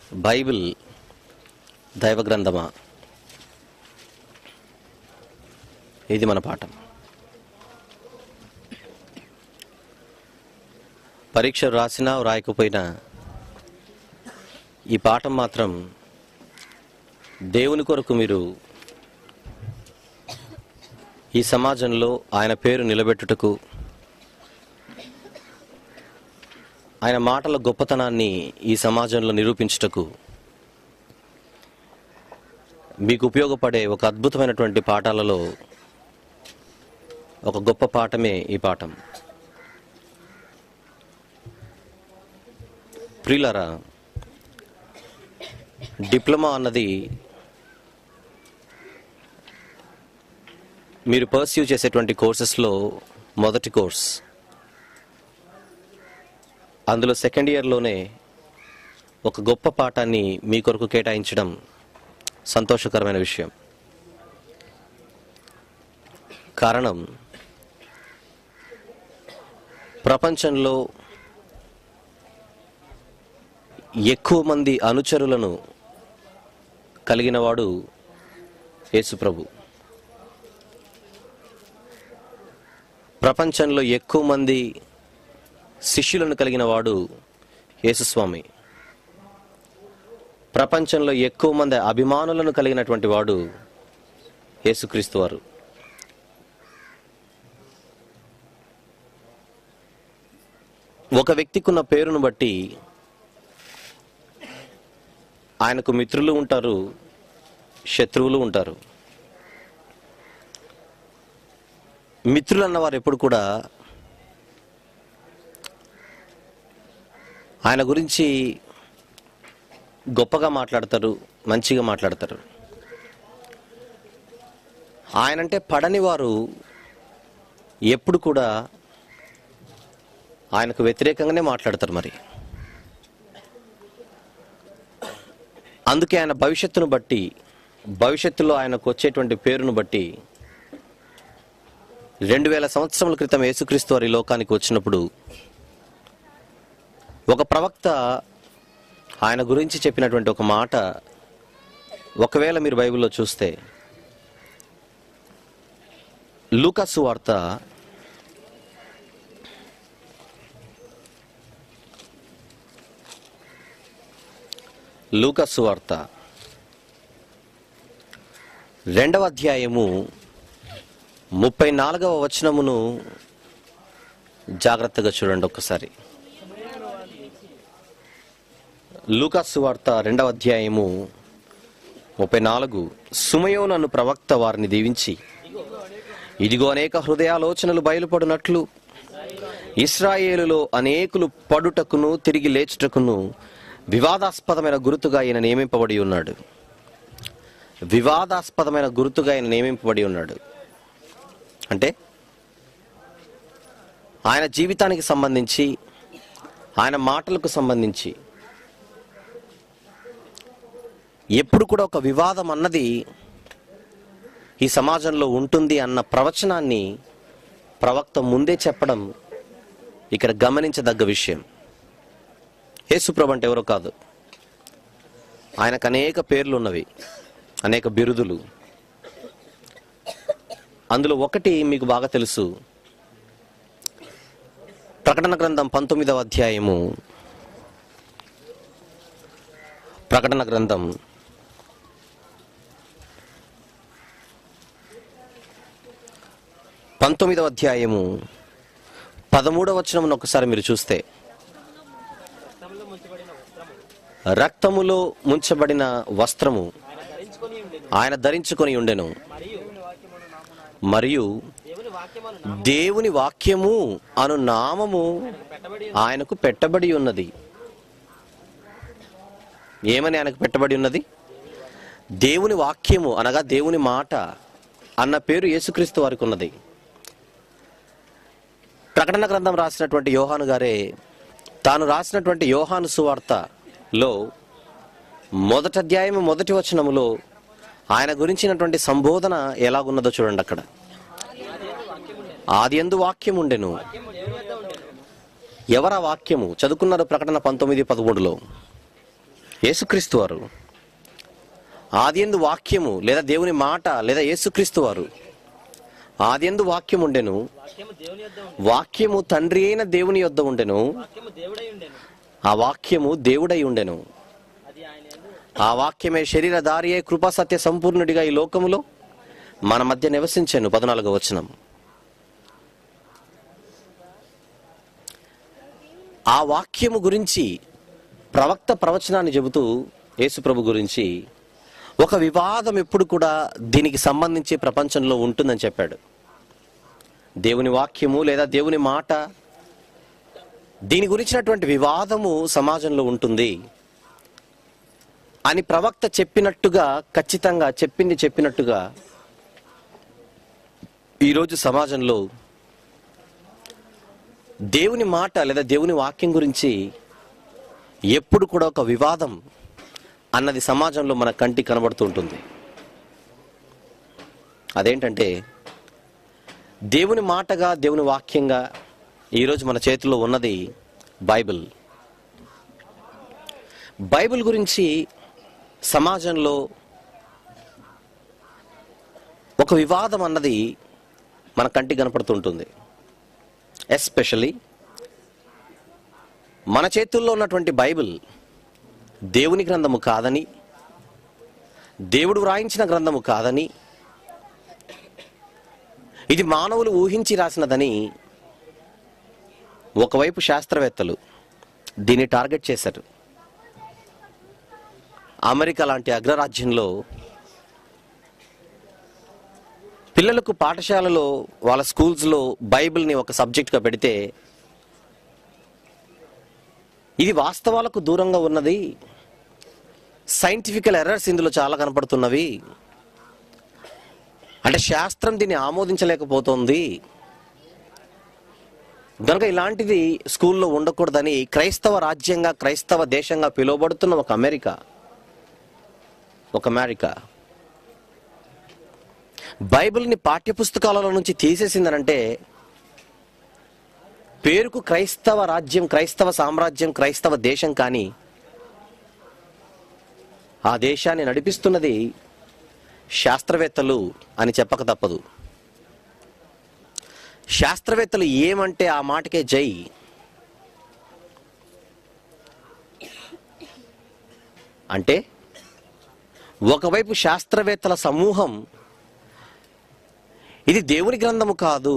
Bible దైవ గ్రంథమా ఇది మన పాఠం పరీక్ష రాసినా రాయకపోయినా ఈ పాఠం మాత్రం దేవుని కొరకు మీరు ఈ సమాజంలో ఆయన పేరు నిలబెట్టుటకు ఆయన మాటల గొప్పతనాన్ని ఈ సమాజంలో నిరూపించుటకు మీకు ఉపయోగపడే ఒక అద్భుతమైనటువంటి పాఠాలలో ఒక గొప్ప పాఠమే ఈ పాఠం ప్రియులరా డిప్లొమా అన్నది మీరు పర్స్యూ చేసేటువంటి కోర్సెస్లో మొదటి కోర్స్ అందులో సెకండ్ ఇయర్లోనే ఒక గొప్ప పాఠాన్ని మీ కొరకు కేటాయించడం సంతోషకరమైన విషయం కారణం ప్రపంచంలో ఎక్కువ మంది అనుచరులను కలిగినవాడు యేసుప్రభు ప్రపంచంలో ఎక్కువ మంది శిష్యులను కలిగిన వాడు యేసుస్వామి ప్రపంచంలో ఎక్కువ మంది అభిమానులను కలిగినటువంటి వాడు యేసుక్రీస్తు వారు ఒక వ్యక్తికి ఉన్న పేరును బట్టి ఆయనకు మిత్రులు ఉంటారు శత్రువులు ఉంటారు మిత్రులు అన్నవారు ఎప్పుడు కూడా ఆయన గురించి గొప్పగా మాట్లాడతారు మంచిగా మాట్లాడతారు ఆయనంటే పడని వారు ఎప్పుడు కూడా ఆయనకు వ్యతిరేకంగానే మాట్లాడతారు మరి అందుకే ఆయన భవిష్యత్తును బట్టి భవిష్యత్తులో ఆయనకు వచ్చేటువంటి పేరును బట్టి రెండు వేల సంవత్సరముల క్రితం యేసుక్రీస్తు వారి లోకానికి వచ్చినప్పుడు ఒక ప్రవక్త ఆయన గురించి చెప్పినటువంటి ఒక మాట ఒకవేళ మీరు బైబిల్లో చూస్తే లూకాసు వార్త లూకాసు వార్త రెండవ అధ్యాయము ముప్పై నాలుగవ వచనమును జాగ్రత్తగా చూడండి ఒక్కసారి లూకాసు వార్త రెండవ అధ్యాయము ముప్పై నాలుగు సుమయోనను ప్రవక్త వారిని దీవించి ఇదిగో అనేక హృదయాలోచనలు బయలుపడినట్లు ఇస్రాయేలులో అనేకులు పడుటకును తిరిగి లేచుటకును వివాదాస్పదమైన గుర్తుగా ఆయన నియమింపబడి ఉన్నాడు వివాదాస్పదమైన గుర్తుగా ఆయన నియమింపబడి ఉన్నాడు అంటే ఆయన జీవితానికి సంబంధించి ఆయన మాటలకు సంబంధించి ఎప్పుడు కూడా ఒక వివాదం అన్నది ఈ సమాజంలో ఉంటుంది అన్న ప్రవచనాన్ని ప్రవక్త ముందే చెప్పడం ఇక్కడ గమనించదగ్గ విషయం యేసుప్రభు అంటే ఎవరో కాదు ఆయనకు అనేక పేర్లు ఉన్నవి అనేక బిరుదులు అందులో ఒకటి మీకు బాగా తెలుసు ప్రకటన గ్రంథం పంతొమ్మిదవ అధ్యాయము ప్రకటన గ్రంథం పంతొమ్మిదవ అధ్యాయము పదమూడవ వచనమును ఒకసారి మీరు చూస్తే రక్తములో ముంచబడిన వస్త్రము ఆయన ధరించుకొని ఉండెను మరియు దేవుని వాక్యము అను నామము ఆయనకు పెట్టబడి ఉన్నది ఏమని ఆయనకు పెట్టబడి ఉన్నది దేవుని వాక్యము అనగా దేవుని మాట అన్న పేరు యేసుక్రీస్తు వారికి ఉన్నది ప్రకటన గ్రంథం రాసినటువంటి యోహాను గారే తాను రాసినటువంటి యోహాను సువార్తలో మొదటి అధ్యాయం మొదటి వచనములో ఆయన గురించినటువంటి సంబోధన ఎలాగున్నదో చూడండి అక్కడ ఆది ఎందు వాక్యం ఉండెను ఎవరా వాక్యము చదువుకున్నారు ప్రకటన పంతొమ్మిది పదమూడులో యేసుక్రీస్తు వారు ఆదియందు వాక్యము లేదా దేవుని మాట లేదా యేసుక్రీస్తు వారు ఆదియందు వాక్యం ఉండెను వాక్యము దేవుని యొద్ద ఉండి వాక్యము తండ్రి అయిన దేవుని యొద్ద ఉండెను వాక్యము దేవుడై ఉండెను ఆ వాక్యము దేవుడై ఉండెను అది ఆయన యందు ఆ వాక్యమే శరీరధారి అయి కృపా సత్య సంపూర్ణుడిగా ఈ లోకములో మన మధ్య నివసించాను పద్నాలుగో వచనం ఆ వాక్యము గురించి ప్రవక్త ప్రవచనాన్ని చెబుతూ యేసుప్రభు గురించి ఒక వివాదం ఎప్పుడు కూడా దీనికి సంబంధించి ప్రపంచంలో ఉంటుందని చెప్పాడు దేవుని వాక్యము లేదా దేవుని మాట దీని గురించినటువంటి వివాదము సమాజంలో ఉంటుంది అని ప్రవక్త చెప్పినట్టుగా ఖచ్చితంగా చెప్పింది చెప్పినట్టుగా ఈరోజు సమాజంలో దేవుని మాట లేదా దేవుని వాక్యం గురించి ఎప్పుడు కూడా ఒక వివాదం అన్నది సమాజంలో మన కంటి కనబడుతూ ఉంటుంది అదేంటంటే దేవుని మాటగా దేవుని వాక్యంగా ఈరోజు మన చేతిలో ఉన్నది బైబిల్ బైబిల్ గురించి సమాజంలో ఒక వివాదం అన్నది మన కంటి కనపడుతుంటుంది ఎస్పెషలీ మన చేతుల్లో ఉన్నటువంటి బైబిల్ దేవుని గ్రంథము కాదని దేవుడు వ్రాయించిన గ్రంథము కాదని ఇది మానవులు ఊహించి రాసినదని ఒకవైపు శాస్త్రవేత్తలు దీన్ని టార్గెట్ చేశారు అమెరికా లాంటి అగ్రరాజ్యంలో పిల్లలకు పాఠశాలలో వాళ్ళ స్కూల్స్లో బైబిల్ని ఒక సబ్జెక్ట్గా పెడితే ఇది వాస్తవాలకు దూరంగా ఉన్నది సైంటిఫికల్ ఎర్రర్స్ ఇందులో చాలా కనపడుతున్నవి అంటే శాస్త్రం దీన్ని ఆమోదించలేకపోతోంది కనుక ఇలాంటిది స్కూల్లో ఉండకూడదని క్రైస్తవ రాజ్యంగా క్రైస్తవ దేశంగా పిలువబడుతున్న ఒక అమెరికా ఒక అమెరికా బైబిల్ని పాఠ్యపుస్తకాలలో నుంచి తీసేసిందనంటే పేరుకు క్రైస్తవ రాజ్యం క్రైస్తవ సామ్రాజ్యం క్రైస్తవ దేశం కానీ ఆ దేశాన్ని నడిపిస్తున్నది శాస్త్రవేత్తలు అని చెప్పక తప్పదు శాస్త్రవేత్తలు ఏమంటే ఆ మాటకే జై అంటే ఒకవైపు శాస్త్రవేత్తల సమూహం ఇది దేవుని గ్రంథము కాదు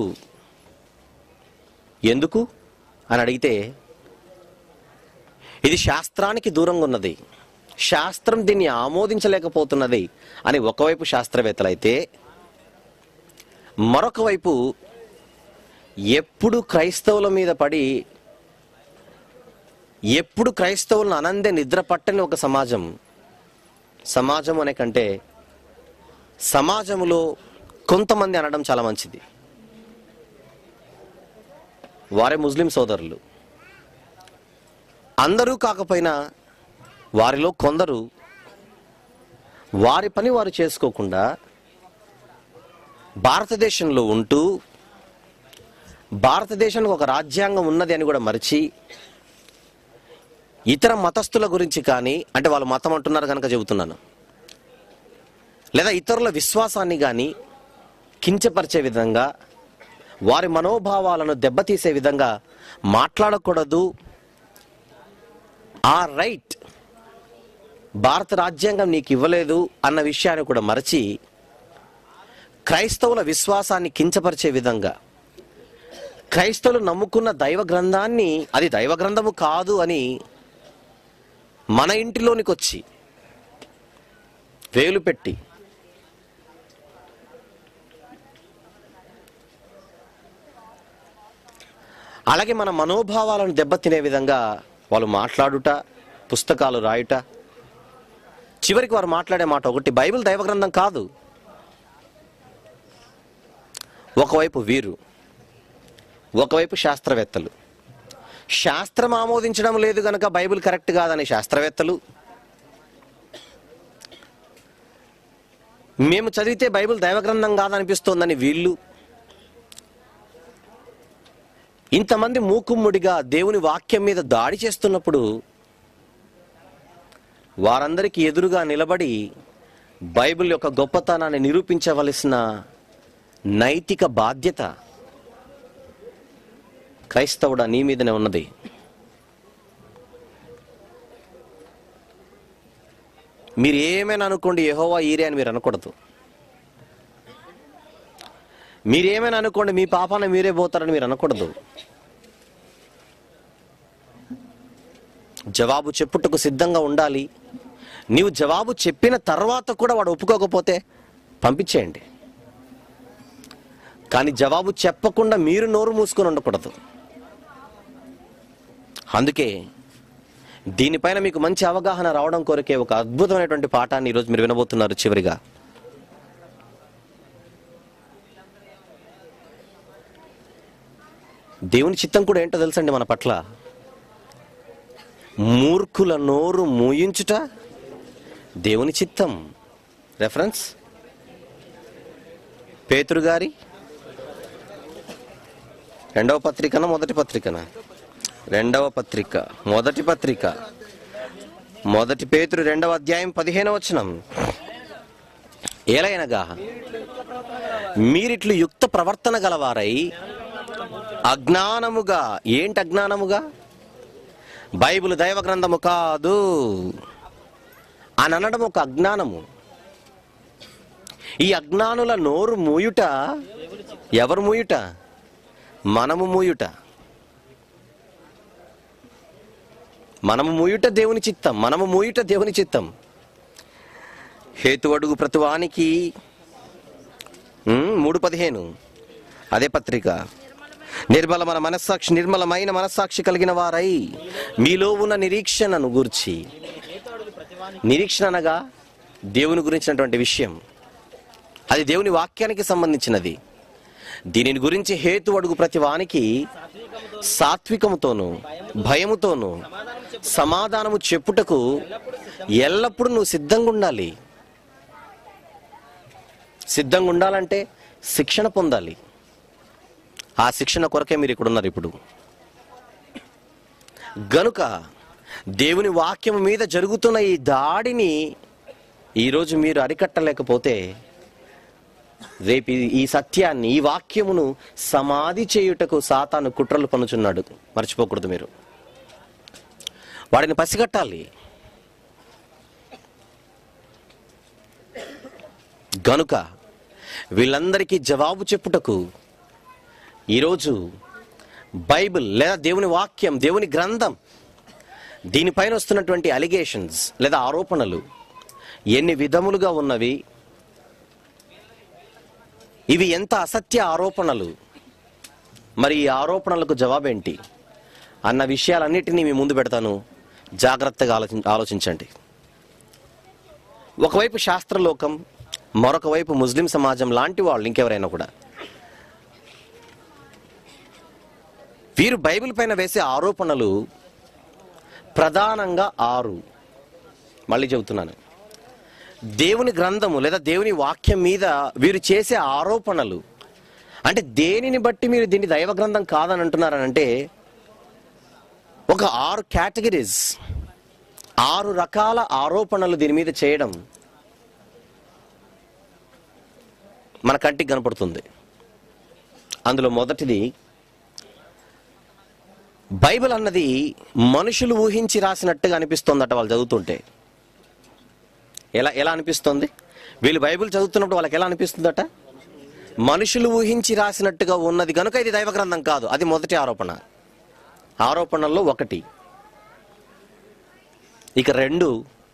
ఎందుకు అని అడిగితే ఇది శాస్త్రానికి దూరంగా ఉన్నది శాస్త్రం దీన్ని ఆమోదించలేకపోతున్నది అని ఒకవైపు శాస్త్రవేత్తలైతే మరొక వైపు ఎప్పుడు క్రైస్తవుల మీద పడి ఎప్పుడు క్రైస్తవులను అనందే నిద్ర పట్టని ఒక సమాజం సమాజం అనే కంటే సమాజంలో కొంతమంది అనడం చాలా మంచిది వారే ముస్లిం సోదరులు అందరూ కాకపోయినా వారిలో కొందరు వారి పని వారు చేసుకోకుండా భారతదేశంలో ఉంటూ భారతదేశానికి ఒక రాజ్యాంగం ఉన్నది అని కూడా మరిచి ఇతర మతస్థుల గురించి కానీ అంటే వాళ్ళు మతం అంటున్నారు కనుక చెబుతున్నాను లేదా ఇతరుల విశ్వాసాన్ని కానీ కించపరిచే విధంగా వారి మనోభావాలను దెబ్బతీసే విధంగా మాట్లాడకూడదు ఆ రైట్ భారత రాజ్యాంగం నీకు ఇవ్వలేదు అన్న విషయాన్ని కూడా మరచి క్రైస్తవుల విశ్వాసాన్ని కించపరిచే విధంగా క్రైస్తవులు నమ్ముకున్న దైవ గ్రంథాన్ని అది దైవ గ్రంథము కాదు అని మన ఇంటిలోనికి వచ్చి వేలు పెట్టి అలాగే మన మనోభావాలను దెబ్బతినే విధంగా వాళ్ళు మాట్లాడుట పుస్తకాలు రాయుట చివరికి వారు మాట్లాడే మాట ఒకటి బైబిల్ దైవ గ్రంథం కాదు ఒకవైపు వీరు ఒకవైపు శాస్త్రవేత్తలు శాస్త్రం ఆమోదించడం లేదు గనక బైబిల్ కరెక్ట్ కాదని శాస్త్రవేత్తలు మేము చదివితే బైబిల్ దైవ గ్రంథం కాదనిపిస్తోందని వీళ్ళు ఇంతమంది మూకుమ్ముడిగా దేవుని వాక్యం మీద దాడి చేస్తున్నప్పుడు వారందరికీ ఎదురుగా నిలబడి బైబిల్ యొక్క గొప్పతనాన్ని నిరూపించవలసిన నైతిక బాధ్యత క్రైస్తవుడా నీ మీదనే ఉన్నది మీరు ఏమైనా అనుకోండి యెహోవా ఈరే అని మీరు అనకూడదు మీరేమైనా అనుకోండి మీ పాపాన మీరే పోతారని మీరు అనకూడదు జవాబు చెప్పుటకు సిద్ధంగా ఉండాలి నీవు జవాబు చెప్పిన తర్వాత కూడా వాడు ఒప్పుకోకపోతే పంపించేయండి కానీ జవాబు చెప్పకుండా మీరు నోరు మూసుకొని ఉండకూడదు అందుకే దీనిపైన మీకు మంచి అవగాహన రావడం కొరకే ఒక అద్భుతమైనటువంటి పాఠాన్ని ఈరోజు మీరు వినబోతున్నారు చివరిగా దేవుని చిత్తం కూడా ఏంటో తెలుసండి మన పట్ల మూర్ఖుల నోరు మూయించుట దేవుని చిత్తం రెఫరెన్స్ పేతురు గారి రెండవ పత్రికన మొదటి పత్రికన రెండవ పత్రిక మొదటి పత్రిక మొదటి పేతురు రెండవ అధ్యాయం పదిహేనవ వచనం ఏలైనగా మీరిట్లు యుక్త ప్రవర్తన గలవారై అజ్ఞానముగా ఏంటి అజ్ఞానముగా బైబిల్ దైవ గ్రంథము కాదు అని అనడం ఒక అజ్ఞానము ఈ అజ్ఞానుల నోరు మూయుట ఎవరు మూయుట మనము మూయుట మనము మూయుట దేవుని చిత్తం మనము మూయుట దేవుని చిత్తం హేతు అడుగు ప్రతివానికి ఉమ్, మూడు పదిహేను అదే పత్రిక నిర్మలమైన మనస్సాక్షి నిర్మలమైన మనస్సాక్షి కలిగిన వారై మీలో ఉన్న నిరీక్షణను గూర్చి హేతు అడుగు ప్రతివాని నిరీక్షణ అనగా దేవుని గురించినటువంటి విషయం అది దేవుని వాక్యానికి సంబంధించినది దీనిని గురించి హేతు అడుగు ప్రతి వానికి సాత్వికముతో సాత్వికముతోను భయముతోను సమాధానం చెప్పు సమాధానము చెప్పుటకు ఎల్లప్పుడూ నువ్వు సిద్ధంగా ఉండాలి సిద్ధంగా ఉండాలంటే శిక్షణ పొందాలి ఆ శిక్షణ కొరకే మీరు ఇక్కడ ఉన్నారు ఇప్పుడు గనుక దేవుని వాక్యము మీద జరుగుతున్న ఈ దాడిని ఈరోజు మీరు అరికట్టలేకపోతే రేపు ఈ- ఈ సత్యాన్ని ఈ వాక్యమును సమాధి చేయుటకు సాతాను కుట్రలు పనుచున్నాడు మర్చిపోకూడదు మీరు వాడిని పసిగట్టాలి గనుక వీళ్ళందరికీ జవాబు చెప్పుటకు ఈరోజు బైబిల్ లేదా దేవుని వాక్యం దేవుని గ్రంథం దీనిపైన వస్తున్నటువంటి అలిగేషన్స్ లేదా ఆరోపణలు ఎన్ని విధములుగా ఉన్నవి ఇవి ఎంత అసత్య ఆరోపణలు మరి ఈ ఆరోపణలకు జవాబేంటి అన్న విషయాలన్నిటినీ మీ ముందు పెడతాను జాగ్రత్తగా ఆలోచి ఆలోచించండి ఒకవైపు శాస్త్రలోకం మరొక వైపు ముస్లిం సమాజం లాంటి వాళ్ళు ఇంకెవరైనా కూడా వీరు బైబిల్ పైన వేసే ఆరోపణలు ప్రధానంగా ఆరు మళ్ళీ చెబుతున్నాను దేవుని గ్రంథము లేదా దేవుని వాక్యం మీద వీరు చేసే ఆరోపణలు అంటే దేనిని బట్టి మీరు దీన్ని దైవ గ్రంథం కాదని అంటున్నారనంటే ఒక ఆరు కేటగిరీస్ ఆరు రకాల ఆరోపణలు దీని మీద చేయడం మన కంటికి కనపడుతుంది అందులో మొదటిది బైబిల్ అన్నది మనుషులు ఊహించి రాసినట్టుగా అనిపిస్తోందట వాళ్ళు చదువుతుంటే ఎలా ఎలా అనిపిస్తుంది వీళ్ళు బైబిల్ చదువుతున్నప్పుడు వాళ్ళకి ఎలా అనిపిస్తుందట మనుషులు ఊహించి రాసినట్టుగా ఉన్నది కనుక ఇది దైవ గ్రంథం కాదు అది మొదటి ఆరోపణ ఆరోపణల్లో ఒకటి ఇక రెండు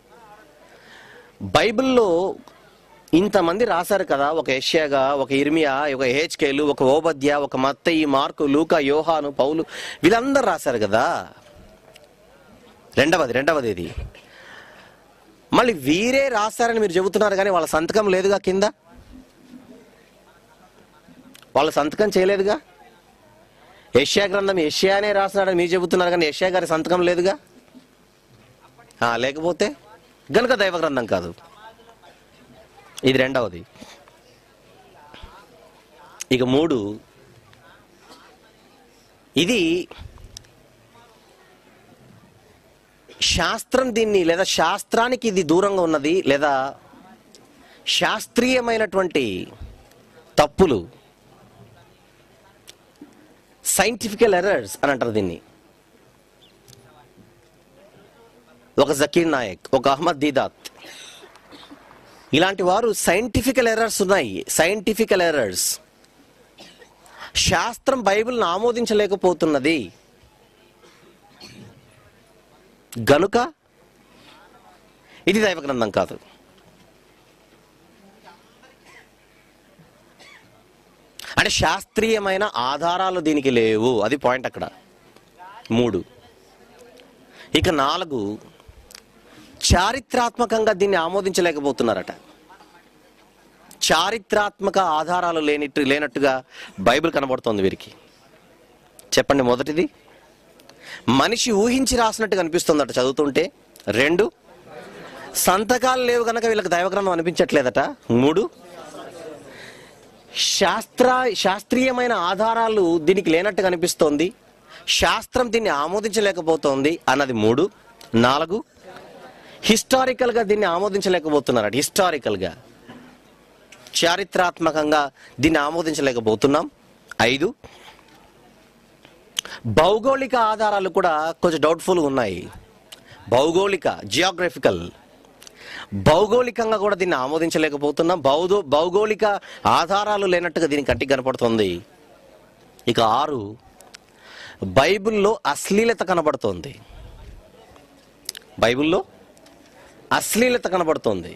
బైబిల్లో ఇంతమంది రాశారు కదా ఒక యష్యాగా ఒక ఇర్మియా ఒక హేచ్కేలు ఒక ఓబద్య ఒక మత్తయి మార్కు లూకా యోహాను పౌలు వీళ్ళందరూ రాశారు కదా రెండవది రెండవది ఇది మళ్ళీ వీరే రాశారని మీరు చెబుతున్నారు కానీ వాళ్ళ సంతకం లేదుగా కింద వాళ్ళ సంతకం చేయలేదుగా యష్యా గ్రంథం యష్యానే రాసినాడని మీరు చెబుతున్నారు కానీ యష్యా గారి సంతకం లేదుగా ఆ, లేకపోతే గనుక దైవ గ్రంథం కాదు ఇది రెండవది ఇక మూడు ఇది శాస్త్రం దీన్ని లేదా శాస్త్రానికి ఇది దూరంగా ఉన్నది లేదా శాస్త్రీయమైనటువంటి తప్పులు సైంటిఫికల్ ఎర్రర్స్ అని అంటారు దీన్ని ఒక జకీర్ నాయక్ ఒక అహ్మద్ దీదాత్ ఇలాంటి వారు సైంటిఫికల్ ఎర్రర్స్ ఉన్నాయి సైంటిఫికల్ ఎర్రర్స్ శాస్త్రం బైబిల్ని ఆమోదించలేకపోతున్నది గనుక ఇది దైవ గ్రంథం కాదు అంటే శాస్త్రీయమైన ఆధారాలు దీనికి లేవు అది పాయింట్ అక్కడ మూడు ఇక నాలుగు చారిత్రాత్మకంగా దీన్ని ఆమోదించలేకపోతున్నారట చారిత్రాత్మక ఆధారాలు లేనిట్టు లేనట్టుగా బైబిల్ కనబడుతోంది వీరికి చెప్పండి మొదటిది మనిషి ఊహించి రాసినట్టు కనిపిస్తుందట చదువుతుంటే రెండు సంతకాలు లేవు కనుక వీళ్ళకి దైవగ్రంథం అనిపించట్లేదట మూడు శాస్త్ర శాస్త్రీయమైన ఆధారాలు దీనికి లేనట్టు కనిపిస్తోంది శాస్త్రం దీన్ని ఆమోదించలేకపోతోంది అన్నది మూడు నాలుగు హిస్టారికల్గా దీన్ని ఆమోదించలేకపోతున్నారట హిస్టారికల్గా చారిత్రాత్మకంగా దీన్ని ఆమోదించలేకపోతున్నాం ఐదు భౌగోళిక ఆధారాలు కూడా కొంచెం డౌట్ఫుల్ ఉన్నాయి భౌగోళిక జియోగ్రఫికల్ భౌగోళికంగా కూడా దీన్ని ఆమోదించలేకపోతున్నాం భౌగో భౌగోళిక ఆధారాలు లేనట్టుగా దీని కంటికి కనపడుతుంది ఇక ఆరు బైబిల్లో అశ్లీలత కనబడుతోంది బైబిల్లో అశ్లీలత కనబడుతోంది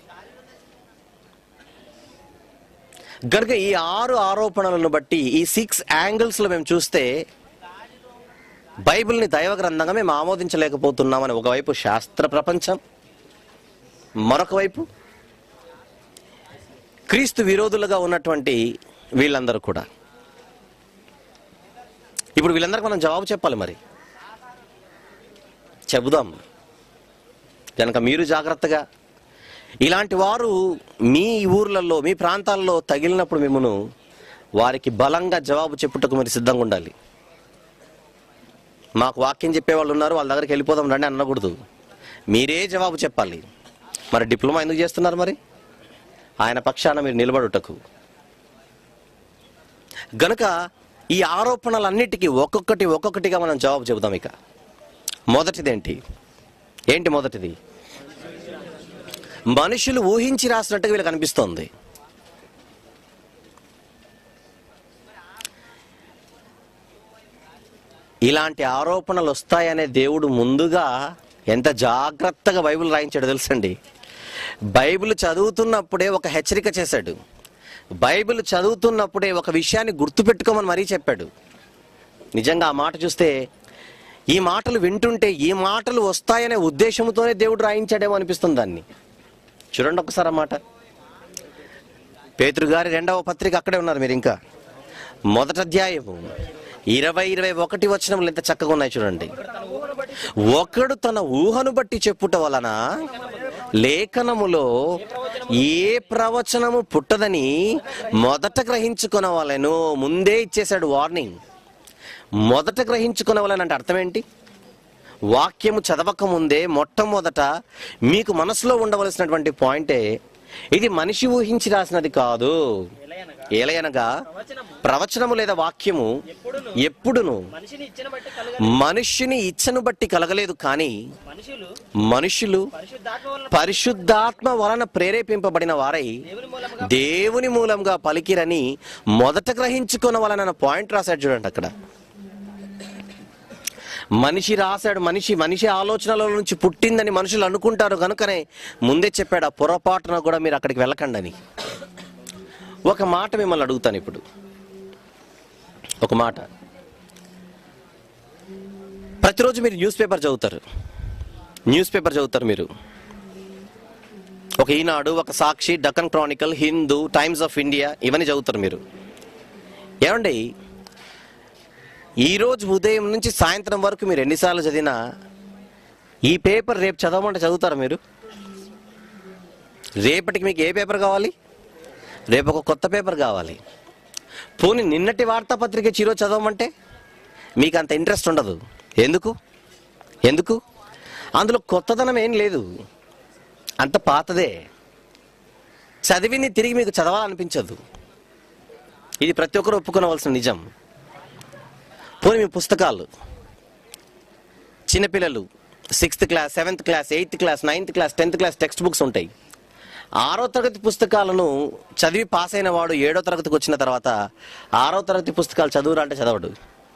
గనుక ఈ ఆరు ఆరోపణలను బట్టి ఈ సిక్స్ యాంగిల్స్లో మేము చూస్తే బైబిల్ని దైవ గ్రంథంగా మేము ఆమోదించలేకపోతున్నామని ఒకవైపు శాస్త్ర ప్రపంచం మరొక వైపు క్రీస్తు విరోధులుగా ఉన్నటువంటి వీళ్ళందరూ కూడా ఇప్పుడు వీళ్ళందరికీ మనం జవాబు చెప్పాలి మరి చెబుదాం కనుక మీరు జాగ్రత్తగా ఇలాంటి వారు మీ ఊర్లలో మీ ప్రాంతాల్లో తగిలినప్పుడు మిమ్మను వారికి బలంగా జవాబు చెప్పుటకు మీరు సిద్ధంగా ఉండాలి మాకు వాక్యం చెప్పేవాళ్ళు ఉన్నారు వాళ్ళ దగ్గరికి వెళ్ళిపోదాం రండి అనకూడదు మీరే జవాబు చెప్పాలి మరి డిప్లొమా ఎందుకు చేస్తున్నారు మరి ఆయన పక్షాన మీరు నిలబడుటకు గనుక ఈ ఆరోపణలన్నిటికీ ఒక్కొక్కటి ఒక్కొక్కటిగా మనం జవాబు చెబుదాం ఇక మొదటిదేంటి ఏంటి మొదటిది మనుషులు ఊహించి రాసినట్టుగా వీళ్ళకి అనిపిస్తోంది ఇలాంటి ఆరోపణలు వస్తాయనే దేవుడు ముందుగా ఎంత జాగ్రత్తగా బైబిల్ రాయించాడు తెలుసండి బైబిల్ చదువుతున్నప్పుడే ఒక హెచ్చరిక చేశాడు బైబిల్ చదువుతున్నప్పుడే ఒక విషయాన్ని గుర్తుపెట్టుకోమని మరీ చెప్పాడు నిజంగా ఆ మాట చూస్తే ఈ మాటలు వింటుంటే ఈ మాటలు వస్తాయనే ఉద్దేశంతోనే దేవుడు రాయించాడేమో అనిపిస్తుంది దాన్ని చూడండి ఒకసారి ఆ మాట పేతురు గారి రెండవ పత్రిక అక్కడే ఉన్నారు మీరు ఇంకా మొదటి అధ్యాయము ఇరవై ఇరవై ఒకటి వచనములు ఎంత చక్కగా ఉన్నాయి చూడండి ఒకడు తన ఊహను బట్టి చెప్పుట వలన లేఖనములో ఏ ప్రవచనము పుట్టదని మొదట గ్రహించుకునవలెను ముందే ఇచ్చేశాడు వార్నింగ్ మొదట గ్రహించుకునవలెను అంటే అర్థం ఏంటి వాక్యము చదవక ముందే మొట్టమొదట మీకు మనసులో ఉండవలసినటువంటి పాయింటే ఇది మనిషి ఊహించి రాసినది కాదు ఎలయనగా ఏలయనగా ప్రవచనము ప్రవచనము లేదా వాక్యము ఎప్పుడును ఎప్పుడును మనిషిని ఇచ్చిన బట్టి కలగ మనుష్యుని ఇచ్చను బట్టి కలగలేదు కానీ మనుషులు మనుషులు పరిశుద్ధాత్మ వలన పరిశుద్ధాత్మ వలన ప్రేరేపింపబడిన వారై దేవుని మూలముగా దేవుని మూలంగా పలికిరని మొదట గ్రహించుకున్న వలన పాయింట్ రాశాడు చూడండి అక్కడ మనిషి రాశాడు మనిషి మనిషి ఆలోచనల నుంచి పుట్టిందని మనుషులు అనుకుంటారు కనుకనే ముందే చెప్పాడు ఆ పొరపాటున కూడా మీరు అక్కడికి వెళ్ళకండి అని ఒక మాట మిమ్మల్ని అడుగుతాను ఇప్పుడు ఒక మాట ప్రతిరోజు మీరు న్యూస్ పేపర్ చదువుతారు న్యూస్ పేపర్ చదువుతారు మీరు ఒక ఈనాడు ఒక Sakshi Deccan Chronicle Hindu Times of India ఇవన్నీ చదువుతారు మీరు ఏమండి ఈరోజు ఉదయం నుంచి సాయంత్రం వరకు మీరు ఎన్నిసార్లు చదివినా ఈ పేపర్ రేపు చదవమంటే చదువుతారా మీరు రేపటికి మీకు ఏ పేపర్ కావాలి రేపు ఒక కొత్త పేపర్ కావాలి పోనీ నిన్నటి వార్తాపత్రిక ఇచ్చి ఈరోజు చదవమంటే మీకు అంత ఇంట్రెస్ట్ ఉండదు ఎందుకు ఎందుకు అందులో కొత్తదనం ఏం లేదు అంత పాతదే చదివిని తిరిగి మీకు చదవాలనిపించదు ఇది ప్రతి ఒక్కరు ఒప్పుకోవలసిన నిజం పోనీ మీ పుస్తకాలు చిన్నపిల్లలు sixth class seventh class eighth class ninth class tenth class text books ఉంటాయి ఆరో తరగతి పుస్తకాలను చదివి పాస్ అయిన వాడు ఏడో తరగతికి వచ్చిన తర్వాత ఆరో తరగతి పుస్తకాలు చదువురా అంటే చదవడు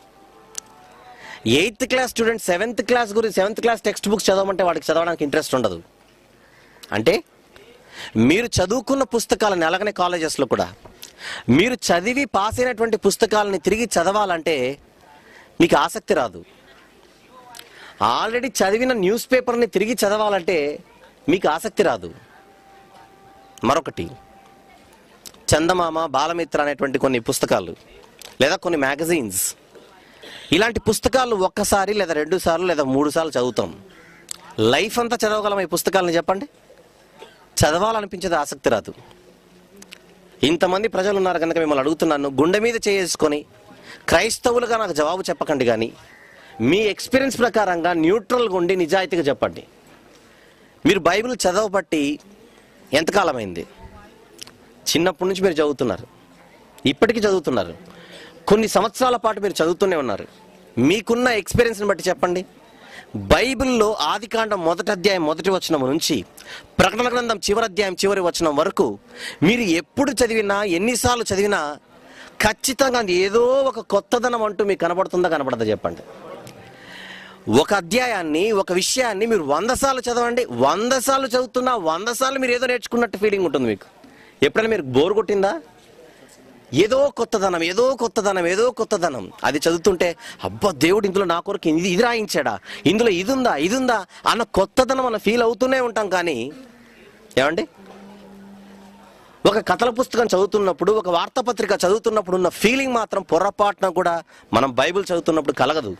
eighth class student seventh class గురించి సెవెంత్ క్లాస్ టెక్స్ట్ బుక్స్ చదవమంటే వాడికి చదవడానికి ఇంట్రెస్ట్ ఉండదు అంటే మీరు చదువుకున్న పుస్తకాలను అలాగనే కాలేజెస్లో కూడా మీరు చదివి పాస్ అయినటువంటి పుస్తకాలని తిరిగి చదవాలంటే మీకు ఆసక్తి రాదు ఆల్రెడీ చదివిన న్యూస్ పేపర్ని తిరిగి చదవాలంటే మీకు ఆసక్తి రాదు మరొకటి చందమామ బాలమిత్ర అనేటువంటి కొన్ని పుస్తకాలు లేదా కొన్ని మ్యాగజైన్స్ ఇలాంటి పుస్తకాలు ఒక్కసారి లేదా రెండు సార్లు లేదా మూడు సార్లు చదువుతాం లైఫ్ అంతా చదవగలం ఈ పుస్తకాలను చెప్పండి చదవాలనిపించేది ఆసక్తి రాదు ఇంతమంది ప్రజలు ఉన్నారు కనుక మిమ్మల్ని అడుగుతున్నాను గుండె మీద చేసుకొని క్రైస్తవులుగా నాకు జవాబు చెప్పకండి కానీ మీ ఎక్స్పీరియన్స్ ప్రకారంగా న్యూట్రల్గా ఉండి నిజాయితీగా చెప్పండి మీరు బైబిల్ చదవబట్టి ఎంతకాలమైంది చిన్నప్పటి నుంచి మీరు చదువుతున్నారు ఇప్పటికీ చదువుతున్నారు కొన్ని సంవత్సరాల పాటు మీరు చదువుతూనే ఉన్నారు మీకున్న ఎక్స్పీరియన్స్ని బట్టి చెప్పండి బైబిల్లో ఆదికాండం మొదటి అధ్యాయం మొదటి వచనం నుంచి ప్రకటన గ్రంథం చివరి అధ్యాయం చివరి వచనం వరకు మీరు ఎప్పుడు చదివినా ఎన్నిసార్లు చదివినా ఖచ్చితంగా అది ఏదో ఒక కొత్తదనం అంటూ మీకు కనబడుతుందా కనబడదా చెప్పండి ఒక అధ్యాయాన్ని ఒక విషయాన్ని మీరు వంద సార్లు చదవండి వంద సార్లు చదువుతున్నా వంద సార్లు మీరు ఏదో నేర్చుకున్నట్టు ఫీలింగ్ ఉంటుంది మీకు ఎప్పుడైనా మీరు బోర్ కొట్టిందా ఏదో కొత్తదనం ఏదో కొత్తదనం ఏదో కొత్తదనం అది చదువుతుంటే అబ్బా దేవుడు ఇందులో నా కొరకు ఇది ఇది రాయించాడా ఇందులో ఇది ఉందా ఇది ఉందా అన్న కొత్తదనం మనం ఫీల్ అవుతూనే ఉంటాం కానీ ఏమండి ఒక కథల పుస్తకం చదువుతున్నప్పుడు ఒక వార్తాపత్రిక చదువుతున్నప్పుడు ఉన్న ఫీలింగ్ మాత్రం పొరపాటున కూడా మనం బైబిల్ చదువుతున్నప్పుడు కలగదు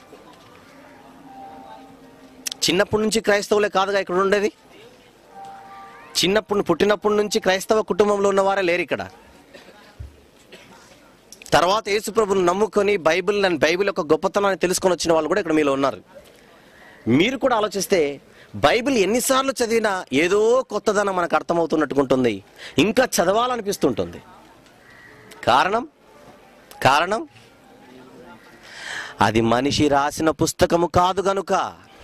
చిన్నప్పటి నుంచి క్రైస్తవులే కాదుగా ఇక్కడ ఉండేది చిన్నప్పుడు పుట్టినప్పటి నుంచి క్రైస్తవ కుటుంబంలో ఉన్నవారే లేరు ఇక్కడ తర్వాత యేసుప్రభుని నమ్ముకొని బైబిల్ అని బైబిల్ యొక్క గొప్పతనాన్ని తెలుసుకొని వచ్చిన వాళ్ళు కూడా ఇక్కడ మీలో ఉన్నారు మీరు కూడా ఆలోచిస్తే బైబిల్ ఎన్నిసార్లు చదివినా ఏదో కొత్తదనం మనకు అర్థమవుతున్నట్టుకుంటుంది ఇంకా చదవాలనిపిస్తుంటుంది కారణం కారణం అది మనిషి రాసిన పుస్తకము కాదు గనుక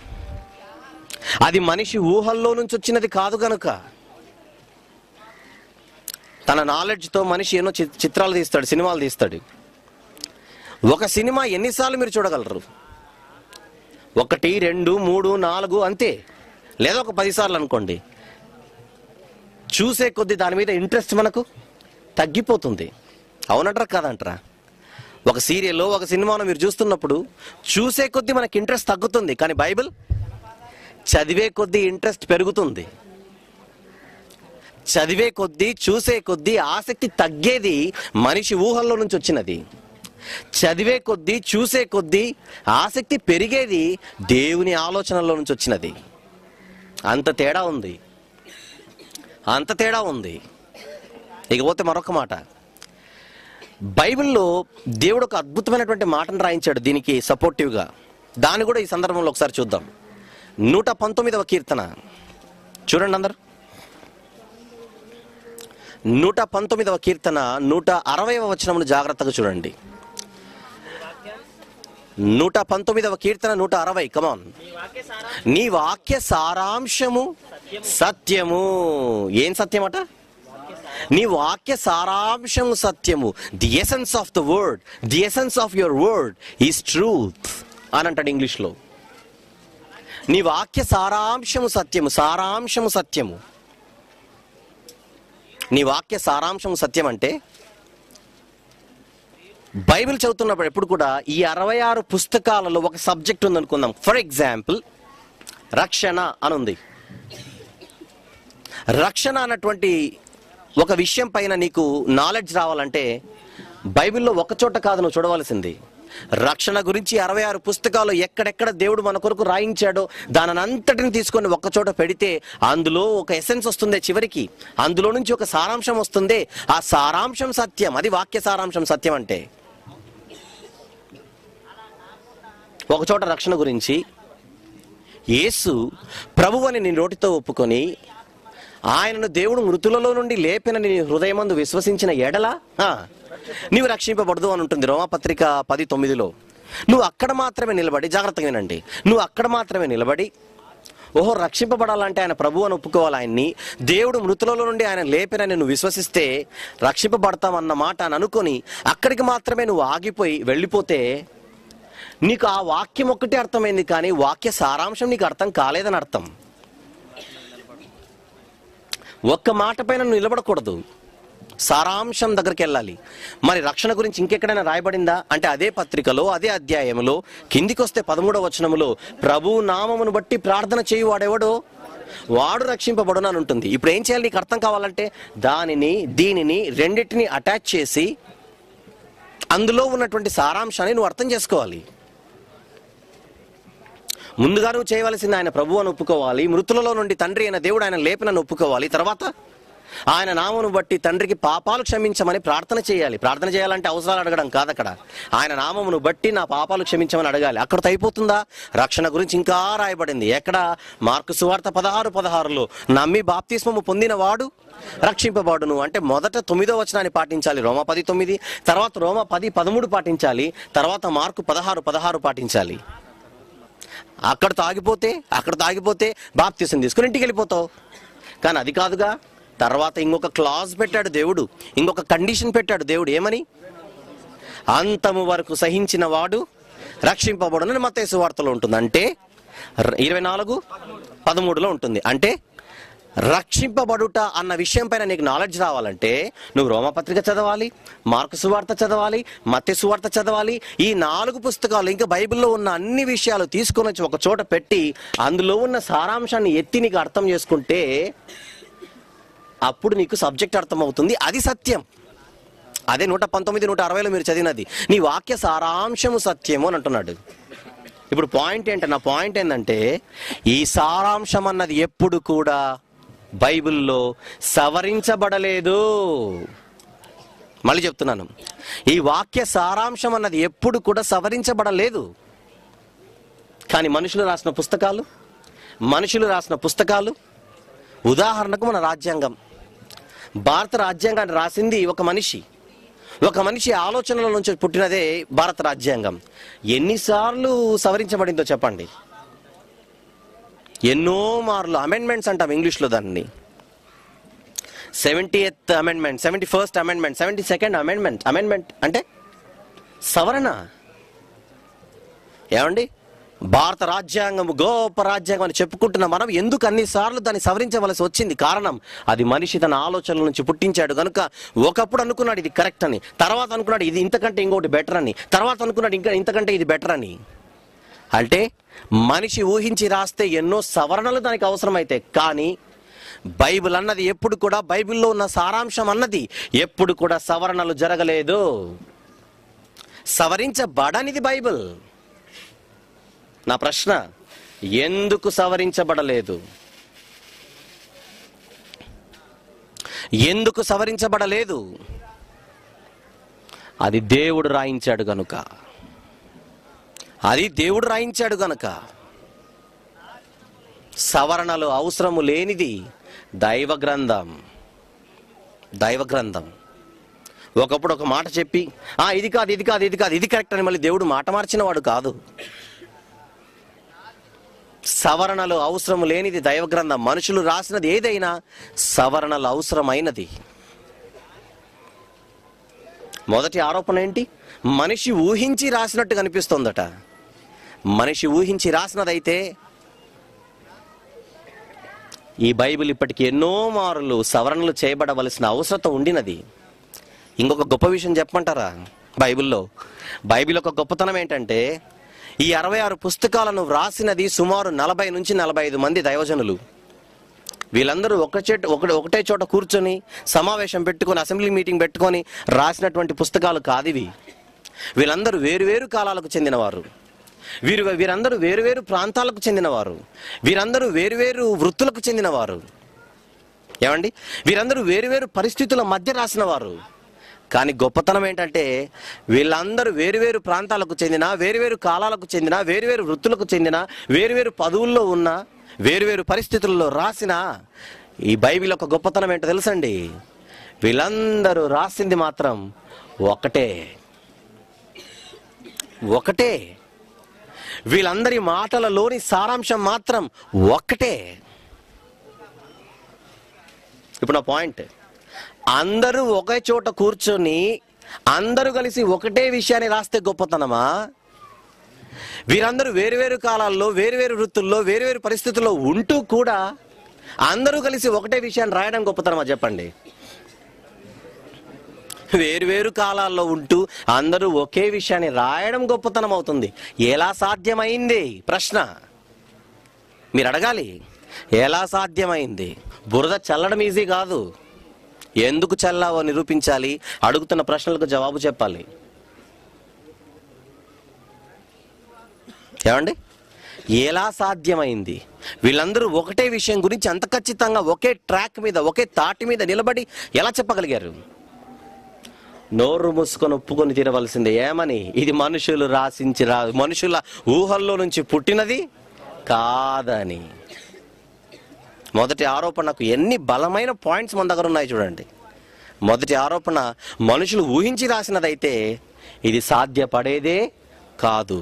అది మనిషి ఊహల్లో నుంచి వచ్చినది కాదు గనుక తన నాలెడ్జ్తో మనిషి ఎన్నో చి- చిత్రాలు తీస్తాడు సినిమాలు తీస్తాడు ఒక సినిమా ఎన్నిసార్లు మీరు చూడగలరు ఒకటి రెండు మూడు నాలుగు అంతే లేదా ఒక పదిసార్లు అనుకోండి చూసే కొద్దీ దాని మీద ఇంట్రెస్ట్ మనకు తగ్గిపోతుంది అవునంటారా కాదంటారా ఒక సీరియల్లో ఒక సినిమాను మీరు చూస్తున్నప్పుడు చూసే కొద్దీ మనకి ఇంట్రెస్ట్ తగ్గుతుంది కానీ బైబిల్ చదివే కొద్దీ ఇంట్రెస్ట్ పెరుగుతుంది చదివే కొద్దీ చూసే కొద్దీ ఆసక్తి తగ్గేది మనిషి ఊహల్లో నుంచి వచ్చినది చదివే కొద్దీ చూసే కొద్దీ ఆసక్తి పెరిగేది దేవుని ఆలోచనల్లో నుంచి వచ్చినది అంత తేడా ఉంది అంత తేడా ఉంది ఇకపోతే మరొక మాట బైబిల్లో దేవుడు ఒక అద్భుతమైనటువంటి మాటను రాయించాడు దీనికి సపోర్టివ్గా దాన్ని కూడా ఈ సందర్భంలో ఒకసారి చూద్దాం నూట పంతొమ్మిదవ కీర్తన చూడండి అందరు నూట పంతొమ్మిదవ కీర్తన నూట అరవైవ వచనమును జాగ్రత్తగా చూడండి నూట పంతొమ్మిదవ కీర్తన నూట అరవై కమాన్ నీ వాక్య సారా నీ వాక్య సారాంశము సత్యము ఏం సత్యమట నీ వాక్య సారాంశము సత్యము the essence of the word the essence of your word is truth అని అంటాడు ఇంగ్లీష్లో నీ వాక్య సారాంశము సత్యము సారాంశము సత్యము నీ వాక్య సారాంశము సత్యం అంటే బైబిల్ చదువుతున్నప్పుడు ఎప్పుడు కూడా ఈ అరవై ఆరు పుస్తకాలలో ఒక సబ్జెక్ట్ ఉందనుకుందాం ఫర్ ఎగ్జాంపుల్ రక్షణ అని ఉంది రక్షణ అన్నటువంటి ఒక విషయం పైన నీకు నాలెడ్జ్ రావాలంటే బైబిల్లో ఒక చోట కాదు నువ్వు చూడవలసింది రక్షణ గురించి అరవై ఆరు పుస్తకాలు ఎక్కడెక్కడ దేవుడు మన కొరకు రాయించాడో దాని అంతటిని తీసుకొని ఒక్క చోట పెడితే అందులో ఒక ఎసెన్స్ వస్తుంది చివరికి అందులో నుంచి ఒక సారాంశం వస్తుంది ఆ సారాంశం సత్యం అది వాక్య సారాంశం సత్యం అంటే ఒక చోట రక్షణ గురించి యేసు ప్రభు అని నీ నోటితో ఒప్పుకొని ఆయనను దేవుడు మృతులలో నుండి లేపినని నీ హృదయమందు విశ్వసించిన ఎడల ఆ, నీవు రక్షింపబడదు అని ఉంటుంది రోమాపత్రిక పది తొమ్మిదిలో నువ్వు అక్కడ మాత్రమే నిలబడి జాగ్రత్తగా వినండి నువ్వు అక్కడ మాత్రమే నిలబడి ఓహో రక్షింపబడాలంటే ఆయన ప్రభు అని ఒప్పుకోవాలి ఆయన్ని దేవుడు మృతులలో నుండి ఆయన లేపినని నువ్వు విశ్వసిస్తే రక్షింపబడతామన్న మాట అని అనుకొని అక్కడికి మాత్రమే నువ్వు ఆగిపోయి వెళ్ళిపోతే నీకు ఆ వాక్యం ఒక్కటే అర్థమైంది కానీ వాక్య సారాంశం నీకు అర్థం కాలేదని అర్థం ఒక్క మాట పైన నువ్వు నిలబడకూడదు సారాంశం దగ్గరికి వెళ్ళాలి మరి రక్షణ గురించి ఇంకెక్కడైనా రాయబడిందా అంటే అదే పత్రికలో అదే అధ్యాయంలో కిందికి వస్తే పదమూడవ వచనములో ప్రభు నామమును బట్టి ప్రార్థన చేయు వాడెవడో వాడు రక్షింపబడును అని ఉంటుంది ఇప్పుడు ఏం చేయాలి నీకు అర్థం కావాలంటే దానిని దీనిని రెండింటిని అటాచ్ చేసి అందులో ఉన్నటువంటి సారాంశాన్ని నువ్వు అర్థం చేసుకోవాలి ముందుగా నువ్వు చేయవలసింది ఆయన ప్రభు అని ఒప్పుకోవాలి మృతులలో నుండి తండ్రి అయిన దేవుడు ఆయన లేపినని ఒప్పుకోవాలి తర్వాత ఆయన నామమును బట్టి తండ్రికి పాపాలు క్షమించమని ప్రార్థన చేయాలి ప్రార్థన చేయాలంటే అవసరాలు అడగడం కాదు అక్కడ ఆయన నామమును బట్టి నా పాపాలు క్షమించమని అడగాలి అక్కడతో అయిపోతుందా రక్షణ గురించి ఇంకా రాయబడింది ఎక్కడ మార్కు సువార్త పదహారు పదహారులో నమ్మి బాప్తిస్మము పొందినవాడు రక్షింపబడును అంటే మొదట తొమ్మిదో వచనాన్ని పాటించాలి రోమ పది తొమ్మిది తర్వాత రోమ పది పదమూడు పాటించాలి తర్వాత మార్కు పదహారు పదహారు పాటించాలి అక్కడ తాగిపోతే అక్కడ తాగిపోతే బాప్తీసం తీసుకుని ఇంటికి వెళ్ళిపోతావు కానీ అది కాదుగా తర్వాత ఇంకొక క్లాజ్ పెట్టాడు దేవుడు ఇంకొక కండిషన్ పెట్టాడు దేవుడు ఏమని అంతము వరకు సహించిన వాడు రక్షింపబడునని మత్తేసు వార్తలో ఉంటుంది అంటే ర- ఇరవై నాలుగు పదమూడులో ఉంటుంది అంటే రక్షింపబడుట అన్న విషయం పైన నీకు నాలెడ్జ్ రావాలంటే నువ్వు రోమపత్రిక చదవాలి మార్కు సువార్త చదవాలి మత్య సువార్త చదవాలి ఈ నాలుగు పుస్తకాలు ఇంకా బైబిల్లో ఉన్న అన్ని విషయాలు తీసుకొని వచ్చి ఒక చోట పెట్టి అందులో ఉన్న సారాంశాన్ని ఎత్తి నీకు అర్థం చేసుకుంటే అప్పుడు నీకు సబ్జెక్ట్ అర్థమవుతుంది అది సత్యం అదే నూట పంతొమ్మిది నూట అరవైలో మీరు చదివినది నీ వాక్య సారాంశము సత్యము అని అంటున్నాడు ఇప్పుడు పాయింట్ ఏంటి నా పాయింట్ ఏంటంటే ఈ సారాంశం అన్నది ఎప్పుడు కూడా బైబిల్లో సవరించబడలేదు మళ్ళీ చెప్తున్నాను ఈ వాక్య సారాంశం అన్నది ఎప్పుడు కూడా సవరించబడలేదు కానీ మనుషులు రాసిన పుస్తకాలు మనుషులు రాసిన పుస్తకాలు ఉదాహరణకు మన రాజ్యాంగం భారత రాజ్యాంగాన్ని రాసింది ఒక మనిషి ఒక మనిషి ఆలోచనల నుంచి పుట్టినదే భారత రాజ్యాంగం ఎన్నిసార్లు సవరించబడిందో చెప్పండి ఎన్నో మార్లు అమెండ్మెంట్స్ అంటాం ఇంగ్లీష్లో దాన్ని seventieth amendment seventy first amendment seventy second amendment amendment అంటే సవరణ ఏమండి భారత రాజ్యాంగం గొప్ప రాజ్యాంగం అని చెప్పుకుంటున్న మనం ఎందుకు అన్నిసార్లు దాన్ని సవరించవలసి వచ్చింది కారణం అది మనిషి తన ఆలోచనల నుంచి పుట్టించాడు కనుక ఒకప్పుడు అనుకున్నాడు ఇది కరెక్ట్ అని తర్వాత అనుకున్నాడు ఇది ఇంతకంటే ఇంకోటి బెటర్ అని తర్వాత అనుకున్నాడు ఇంకా ఇంతకంటే ఇది బెటర్ అని అంటే మనిషి ఊహించి రాస్తే ఎన్నో సవరణలు దానికి అవసరమైతే కానీ బైబిల్ అన్నది ఎప్పుడు కూడా బైబిల్లో ఉన్న సారాంశం అన్నది ఎప్పుడు కూడా సవరణలు జరగలేదు సవరించబడనిది బైబిల్ నా ప్రశ్న ఎందుకు సవరించబడలేదు ఎందుకు సవరించబడలేదు అది దేవుడు రాయించాడు గనుక అది దేవుడు రాయించాడు గనుక సవరణలు అవసరము లేనిది దైవ గ్రంథం దైవ గ్రంథం ఒకప్పుడు ఒక మాట చెప్పి ఆ ఇది కాదు ఇది కాదు ఇది కాదు ఇది కరెక్ట్ అని మళ్ళీ దేవుడు మాట మార్చిన వాడు కాదు సవరణలు అవసరం లేనిది దైవ గ్రంథం మనుషులు రాసినది ఏదైనా సవరణలు అవసరమైనది మొదటి ఆరోపణ ఏంటి మనిషి ఊహించి రాసినట్టు కనిపిస్తోందట మనిషి ఊహించి రాసినదైతే ఈ బైబిల్ ఇప్పటికి ఎన్నో మారులు సవరణలు చేయబడవలసిన అవసరం ఉండినది ఇంకొక గొప్ప విషయం చెప్పమంటారా బైబిల్లో బైబిల్ ఒక గొప్పతనం ఏంటంటే ఈ అరవై ఆరు పుస్తకాలను వ్రాసినది సుమారు నలభై నుంచి నలభై ఐదు మంది దైవజనులు వీళ్ళందరూ ఒక చోట ఒక ఒకటే చోట కూర్చొని సమావేశం పెట్టుకొని అసెంబ్లీ మీటింగ్ పెట్టుకొని రాసినటువంటి పుస్తకాలు కాదివి వీళ్ళందరూ వేరువేరు కాలాలకు చెందినవారు వీరు వీరందరూ వేరువేరు ప్రాంతాలకు చెందినవారు వీరందరూ వేరువేరు వృత్తులకు చెందినవారు ఏమండి వీరందరూ వేరువేరు పరిస్థితుల మధ్య రాసిన వారు కానీ గొప్పతనం ఏంటంటే వీళ్ళందరూ వేరువేరు ప్రాంతాలకు చెందిన వేరువేరు కాలాలకు చెందిన వేరువేరు వృత్తులకు చెందిన వేరువేరు పదవుల్లో ఉన్న వేరువేరు పరిస్థితుల్లో రాసిన ఈ బైబిల్ యొక్క గొప్పతనం ఏంటో తెలుసండి వీళ్ళందరూ రాసింది మాత్రం ఒకటే ఒకటే వీళ్ళందరి మాటలలోని సారాంశం మాత్రం ఒక్కటే ఇప్పుడు నా పాయింట్ అందరూ ఒకే చోట కూర్చొని అందరూ కలిసి ఒకటే విషయాన్ని రాస్తే గొప్పతనమా వీరందరూ వేరువేరు కాలాల్లో వేరువేరు వృత్తుల్లో వేరువేరు పరిస్థితుల్లో ఉంటూ కూడా అందరూ కలిసి ఒకటే విషయాన్ని రాయడం గొప్పతనమా చెప్పండి వేరువేరు కాలాల్లో ఉంటూ అందరూ ఒకే విషయాన్ని రాయడం గొప్పతనం అవుతుంది ఎలా సాధ్యమైంది ప్రశ్న మీరు అడగాలి ఎలా సాధ్యమైంది బురద చల్లడం ఈజీ కాదు ఎందుకు చల్లావో నిరూపించాలి అడుగుతున్న ప్రశ్నలకు జవాబు చెప్పాలి ఏమండి ఎలా సాధ్యమైంది వీళ్ళందరూ ఒకటే విషయం గురించి అంత ఖచ్చితంగా ఒకే ట్రాక్ మీద ఒకే తాటి మీద నిలబడి ఎలా చెప్పగలిగారు నోరు మూసుకొని ఒప్పుకొని తినవలసిందే ఏమని ఇది మనుషులు రాసించి రా మనుషుల ఊహల్లో నుంచి పుట్టినది కాదని మొదటి ఆరోపణకు ఎన్ని బలమైన పాయింట్స్ మన దగ్గర ఉన్నాయి చూడండి మొదటి ఆరోపణ మనుషులు ఊహించి రాసినదైతే ఇది సాధ్యపడేదే కాదు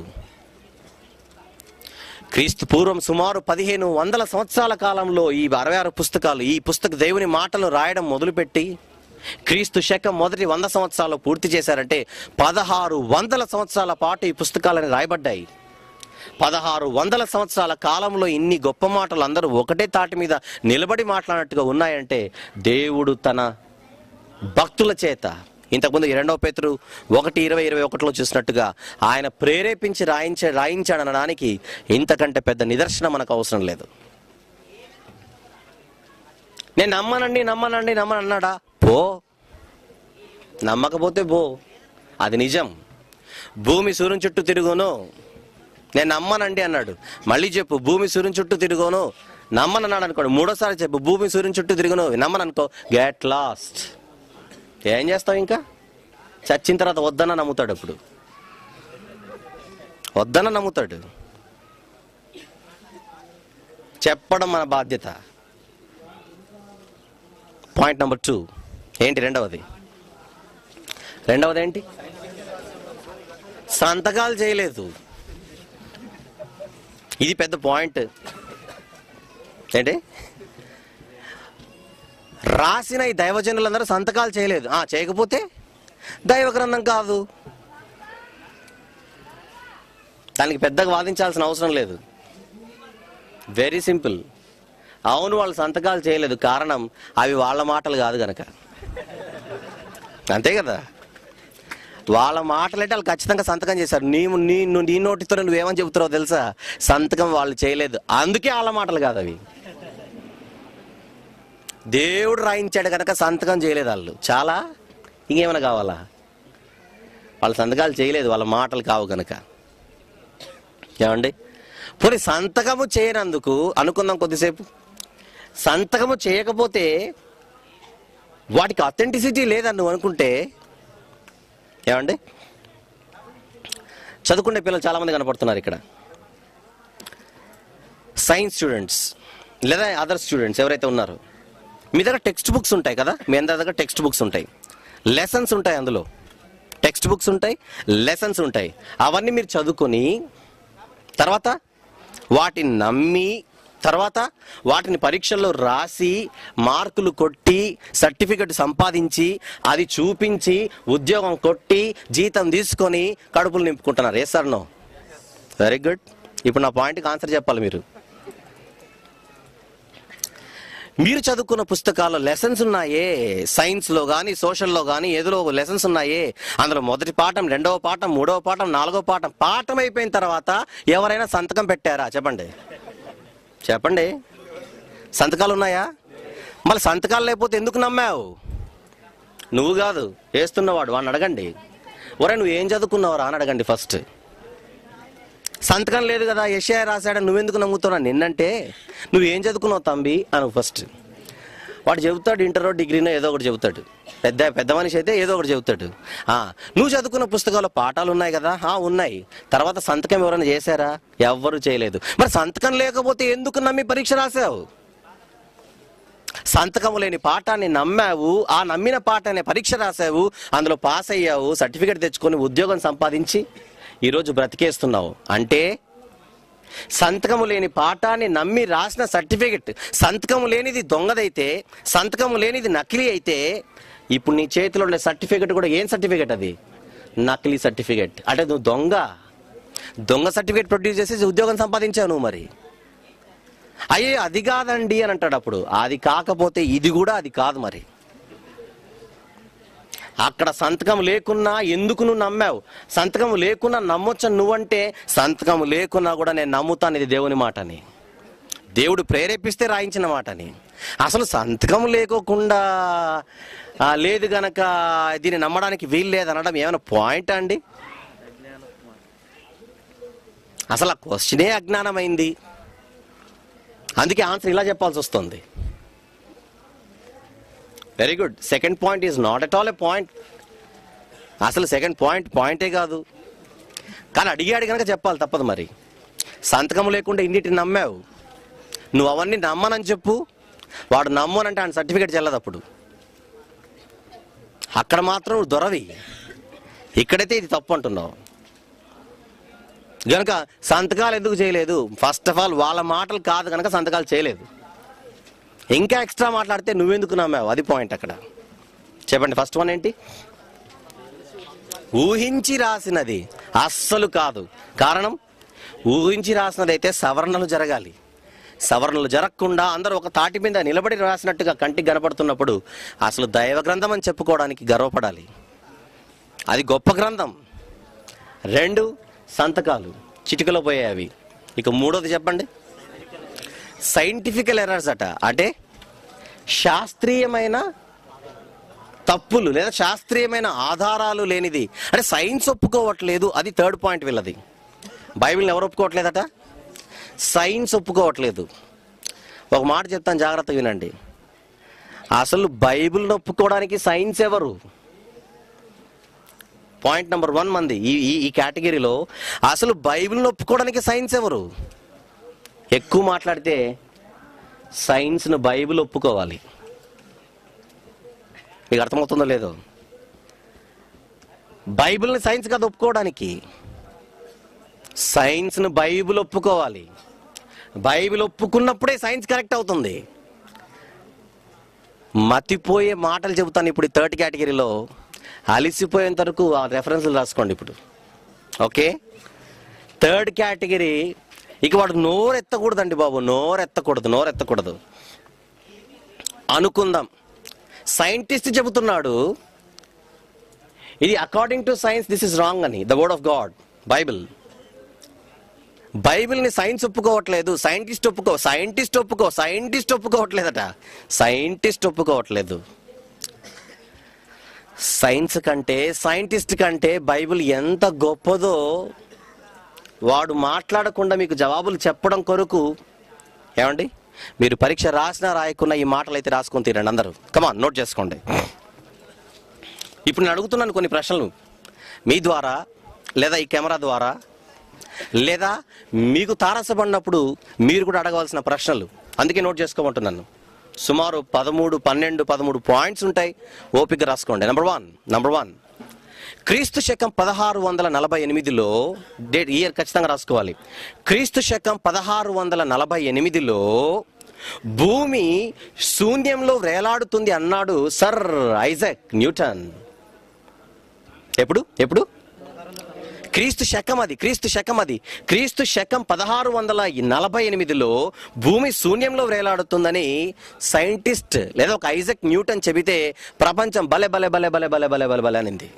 క్రీస్తు పూర్వం సుమారు పదిహేను వందల సంవత్సరాల కాలంలో ఈ అరవై ఆరు పుస్తకాలు ఈ పుస్తక దేవుని మాటలు రాయడం మొదలుపెట్టి క్రీస్తు శకం మొదటి వంద సంవత్సరాలు పూర్తి చేశారంటే పదహారు వందల సంవత్సరాల పాటు ఈ పుస్తకాలని రాయబడ్డాయి పదహారు వందల సంవత్సరాల కాలంలో ఇన్ని గొప్ప మాటలు అందరూ ఒకటే తాటి మీద నిలబడి మాట్లాడినట్టుగా ఉన్నాయంటే దేవుడు తన భక్తుల చేత ఇంతకుముందు ఈ రెండవ పేతురు ఒకటి ఇరవై ఇరవై ఒకటిలో చూసినట్టుగా ఆయన ప్రేరేపించి రాయించ రాయించాడనడానికి ఇంతకంటే పెద్ద నిదర్శనం మనకు అవసరం లేదు నేను నమ్మనండి నమ్మనండి నమ్మను అన్నాడా పో నమ్మకపోతే పో అది నిజం భూమి సూర్యుని చుట్టూ తిరుగును నేను నమ్మనండి అన్నాడు మళ్ళీ చెప్పు భూమి సూర్యుని చుట్టూ తిరుగును నమ్మనన్నాడు అనుకోండి మూడోసారి చెప్పు భూమి సూర్యుని చుట్టూ తిరుగును నమ్మను అనుకో గెట్ లాస్ట్ ఏం చేస్తావు ఇంకా చచ్చిన తర్వాత వద్దన నమ్ముతాడు ఇప్పుడు వద్దన నమ్ముతాడు చెప్పడం మన బాధ్యత పాయింట్ నెంబర్ టూ ఏంటి రెండవది రెండవది ఏంటి సంతకాలు చేయలేదు ఇది పెద్ద పాయింట్ ఏంటి రాసిన ఈ దైవజనులందరూ సంతకాలు చేయలేదు ఆ చేయకపోతే దైవ గ్రంథం కాదు దానికి పెద్దగా వాదించాల్సిన అవసరం లేదు వెరీ సింపుల్ అవును వాళ్ళు సంతకాలు చేయలేదు కారణం అవి వాళ్ళ మాటలు కాదు గనక అంతే కదా వాళ్ళ మాటలు అంటే వాళ్ళు ఖచ్చితంగా సంతకం చేశారు నీ నీ నువ్వు నీ నోటితో నువ్వేమని చెబుతున్నావు తెలుసా సంతకం వాళ్ళు చేయలేదు అందుకే వాళ్ళ మాటలు కాదు అవి దేవుడు రాయించాడు కనుక సంతకం చేయలేదు వాళ్ళు చాలా ఇంకేమైనా కావాలా వాళ్ళ సంతకాలు చేయలేదు వాళ్ళ మాటలు కావు కనుక ఏమండి పోనీ సంతకము చేయనందుకు అనుకుందాం కొద్దిసేపు సంతకము చేయకపోతే వాటికి అథెంటిసిటీ లేదని నువ్వు అనుకుంటే ఏమండి చదువుకునే పిల్లలు చాలామంది కనపడుతున్నారు ఇక్కడ సైన్స్ స్టూడెంట్స్ లేదా అదర్ స్టూడెంట్స్ ఎవరైతే ఉన్నారో మీ దగ్గర టెక్స్ట్ బుక్స్ ఉంటాయి కదా మీ అందరి దగ్గర టెక్స్ట్ బుక్స్ ఉంటాయి లెసన్స్ ఉంటాయి అందులో టెక్స్ట్ బుక్స్ ఉంటాయి లెసన్స్ ఉంటాయి అవన్నీ మీరు చదువుకొని తర్వాత వాటిని నమ్మి తర్వాత వాటిని పరీక్షల్లో రాసి మార్కులు కొట్టి సర్టిఫికెట్ సంపాదించి అది చూపించి ఉద్యోగం కొట్టి జీతం తీసుకొని కడుపులు నింపుకుంటున్నారు ఏ సార్ నో వెరీ గుడ్ ఇప్పుడు నా పాయింట్కి ఆన్సర్ చెప్పాలి మీరు మీరు చదువుకున్న పుస్తకాల్లో లెసన్స్ ఉన్నాయే సైన్స్లో కానీ సోషల్లో కానీ ఏదో లెసన్స్ ఉన్నాయే అందులో మొదటి పాఠం రెండవ పాఠం మూడవ పాఠం నాలుగవ పాఠం పాఠం అయిపోయిన తర్వాత ఎవరైనా సంతకం పెట్టారా చెప్పండి చెప్పండి సంతకాలు ఉన్నాయా మళ్ళీ సంతకాలు లేకపోతే ఎందుకు నమ్మావు నువ్వు కాదు వేస్తున్నవాడు వాడిని అడగండి ఒరే నువ్వు ఏం చదువుకున్నావురా అని అడగండి ఫస్ట్ సంతకం లేదు కదా యషయా రాశాడు నువ్వెందుకు నమ్ముతున్నావు నిన్నంటే నువ్వేం చదువుకున్నావు తంబి అను ఫస్ట్ వాడు చెబుతాడు ఇంటరో డిగ్రీనో ఏదో ఒకటి చెబుతాడు పెద్ద పెద్ద మనిషి అయితే ఏదో ఒకటి చెబుతాడు ఆ, నువ్వు చదువుకున్న పుస్తకాల్లో పాఠాలు ఉన్నాయి కదా ఆ ఉన్నాయి తర్వాత సంతకం ఎవరైనా చేశారా ఎవ్వరు చేయలేదు మరి సంతకం లేకపోతే ఎందుకు నమ్మి పరీక్ష రాసావు సంతకం లేని పాఠాన్ని నమ్మావు ఆ నమ్మిన పాఠాన్ని పరీక్ష రాసావు అందులో పాస్ అయ్యావు సర్టిఫికేట్ తెచ్చుకొని ఉద్యోగం సంపాదించి ఈరోజు బ్రతికేస్తున్నావు అంటే సంతకము లేని పాఠాన్ని నమ్మి రాసిన సర్టిఫికెట్ సంతకము లేనిది దొంగదైతే సంతకము లేనిది నకిలీ అయితే ఇప్పుడు నీ చేతిలో ఉండే సర్టిఫికెట్ కూడా ఏం సర్టిఫికెట్ అది నకిలీ సర్టిఫికెట్ అంటే నువ్వు దొంగ దొంగ సర్టిఫికెట్ ప్రొడ్యూస్ చేసి ఉద్యోగం సంపాదించావు నువ్వు మరి అయ్యే అది కాదండి అని అంటాడు అప్పుడు అది కాకపోతే ఇది కూడా అది కాదు మరి అక్కడ సంతకం లేకున్నా ఎందుకు నువ్వు నమ్మావు సంతకం లేకున్నా నమ్మొచ్చని నువ్వంటే సంతకం లేకున్నా కూడా నేను నమ్ముతాను ఇది దేవుని మాటని దేవుడు ప్రేరేపిస్తే రాయించిన మాటని అసలు సంతకం లేకోకుండా ఆ, లేదు గనక దీన్ని నమ్మడానికి వీలు లేదనడం ఏమైనా పాయింట్ అండి అసలు ఆ క్వశ్చనే అజ్ఞానమైంది అందుకే ఆన్సర్ ఇలా చెప్పాల్సి వస్తుంది very good second point is not at all a point అసలు సెకండ్ పాయింట్ పాయింటే కాదు కానీ అడిగాడు కనుక చెప్పాలి తప్పదు మరి సంతకం లేకుండా ఇన్నిటిని నమ్మావు నువ్వు అవన్నీ నమ్మనని చెప్పు వాడు నమ్మనంటే ఆయన సర్టిఫికేట్ చెల్లదు అప్పుడు అక్కడ మాత్రం నువ్వు దొరవి ఇక్కడైతే ఇది తప్పు అంటున్నావు గనుక సంతకాలు ఎందుకు చేయలేదు ఫస్ట్ ఆఫ్ ఆల్ వాళ్ళ మాటలు కాదు కనుక సంతకాలు చేయలేదు ఇంకా ఎక్స్ట్రా మాట్లాడితే నువ్వెందుకు నమ్మావు అది పాయింట్ అక్కడ చెప్పండి ఫస్ట్ వన్ ఏంటి ఊహించి రాసినది అస్సలు కాదు కారణం ఊహించి రాసినది అయితే సవరణలు జరగాలి సవరణలు జరగకుండా అందరూ ఒక తాటి మీద నిలబడి రాసినట్టుగా కంటికి కనపడుతున్నప్పుడు అసలు దైవ గ్రంథం అని చెప్పుకోవడానికి గర్వపడాలి అది గొప్ప గ్రంథం రెండు సంతకాలు చిటికలో పోయాయి అవి ఇక మూడోది చెప్పండి సైంటిఫికల్ ఎర్రర్స్ అట అంటే శాస్త్రీయమైన తప్పులు లేదా శాస్త్రీయమైన ఆధారాలు లేనిది అంటే సైన్స్ ఒప్పుకోవట్లేదు అది థర్డ్ పాయింట్ వీళ్ళది బైబిల్ని ఎవరు ఒప్పుకోవట్లేదట సైన్స్ ఒప్పుకోవట్లేదు ఒక మాట చెప్తాను జాగ్రత్తగా వినండి అసలు బైబిల్ని ఒప్పుకోవడానికి సైన్స్ ఎవరు పాయింట్ నెంబర్ వన్ మంది ఈ ఈ- ఈ కేటగిరీలో అసలు బైబిల్ని ఒప్పుకోవడానికి సైన్స్ ఎవరు ఎక్కువ మాట్లాడితే సైన్స్ను బైబిల్ ఒప్పుకోవాలి మీకు అర్థమవుతుందో లేదో బైబిల్ని సైన్స్ కాదు ఒప్పుకోవడానికి సైన్స్ను బైబిల్ ఒప్పుకోవాలి బైబిల్ ఒప్పుకున్నప్పుడే సైన్స్ కరెక్ట్ అవుతుంది మతిపోయే మాటలు చెబుతాను ఇప్పుడు థర్డ్ కేటగిరీలో అలిసిపోయేంత వరకు ఆ రెఫరెన్స్లు రాసుకోండి ఇప్పుడు ఓకే థర్డ్ కేటగిరీ ఇక వాడు నోరు ఎత్తకూడదండి బాబు నోరు ఎత్తకూడదు నోరు ఎత్తకూడదు అనుకుందాం సైంటిస్ట్ చెబుతున్నాడు ఇది according to science this is wrong అని the word of God Bible బైబిల్ని సైన్స్ ఒప్పుకోవట్లేదు సైంటిస్ట్ ఒప్పుకో సైంటిస్ట్ ఒప్పుకో సైంటిస్ట్ ఒప్పుకోవట్లేదట సైంటిస్ట్ ఒప్పుకోవట్లేదు సైన్స్ కంటే సైంటిస్ట్ కంటే బైబిల్ ఎంత గొప్పదో వాడు మాట్లాడకుండా మీకు జవాబులు చెప్పడం కొరకు ఏమండి మీరు పరీక్ష రాసినా రాయకున్నా ఈ మాటలు అయితే రాసుకొని తీరండి అందరూ కమాన్ నోట్ చేసుకోండి ఇప్పుడు నేను అడుగుతున్నాను కొన్ని ప్రశ్నలు మీ ద్వారా లేదా ఈ కెమెరా ద్వారా లేదా మీకు తారసపడినప్పుడు మీరు కూడా అడగవలసిన ప్రశ్నలు అందుకే నోట్ చేసుకోమంటున్నాను సుమారు పదమూడు పన్నెండు పదమూడు పాయింట్స్ ఉంటాయి ఓపిక రాసుకోండి నెంబర్ వన్ నెంబర్ వన్ క్రీస్తు శకం పదహారు వందల నలభై ఎనిమిదిలో డేట్ ఇయర్ ఖచ్చితంగా రాసుకోవాలి క్రీస్తు శకం పదహారు వందల నలభై ఎనిమిదిలో భూమి శూన్యంలో వేలాడుతుంది అన్నాడు సర్ ఐజక్ న్యూటన్ ఎప్పుడు ఎప్పుడు క్రీస్తు శకం అది క్రీస్తు శకం అది క్రీస్తు శకం పదహారు వందల నలభై ఎనిమిదిలో భూమి శూన్యంలో వేలాడుతుందని సైంటిస్ట్ లేదా ఒక ఐజక్ న్యూటన్ చెబితే ప్రపంచం బలే బలే బలే బలే బలే బలే బలే బలే అనింది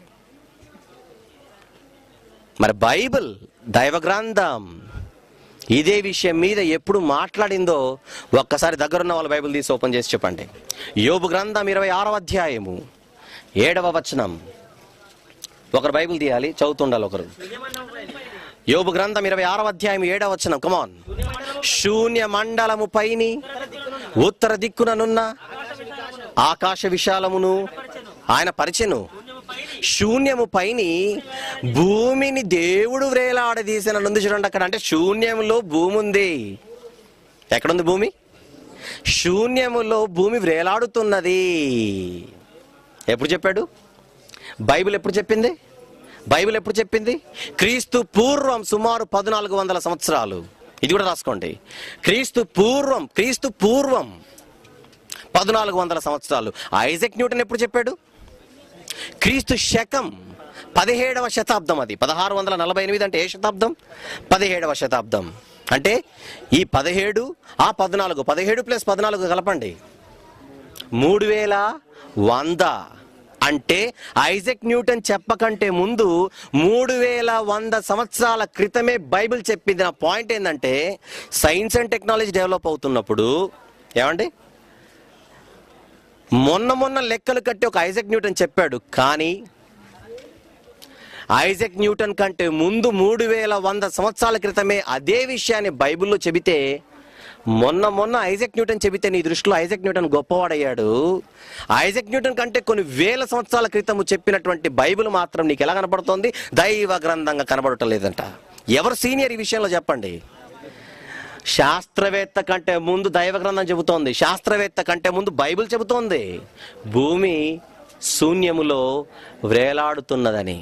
మరి బైబిల్ దైవ గ్రంథం ఇదే విషయం మీద ఎప్పుడు మాట్లాడిందో ఒక్కసారి దగ్గరున్న వాళ్ళ బైబిల్ తీసి ఓపెన్ చేసి చెప్పండి యోబు గ్రంథం ఇరవై ఆరవ అధ్యాయము ఏడవ వచనం ఒకరు బైబిల్ తీయాలి చదువుతుండాలి ఒకరు యోబు గ్రంథం ఇరవై ఆరవ అధ్యాయం ఏడవ వచనం కమాన్ శూన్య మండలము పైని ఉత్తర దిక్కుననున్న ఆకాశ విశాలమును ఆయన పరిచెను శూన్యము పైని భూమిని దేవుడు వ్రేలాడదీసిన నుండి చూడండి అక్కడ అంటే శూన్యములో భూమి ఉంది ఎక్కడుంది భూమి శూన్యములో భూమి వ్రేలాడుతున్నది ఎప్పుడు చెప్పాడు బైబిల్ ఎప్పుడు చెప్పింది బైబిల్ ఎప్పుడు చెప్పింది క్రీస్తు పూర్వం సుమారు పద్నాలుగు వందల సంవత్సరాలు ఇది కూడా రాసుకోండి క్రీస్తు పూర్వం క్రీస్తు పూర్వం పద్నాలుగు వందల సంవత్సరాలు ఐజక్ న్యూటన్ ఎప్పుడు చెప్పాడు క్రీస్తు శకం పదిహేడవ శతాబ్దం అది పదహారు వందల నలభై ఎనిమిది అంటే ఏ శతాబ్దం పదిహేడవ శతాబ్దం అంటే ఈ పదిహేడు ఆ పద్నాలుగు పదిహేడు ప్లస్ పద్నాలుగు కలపండి మూడు వేల వంద అంటే ఐజక్ న్యూటన్ చెప్పకంటే ముందు మూడు వేల వంద సంవత్సరాల క్రితమే బైబిల్ చెప్పింది నా పాయింట్ ఏంటంటే సైన్స్ అండ్ టెక్నాలజీ డెవలప్ అవుతున్నప్పుడు ఏమండి మొన్న మొన్న లెక్కలు కట్టి ఒక ఐజక్ న్యూటన్ చెప్పాడు కానీ ఐజక్ న్యూటన్ కంటే ముందు మూడు వేల వంద సంవత్సరాల క్రితమే అదే విషయాన్ని బైబిల్లో చెబితే మొన్న మొన్న ఐజక్ న్యూటన్ చెబితే నీ దృష్టిలో ఐజక్ న్యూటన్ గొప్పవాడయ్యాడు ఐజక్ న్యూటన్ కంటే కొన్ని వేల సంవత్సరాల క్రితము చెప్పినటువంటి బైబిల్ మాత్రం నీకు ఎలా కనపడుతోంది దైవ గ్రంథంగా కనబడటం లేదంట ఎవరు సీనియర్ ఈ విషయంలో చెప్పండి శాస్త్రవేత్త కంటే ముందు దైవ గ్రంథం చెబుతోంది శాస్త్రవేత్త కంటే ముందు బైబిల్ చెబుతోంది భూమి శూన్యములో వ్రేలాడుతున్నదని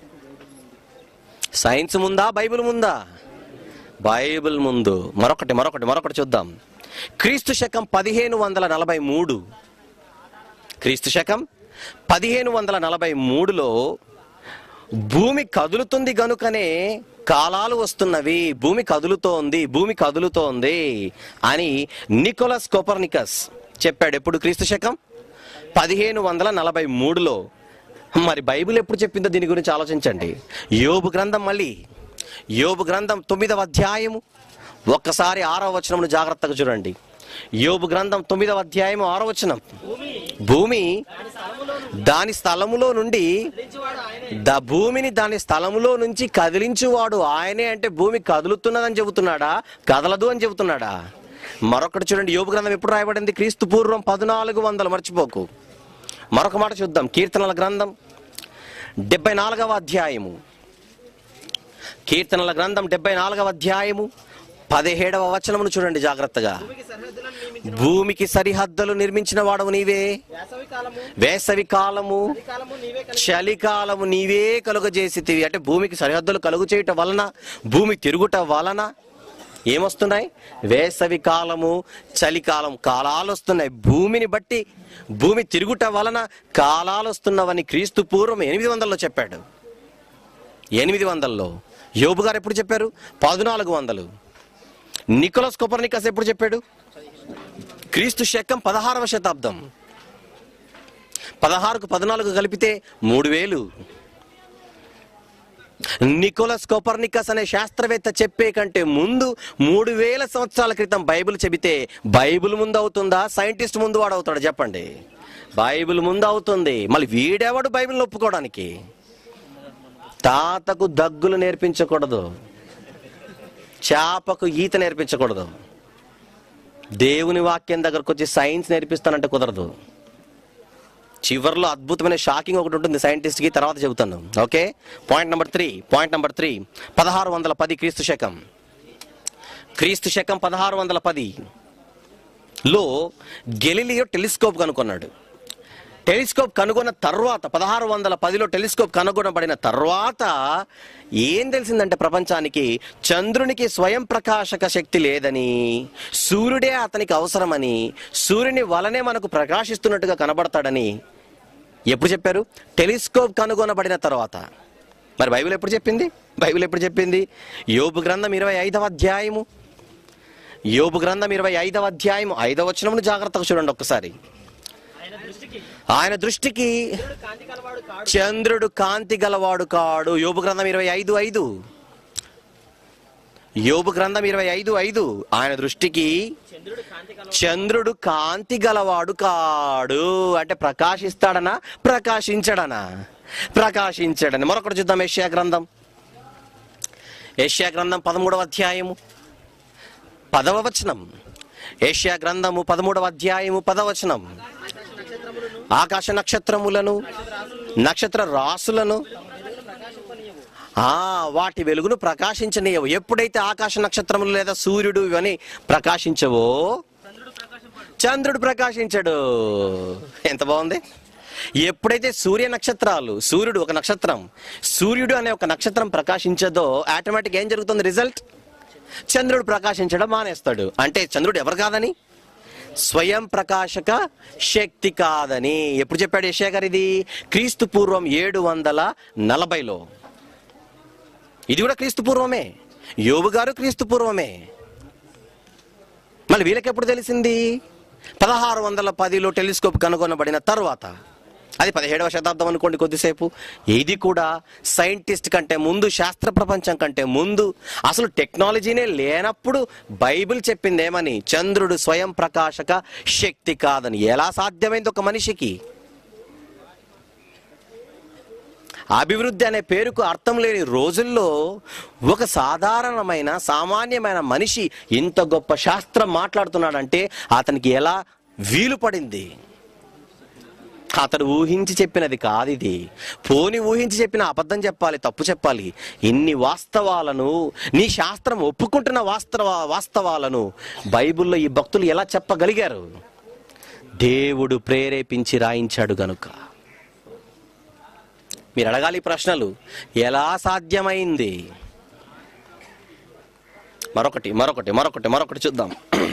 సైన్స్ ముందా బైబిల్ ముందా బైబిల్ ముందు మరొకటి మరొకటి మరొకటి చూద్దాం క్రీస్తు శకం పదిహేను వందల నలభై మూడు క్రీస్తు శకం పదిహేను వందల నలభై మూడులో భూమి కదులుతుంది గనుకనే కాలాలు వస్తున్నవి భూమి కదులుతోంది భూమి కదులుతోంది అని నికోలస్ కోపర్నికస్ చెప్పాడు ఎప్పుడు క్రీస్తు శకం పదిహేను వందల నలభై మూడులో మరి బైబిల్ ఎప్పుడు చెప్పిందో దీని గురించి ఆలోచించండి యోబు గ్రంథం మళ్ళీ యోబు గ్రంథం తొమ్మిదవ అధ్యాయము ఒక్కసారి ఆరవ వచనమును జాగ్రత్తగా చూడండి యోబు గ్రంథం తొమ్మిదవ అధ్యాయము ఆరవ వచనం భూమి భూమి దాని స్థలములో దాని స్థలములో నుండి నిలిచివాడు ఆయనే ద భూమిని దాని స్థలములో నుంచి కదిలించువాడు ఆయనే అంటే భూమి కదులుతున్నదని చెబుతున్నాడా కదలదు అని చెబుతున్నాడా మరొకటి చూడండి యోబు గ్రంథం ఎప్పుడు రాయబడింది క్రీస్తు పూర్వం పద్నాలుగు వందలు మర్చిపోకు మరొక మాట చూద్దాం కీర్తనల గ్రంథం డెబ్బై నాలుగవ అధ్యాయము కీర్తనల గ్రంథం డెబ్బై నాలుగవ అధ్యాయము పదిహేడవ వచనమును చూడండి జాగ్రత్తగా భూమికి సరిహద్దులను నియమించిన భూమికి సరిహద్దులు నిర్మించిన వాడవు నీవే వేసవి కాలము వేసవి కాలము చలికాలము నీవే కలిగి చలికాలము నీవే కలుగజేసితివి అంటే భూమికి సరిహద్దులు కలుగు చేయటం వలన భూమి తిరుగుట వలన ఏమొస్తున్నాయి వేసవి కాలము చలికాలం కాలాలు వస్తున్నాయి భూమిని బట్టి భూమి తిరుగుట వలన కాలాలు వస్తున్నవని క్రీస్తు పూర్వం ఎనిమిది వందల్లో చెప్పాడు ఎనిమిది వందల్లో యోబు గారు ఎప్పుడు చెప్పారు పద్నాలుగు వందలు నికోలస్ కొపర్నికస్ ఎప్పుడు చెప్పాడు క్రీస్తు శకం పదహారవ శతాబ్దం పదహారుకు పద్నాలుగు కలిపితే మూడు వేలు నికోలస్ కోపర్నికస్ అనే శాస్త్రవేత్త చెప్పే కంటే ముందు మూడు వేల సంవత్సరాల క్రితం బైబిల్ చెబితే బైబిల్ ముందు అవుతుందా సైంటిస్ట్ ముందు వాడు అవుతాడు చెప్పండి బైబిల్ ముందు అవుతుంది మళ్ళీ వీడెవడు బైబిల్ ఒప్పుకోవడానికి తాతకు దగ్గులు నేర్పించకూడదు చేపకు ఈత నేర్పించకూడదు దేవుని వాక్యం దగ్గరకు వచ్చి సైన్స్ నేర్పిస్తానంటే కుదరదు చివరిలో అద్భుతమైన షాకింగ్ ఒకటి ఉంటుంది సైంటిస్ట్ కి తర్వాత చెబుతాను okay point number three point number three పదహారు వందల పది క్రీస్తు శకం క్రీస్తు శకం పదహారు వందల పది లో గెలిలియో టెలిస్కోప్ కనుగొన్నాడు టెలిస్కోప్ కనుగొన్న తర్వాత పదహారు వందల పదిలో టెలిస్కోప్ కనుగొనబడిన తర్వాత ఏం తెలిసిందంటే ప్రపంచానికి చంద్రునికి స్వయం ప్రకాశక శక్తి లేదని సూర్యుడే అతనికి అవసరమని సూర్యుని వలనే మనకు ప్రకాశిస్తున్నట్టుగా కనబడతాడని ఎప్పుడు చెప్పారు టెలిస్కోప్ కనుగొనబడిన తర్వాత మరి బైబిల్ ఎప్పుడు చెప్పింది బైబిల్ ఎప్పుడు చెప్పింది యోబు గ్రంథం ఇరవై ఐదవ అధ్యాయము యోబు గ్రంథం ఇరవై ఐదవ అధ్యాయము ఐదవ వచనమును జాగ్రత్తగా చూడండి ఒక్కసారి ఆయన దృష్టికి ఆయన దృష్టికి సూర్యుడు కాంతి కలవాడు కాడు చంద్రుడు కాంతి గలవాడు కాడు యోబు గ్రంథం ఇరవై ఐదు ఐదు యోబు గ్రంథం ఇరవై ఐదు ఐదు ఆయన దృష్టికి చంద్రుడు కాంతి కలవాడు చంద్రుడు కాంతి గలవాడు కాడు అంటే ప్రకాశిస్తాడనా ప్రకాశించడనా ప్రకాశించడని మరొకటి చూద్దాం ఏషియా గ్రంథం ఏషియా గ్రంథం పదమూడవ అధ్యాయము పదవ వచనం ఏషియా గ్రంథము పదమూడవ అధ్యాయము పదవచనం ఆకాశ నక్షత్రములను నక్షత్ర రాసులను ఆ వాటి వెలుగును ప్రకాశించనీయవు ఎప్పుడైతే ఆకాశ నక్షత్రములు లేదా సూర్యుడు ఇవన్నీ ప్రకాశించవో చంద్రుడు ప్రకాశించడు ఎంత బాగుంది ఎప్పుడైతే సూర్య నక్షత్రాలు సూర్యుడు ఒక నక్షత్రం సూర్యుడు అనే ఒక నక్షత్రం ప్రకాశించదో ఆటోమేటిక్ ఏం జరుగుతుంది రిజల్ట్ చంద్రుడు ప్రకాశించడం మానేస్తాడు అంటే చంద్రుడు ఎవరు కాదని స్వయం ప్రకాశక శక్తి కాదని ఎప్పుడు చెప్పాడు యెషయా గారు ఇది క్రీస్తు పూర్వం ఏడు వందల నలభైలో ఇది కూడా క్రీస్తు పూర్వమే యోబు గారు క్రీస్తు పూర్వమే మళ్ళీ వీళ్ళకి ఎప్పుడు తెలిసింది పదహారు వందల పదిలో టెలిస్కోప్ కనుగొనబడిన తర్వాత అది పదిహేడవ శతాబ్దం అనుకోండి కొద్దిసేపు ఇది కూడా సైంటిస్ట్ కంటే ముందు శాస్త్ర ప్రపంచం కంటే ముందు అసలు టెక్నాలజీనే లేనప్పుడు బైబిల్ చెప్పింది ఏమని చంద్రుడు స్వయం ప్రకాశక శక్తి కాదని ఎలా సాధ్యమైంది ఒక మనిషికి అభివృద్ధి అనే పేరుకు అర్థం లేని రోజుల్లో ఒక సాధారణమైన సామాన్యమైన మనిషి ఇంత గొప్ప శాస్త్రం మాట్లాడుతున్నాడంటే అతనికి ఎలా వీలు పడింది అతడు ఊహించి చెప్పినది కాదు ఇది పోని ఊహించి చెప్పిన అబద్ధం చెప్పాలి తప్పు చెప్పాలి ఇన్ని వాస్తవాలను నీ శాస్త్రం ఒప్పుకుంటున్న వాస్తవ వాస్తవాలను బైబిల్లో ఈ భక్తులు ఎలా చెప్పగలిగారు దేవుడు ప్రేరేపించి రాయించాడు గనుక మీరు అడగాలి ఈ ప్రశ్నలు ఎలా సాధ్యమైంది మరొకటి మరొకటి మరొకటి మరొకటి చూద్దాం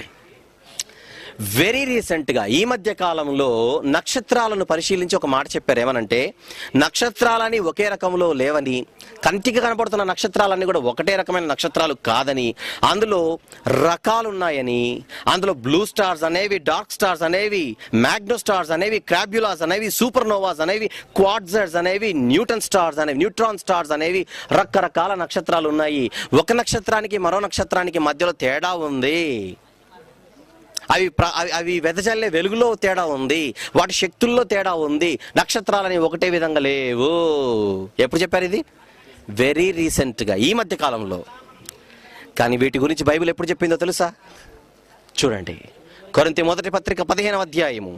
వెరీ రీసెంట్గా ఈ మధ్య కాలంలో నక్షత్రాలను పరిశీలించి ఒక మాట చెప్పారు ఏమనంటే నక్షత్రాలని ఒకే రకంలో లేవని కంటికి కనపడుతున్న నక్షత్రాలన్నీ కూడా ఒకటే రకమైన నక్షత్రాలు కాదని అందులో రకాలు ఉన్నాయని అందులో బ్లూ స్టార్స్ అనేవి డార్క్ స్టార్స్ అనేవి మ్యాగ్నో స్టార్స్ అనేవి క్రాబ్యులాస్ అనేవి సూపర్ నోవాస్ అనేవి క్వాడ్జర్స్ అనేవి న్యూటన్ స్టార్స్ అనేవి న్యూట్రాన్ స్టార్స్ అనేవి రకరకాల నక్షత్రాలు ఉన్నాయి ఒక నక్షత్రానికి మరో నక్షత్రానికి మధ్యలో తేడా ఉంది అవి ప్ర- అవి- అవి వెదజల్లే వెలుగులో తేడా ఉంది వాటి శక్తుల్లో తేడా ఉంది నక్షత్రాలని ఒకటే విధంగా లేవు ఎప్పుడు చెప్పారు ఇది వెరీ రీసెంట్గా ఈ మధ్య కాలంలో కానీ వీటి గురించి బైబిల్ ఎప్పుడు చెప్పిందో తెలుసా చూడండి కొరింతి మొదటి పత్రిక పదిహేనవ అధ్యాయము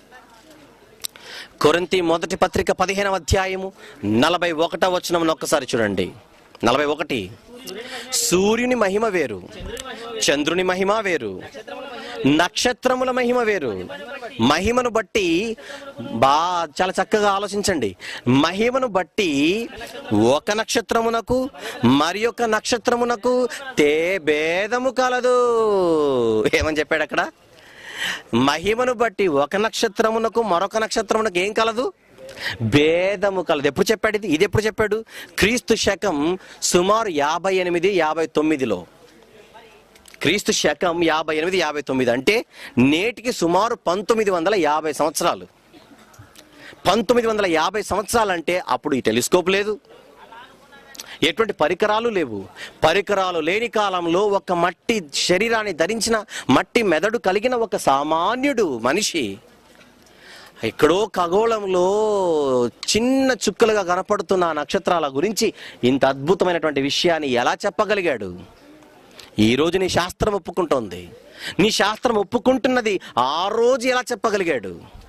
కొరింతి మొదటి పత్రిక పదిహేనవ అధ్యాయము నలభై ఒకటవ వచనం ఒక్కసారి చూడండి నలభై ఒకటి సూర్యుని మహిమ వేరు చంద్రుని మహిమ వేరు నక్షత్రముల మహిమ వేరు మహిమను బట్టి బా చాలా చక్కగా ఆలోచించండి మహిమను బట్టి ఒక నక్షత్రమునకు మరి ఒక నక్షత్రమునకు తే భేదము కలదు ఏమని చెప్పాడు అక్కడ మహిమను బట్టి ఒక నక్షత్రమునకు మరొక నక్షత్రమునకు ఏం కలదు భేదము కలదు ఎప్పుడు చెప్పాడు ఇది ఇది ఎప్పుడు చెప్పాడు క్రీస్తు శకం సుమారు యాభై ఎనిమిది యాభై తొమ్మిదిలో క్రీస్తు శకం యాభై ఎనిమిది యాభై తొమ్మిది అంటే నేటికి సుమారు పంతొమ్మిది వందల యాభై సంవత్సరాలు పంతొమ్మిది వందల యాభై సంవత్సరాలంటే అప్పుడు ఈ టెలిస్కోప్ లేదు ఎటువంటి పరికరాలు లేవు పరికరాలు లేని కాలంలో ఒక మట్టి శరీరాన్ని ధరించిన మట్టి మెదడు కలిగిన ఒక సామాన్యుడు మనిషి ఎక్కడో ఖగోళంలో చిన్న చుక్కలుగా కనపడుతున్న ఆ నక్షత్రాల గురించి ఇంత అద్భుతమైనటువంటి విషయాన్ని ఎలా చెప్పగలిగాడు ఈ రోజు నీ శాస్త్రం ఒప్పుకుంటోంది నీ శాస్త్రం ఒప్పుకుంటున్నది ఆ రోజు ఎలా చెప్పగలిగాడు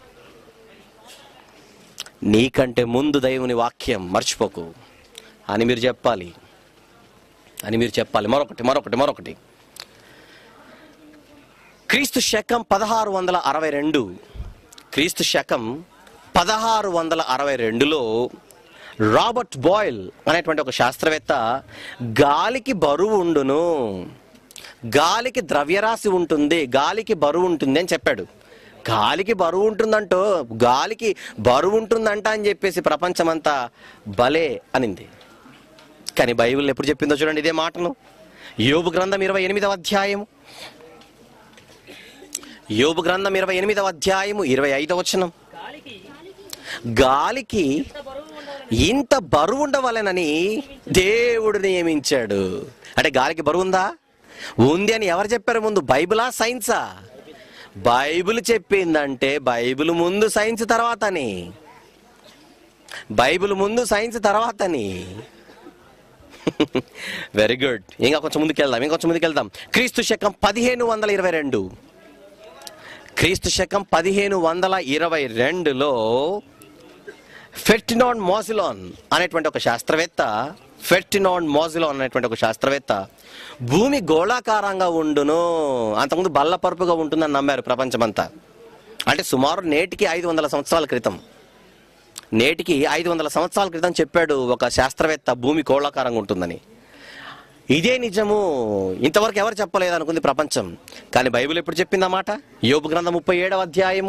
నీకంటే ముందు దైవుని వాక్యం మర్చిపోకు అని మీరు చెప్పాలి అని మీరు చెప్పాలి మరొకటి మరొకటి మరొకటి క్రీస్తు శకం పదహారు వందల అరవై రెండు క్రీస్తు శకం పదహారు వందల అరవై రెండులో రాబర్ట్ బాయిల్ అనేటువంటి ఒక శాస్త్రవేత్త గాలికి బరువు ఉండును గాలికి ద్రవ్యరాశి ఉంటుంది గాలికి బరువు ఉంటుంది అని చెప్పాడు గాలికి బరువు ఉంటుందంటో గాలికి బరువు ఉంటుందంట అని చెప్పేసి ప్రపంచమంతా భలే అనింది కానీ బైబిల్ ఎప్పుడు చెప్పిందో చూడండి ఇదే మాటను యోబు గ్రంథం ఇరవై ఎనిమిదవ అధ్యాయము యోబు గ్రంథం ఇరవై ఎనిమిదవ అధ్యాయము ఇరవై ఐదవ వచనం గాలికి గాలికి ఇంత బరువు ఉండాలని ఇంత బరువు ఉండవలెనని దేవుడు నియమించాడు అంటే గాలికి బరువు ఉందా ఉంది అని ఎవరు చెప్పారు ముందు బైబిలా సైన్సా బైబిల్ చెప్పిందంటే బైబిల్ ముందు సైన్స్ తర్వాతని బైబిల్ ముందు సైన్స్ తర్వాతని వెరీ గుడ్ ఇంకా కొంచెం ముందుకు వెళ్దాం ఇంకా కొంచెం ముందుకు వెళ్దాం క్రీస్తు శకం పదిహేను వందల ఇరవై రెండు క్రీస్తు శకం పదిహేను వందల ఇరవై రెండులో ఫెర్టినాన్ మోజిలాన్ అనేటువంటి ఒక శాస్త్రవేత్త ఫెర్టినాన్ మోజిలాన్ అనేటువంటి ఒక శాస్త్రవేత్త భూమి గోళాకారంగా ఉండును అంతకుముందు బల్లపరుపుగా ఉంటుందని నమ్మారు ప్రపంచమంతా అంటే సుమారు నేటికి ఐదు వందల సంవత్సరాల క్రితం నేటికి ఐదు వందల సంవత్సరాల క్రితం చెప్పాడు ఒక శాస్త్రవేత్త భూమి గోళాకారంగా ఉంటుందని ఇదే నిజము ఇంతవరకు ఎవరు చెప్పలేదు అనుకుంది ప్రపంచం కానీ బైబిల్ ఎప్పుడు చెప్పింది మాట యోబు గ్రంథం ముప్పై ఏడవ అధ్యాయము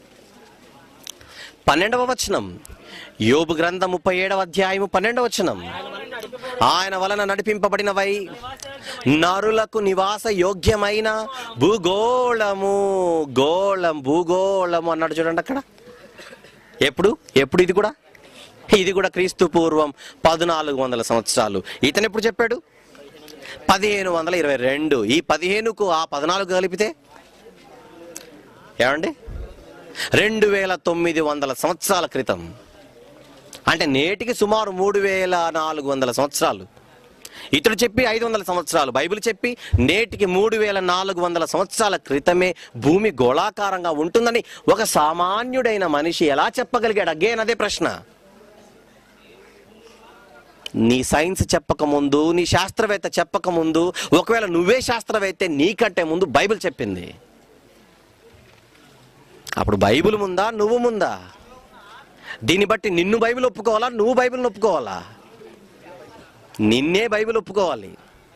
పన్నెండవ వచనం యోబు గ్రంథం ముప్పై ఏడవ అధ్యాయము పన్నెండవ వచనం ఆయన వలన నడిపింపబడినవై నరులకు నివాస యోగ్యమైన భూగోళము గోళం భూగోళము అన్నాడు చూడండి అక్కడ ఎప్పుడు ఎప్పుడు ఇది కూడా ఇది కూడా క్రీస్తు పూర్వం పద్నాలుగు వందల సంవత్సరాలు ఇతను ఎప్పుడు చెప్పాడు పదిహేను వందల ఇరవై రెండు ఈ పదిహేనుకు ఆ పద్నాలుగు కలిపితే ఏమండి రెండు వేల తొమ్మిది వందల సంవత్సరాల క్రితం అంటే నేటికి సుమారు మూడు వేల నాలుగు వందల సంవత్సరాలు ఇతడు చెప్పి ఐదు వందల సంవత్సరాలు బైబిల్ చెప్పి నేటికి మూడు వేల నాలుగు వందల సంవత్సరాల క్రితమే భూమి గోళాకారంగా ఉంటుందని ఒక సామాన్యుడైన మనిషి ఎలా చెప్పగలిగాడు అగేన్ అదే ప్రశ్న నీ సైన్స్ చెప్పకముందు నీ శాస్త్రవేత్త చెప్పకముందు ఒకవేళ నువ్వే శాస్త్రవేత్త నీకంటే ముందు బైబిల్ చెప్పింది అప్పుడు బైబిల్ ముందా నువ్వు ముందా దీన్ని బట్టి నిన్ను బైబిల్ ఒప్పుకోవాలా నువ్వు బైబిల్ని ఒప్పుకోవాలా నిన్నే బైబిల్ ఒప్పుకోవాలి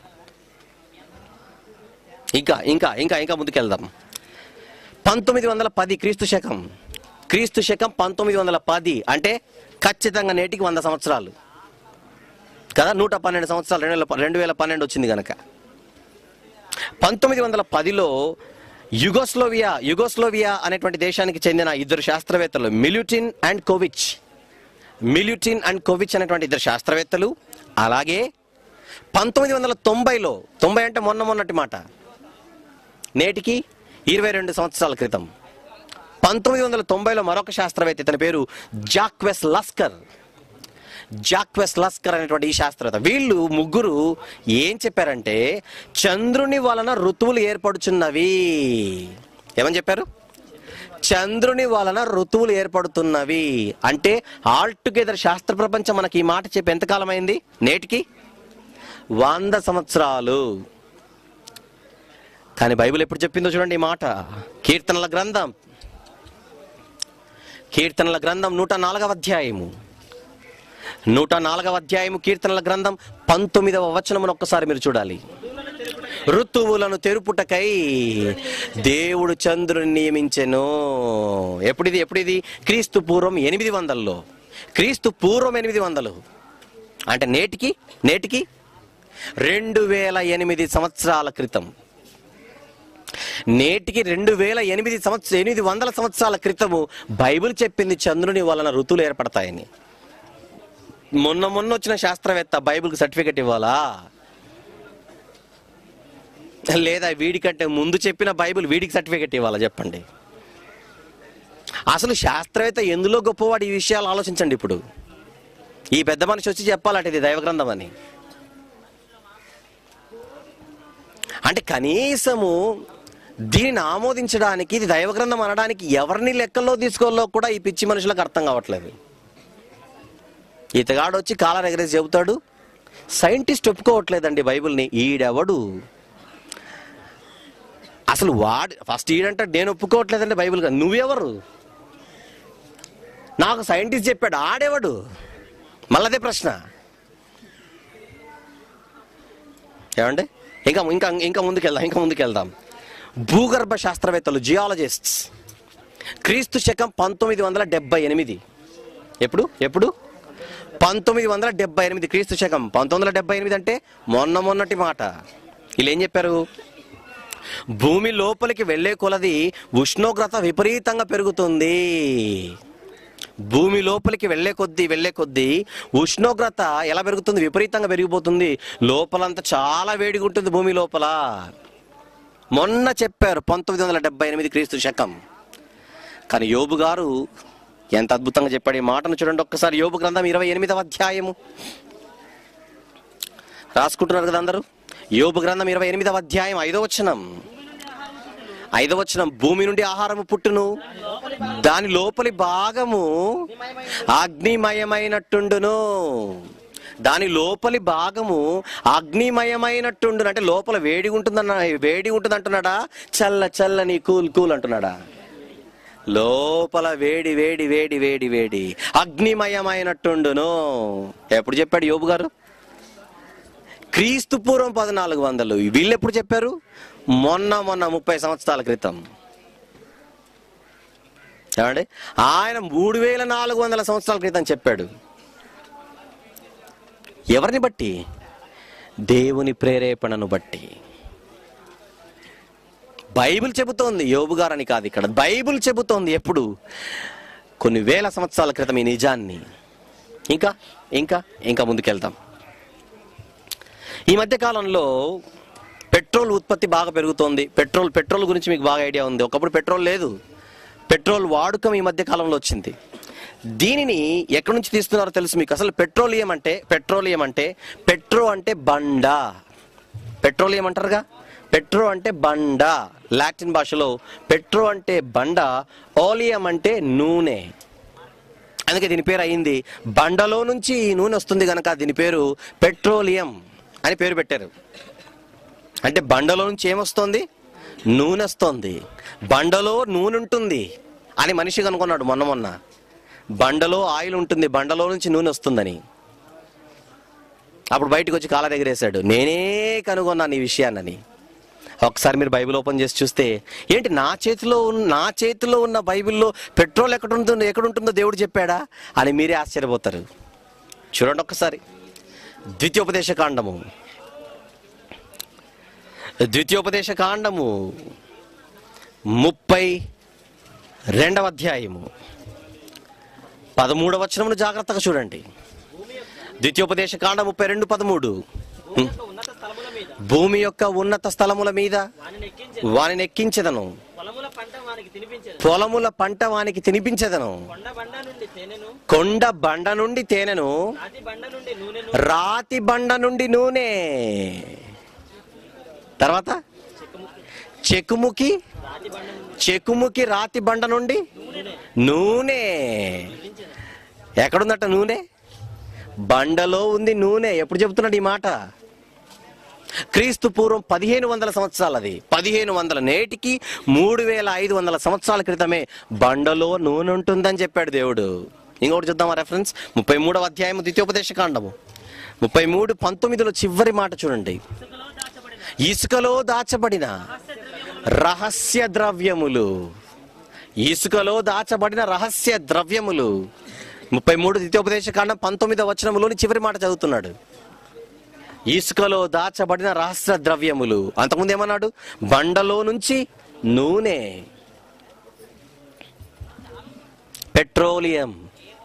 ఇంకా ఇంకా ఇంకా ఇంకా ముందుకెళ్దాం పంతొమ్మిది వందల పది క్రీస్తు శకం క్రీస్తు శకం పంతొమ్మిది వందల పది అంటే ఖచ్చితంగా నేటికి వంద సంవత్సరాలు కదా నూట పన్నెండు సంవత్సరాలు రెండు వేల రెండు వేల పన్నెండు వచ్చింది కనుక పంతొమ్మిది వందల పదిలో యుగోస్లోవియా యుగోస్లోవియా అనేటువంటి దేశానికి చెందిన ఇద్దరు శాస్త్రవేత్తలు మిల్యూటిన్ అండ్ కోవిచ్ మిల్యూటిన్ అండ్ కోవిచ్ అనేటువంటి ఇద్దరు శాస్త్రవేత్తలు అలాగే పంతొమ్మిది వందల తొంభైలో తొంభై అంటే మొన్న మొన్నటి మాట నేటికి ఇరవై రెండు సంవత్సరాల క్రితం పంతొమ్మిది వందల తొంభైలో మరొక శాస్త్రవేత్త ఇతని పేరు జాక్వెస్ లస్కర్ జాక్వెస్ లస్కర్ అనేటువంటి ఈ శాస్త్రవేత్త వీళ్ళు ముగ్గురు ఏం చెప్పారంటే చంద్రుని వలన ఋతువులు ఏర్పడుచున్నవి ఏమని చెప్పారు చంద్రుని వలన ఋతువులు ఏర్పడుతున్నవి అంటే ఆల్ టుగెదర్ శాస్త్ర ప్రపంచం మనకి ఈ మాట చెప్పి ఎంతకాలం అయింది నేటికి వంద సంవత్సరాలు కానీ బైబిల్ ఎప్పుడు చెప్పిందో చూడండి ఈ మాట కీర్తనల గ్రంథం కీర్తనల గ్రంథం నూట నాలుగవ అధ్యాయము నూట నాలుగవ అధ్యాయము కీర్తనల గ్రంథం పంతొమ్మిదవ వచనమును ఒక్కసారి మీరు చూడాలి ఋతువులను తెరుపుటకై దేవుడు చంద్రుని నియమించెను ఎప్పుడిది ఎప్పుడిది క్రీస్తు పూర్వం ఎనిమిది వందల్లో క్రీస్తు పూర్వం ఎనిమిది వందలు అంటే నేటికి నేటికి రెండు వేల ఎనిమిది సంవత్సరాల క్రితం నేటికి రెండు వేల ఎనిమిది సంవత్సర ఎనిమిది వందల సంవత్సరాల క్రితము బైబిల్ చెప్పింది చంద్రుని వలన ఋతువులు ఏర్పడతాయని మొన్న మొన్న వచ్చిన శాస్త్రవేత్త బైబిల్కి సర్టిఫికెట్ ఇవ్వాలా లేదా వీడికంటే ముందు చెప్పిన బైబిల్ వీడికి సర్టిఫికెట్ ఇవ్వాలా చెప్పండి అసలు శాస్త్రవేత్త ఎందులో గొప్పవాడు ఈ విషయాలు ఆలోచించండి ఇప్పుడు ఈ పెద్ద మనిషి వచ్చి చెప్పాలట ఇది దైవగ్రంథం అని అంటే కనీసము దీనిని ఆమోదించడానికి ఇది దైవగ్రంథం అనడానికి ఎవరిని లెక్కల్లో తీసుకోవాలో కూడా ఈ పిచ్చి మనుషులకు అర్థం కావట్లేదు ఇతగాడు వచ్చి కాలర్ ఎగరేసి చెబుతాడు సైంటిస్ట్ ఒప్పుకోవట్లేదండి బైబిల్ని ఈడెవడు అసలు వాడు ఫస్ట్ ఈడంటే నేను ఒప్పుకోవట్లేదండి బైబిల్ కాదు. నువ్వెవరు నాకు సైంటిస్ట్ చెప్పాడు ఆడేవాడు మళ్ళదే ప్రశ్న ఏమండి ఇంకా ఇంకా ఇంకా ముందుకెళ్దాం ఇంకా ముందుకెళ్దాం భూగర్భ శాస్త్రవేత్తలు జియాలజిస్ట్స్ క్రీస్తు శకం పంతొమ్మిది వందల డెబ్బై ఎనిమిది ఎప్పుడు ఎప్పుడు పంతొమ్మిది వందల డెబ్బై ఎనిమిది క్రీస్తు శకం పంతొమ్మిది వందల డెబ్బై ఎనిమిది అంటే మొన్న మొన్నటి మాట వీళ్ళు ఏం చెప్పారు భూమి లోపలికి వెళ్ళే కొలది ఉష్ణోగ్రత విపరీతంగా పెరుగుతుంది భూమి లోపలికి వెళ్ళే కొద్దీ వెళ్ళే కొద్దీ ఉష్ణోగ్రత ఎలా పెరుగుతుంది విపరీతంగా పెరిగిపోతుంది లోపలంతా చాలా వేడిగా ఉంటుంది భూమి లోపల మొన్న చెప్పారు పంతొమ్మిది వందల డెబ్బై ఎనిమిది క్రీస్తు శకం కానీ యోబు గారు ఎంత అద్భుతంగా చెప్పాడు ఈ మాటను చూడండి ఒక్కసారి యోబు గ్రంథం ఇరవై ఎనిమిదవ అధ్యాయము రాసుకుంటున్నారు కదా అందరూ యోబు గ్రంథం ఇరవై ఎనిమిదవ అధ్యాయం ఐదో వచనం ఐదవ వచనం భూమి నుండి ఆహారము పుట్టును దాని లోపలి భాగము అగ్నిమయమైనట్టుండును దాని లోపలి భాగము అగ్నిమయమైనట్టుండును అంటే లోపల వేడి ఉంటుందన్న వేడి ఉంటుంది అంటున్నాడా చల్ల చల్లని కూల్ కూల్ అంటున్నాడా లోపల వేడి వేడి వేడి వేడి వేడి అగ్నిమయమైనట్టుండును ఎప్పుడు చెప్పాడు యోబు గారు క్రీస్తు పూర్వం పద్నాలుగు వందలు వీళ్ళు ఎప్పుడు చెప్పారు మొన్న మొన్న ముప్పై సంవత్సరాల క్రితం ఏమండి ఆయన మూడు వేల నాలుగు వందల సంవత్సరాల క్రితం చెప్పాడు ఎవరిని బట్టి దేవుని ప్రేరేపణను బట్టి బైబిల్ చెబుతోంది యోబు గారని కాదు ఇక్కడ బైబిల్ చెబుతోంది ఎప్పుడు కొన్ని వేల సంవత్సరాల క్రితం ఈ నిజాన్ని ఇంకా ఇంకా ఇంకా ముందుకెళ్తాం ఈ మధ్య కాలంలో పెట్రోల్ ఉత్పత్తి బాగా పెరుగుతోంది పెట్రోల్ పెట్రోల్ గురించి మీకు బాగా ఐడియా ఉంది ఒకప్పుడు పెట్రోల్ లేదు పెట్రోల్ వాడకం ఈ మధ్య కాలంలో వచ్చింది దీనిని ఎక్కడి నుంచి తీస్తున్నారో తెలుసు మీకు అసలు పెట్రోలియం అంటే పెట్రోలియం అంటే పెట్రో అంటే బండ పెట్రోలియం అంటారుగా పెట్రో అంటే బండ లాటిన్ భాషలో పెట్రో అంటే బండ ఓలియం అంటే నూనె అందుకే దీని పేరు అయింది బండలో నుంచి ఈ నూనె వస్తుంది కనుక దీని పేరు పెట్రోలియం అని పేరు పెట్టారు అంటే బండలో నుంచి ఏమొస్తుంది నూనె వస్తుంది బండలో నూనె ఉంటుంది అని మనిషి కనుక్కున్నాడు మొన్న మొన్న బండలో ఆయిల్ ఉంటుంది బండలో నుంచి నూనె వస్తుందని అప్పుడు బయటకు వచ్చి కాలర్ ఎగిరేశాడు నేనే కనుగొన్నాను ఈ విషయాన్నని ఒకసారి మీరు బైబిల్ ఓపెన్ చేసి చూస్తే ఏంటి నా చేతిలో ఉన్న నా చేతిలో ఉన్న బైబిల్లో పెట్రోల్ ఎక్కడ ఉంటుందో ఎక్కడ ఉంటుందో దేవుడు చెప్పాడా అని మీరే ఆశ్చర్యపోతారు చూడండి ఒక్కసారి ద్వితీయోపదేశ కాండము ద్వితీయోపదేశ కాండము ముప్పై రెండవ అధ్యాయము పదమూడవ వచనమును జాగ్రత్తగా చూడండి ద్వితీయోపదేశ కాండ ముప్పై రెండు పదమూడు భూమి యొక్క ఉన్నత స్థలముల మీద భూమి యొక్క ఉన్నత స్థలముల మీద వానిని ఎక్కించి వానిని ఎక్కించెదను పొలముల పంట వానికి తినిపించదు పొలముల పంట వానికి తినిపించెదను కొండ బండ నుండి తేనెను కొండ బండ నుండి తేనెను రాతి బండ నుండి నూనెను రాతి బండ నుండి నూనె తర్వాత చెకుముకి రాతి బండ నుండి చెకుముకి రాతి బండ నుండి నూనె నూనె ఎక్కడుందట నూనె బండలో ఉంది నూనె ఎప్పుడు చెబుతున్నాడు ఈ మాట క్రీస్తు పూర్వం పదిహేను వందల సంవత్సరాలు అది పదిహేను వందల నేటికి మూడు వేల ఐదు వందల సంవత్సరాల క్రితమే బండలో నూనె ఉంటుందని చెప్పాడు దేవుడు ఇంకొకటి చూద్దామా రెఫరెన్స్ ముప్పై మూడవ అధ్యాయం ద్వితీయోపదేశ కాండము ముప్పై మూడు పంతొమ్మిదిలో చివరి మాట చూడండి ఇసుకలో దాచబడిన రహస్య ద్రవ్యములు ఇసుకలో దాచబడిన రహస్య ద్రవ్యములు ముప్పై మూడు ద్వితీయోపదేశ కాండం పంతొమ్మిదవ వచనములోని చివరి మాట చదువుతున్నాడు ఇసుకలో దాచబడిన రహస్య ద్రవ్యములు అంతకుముందు ఏమన్నాడు బండలో నుంచి నూనె పెట్రోలియం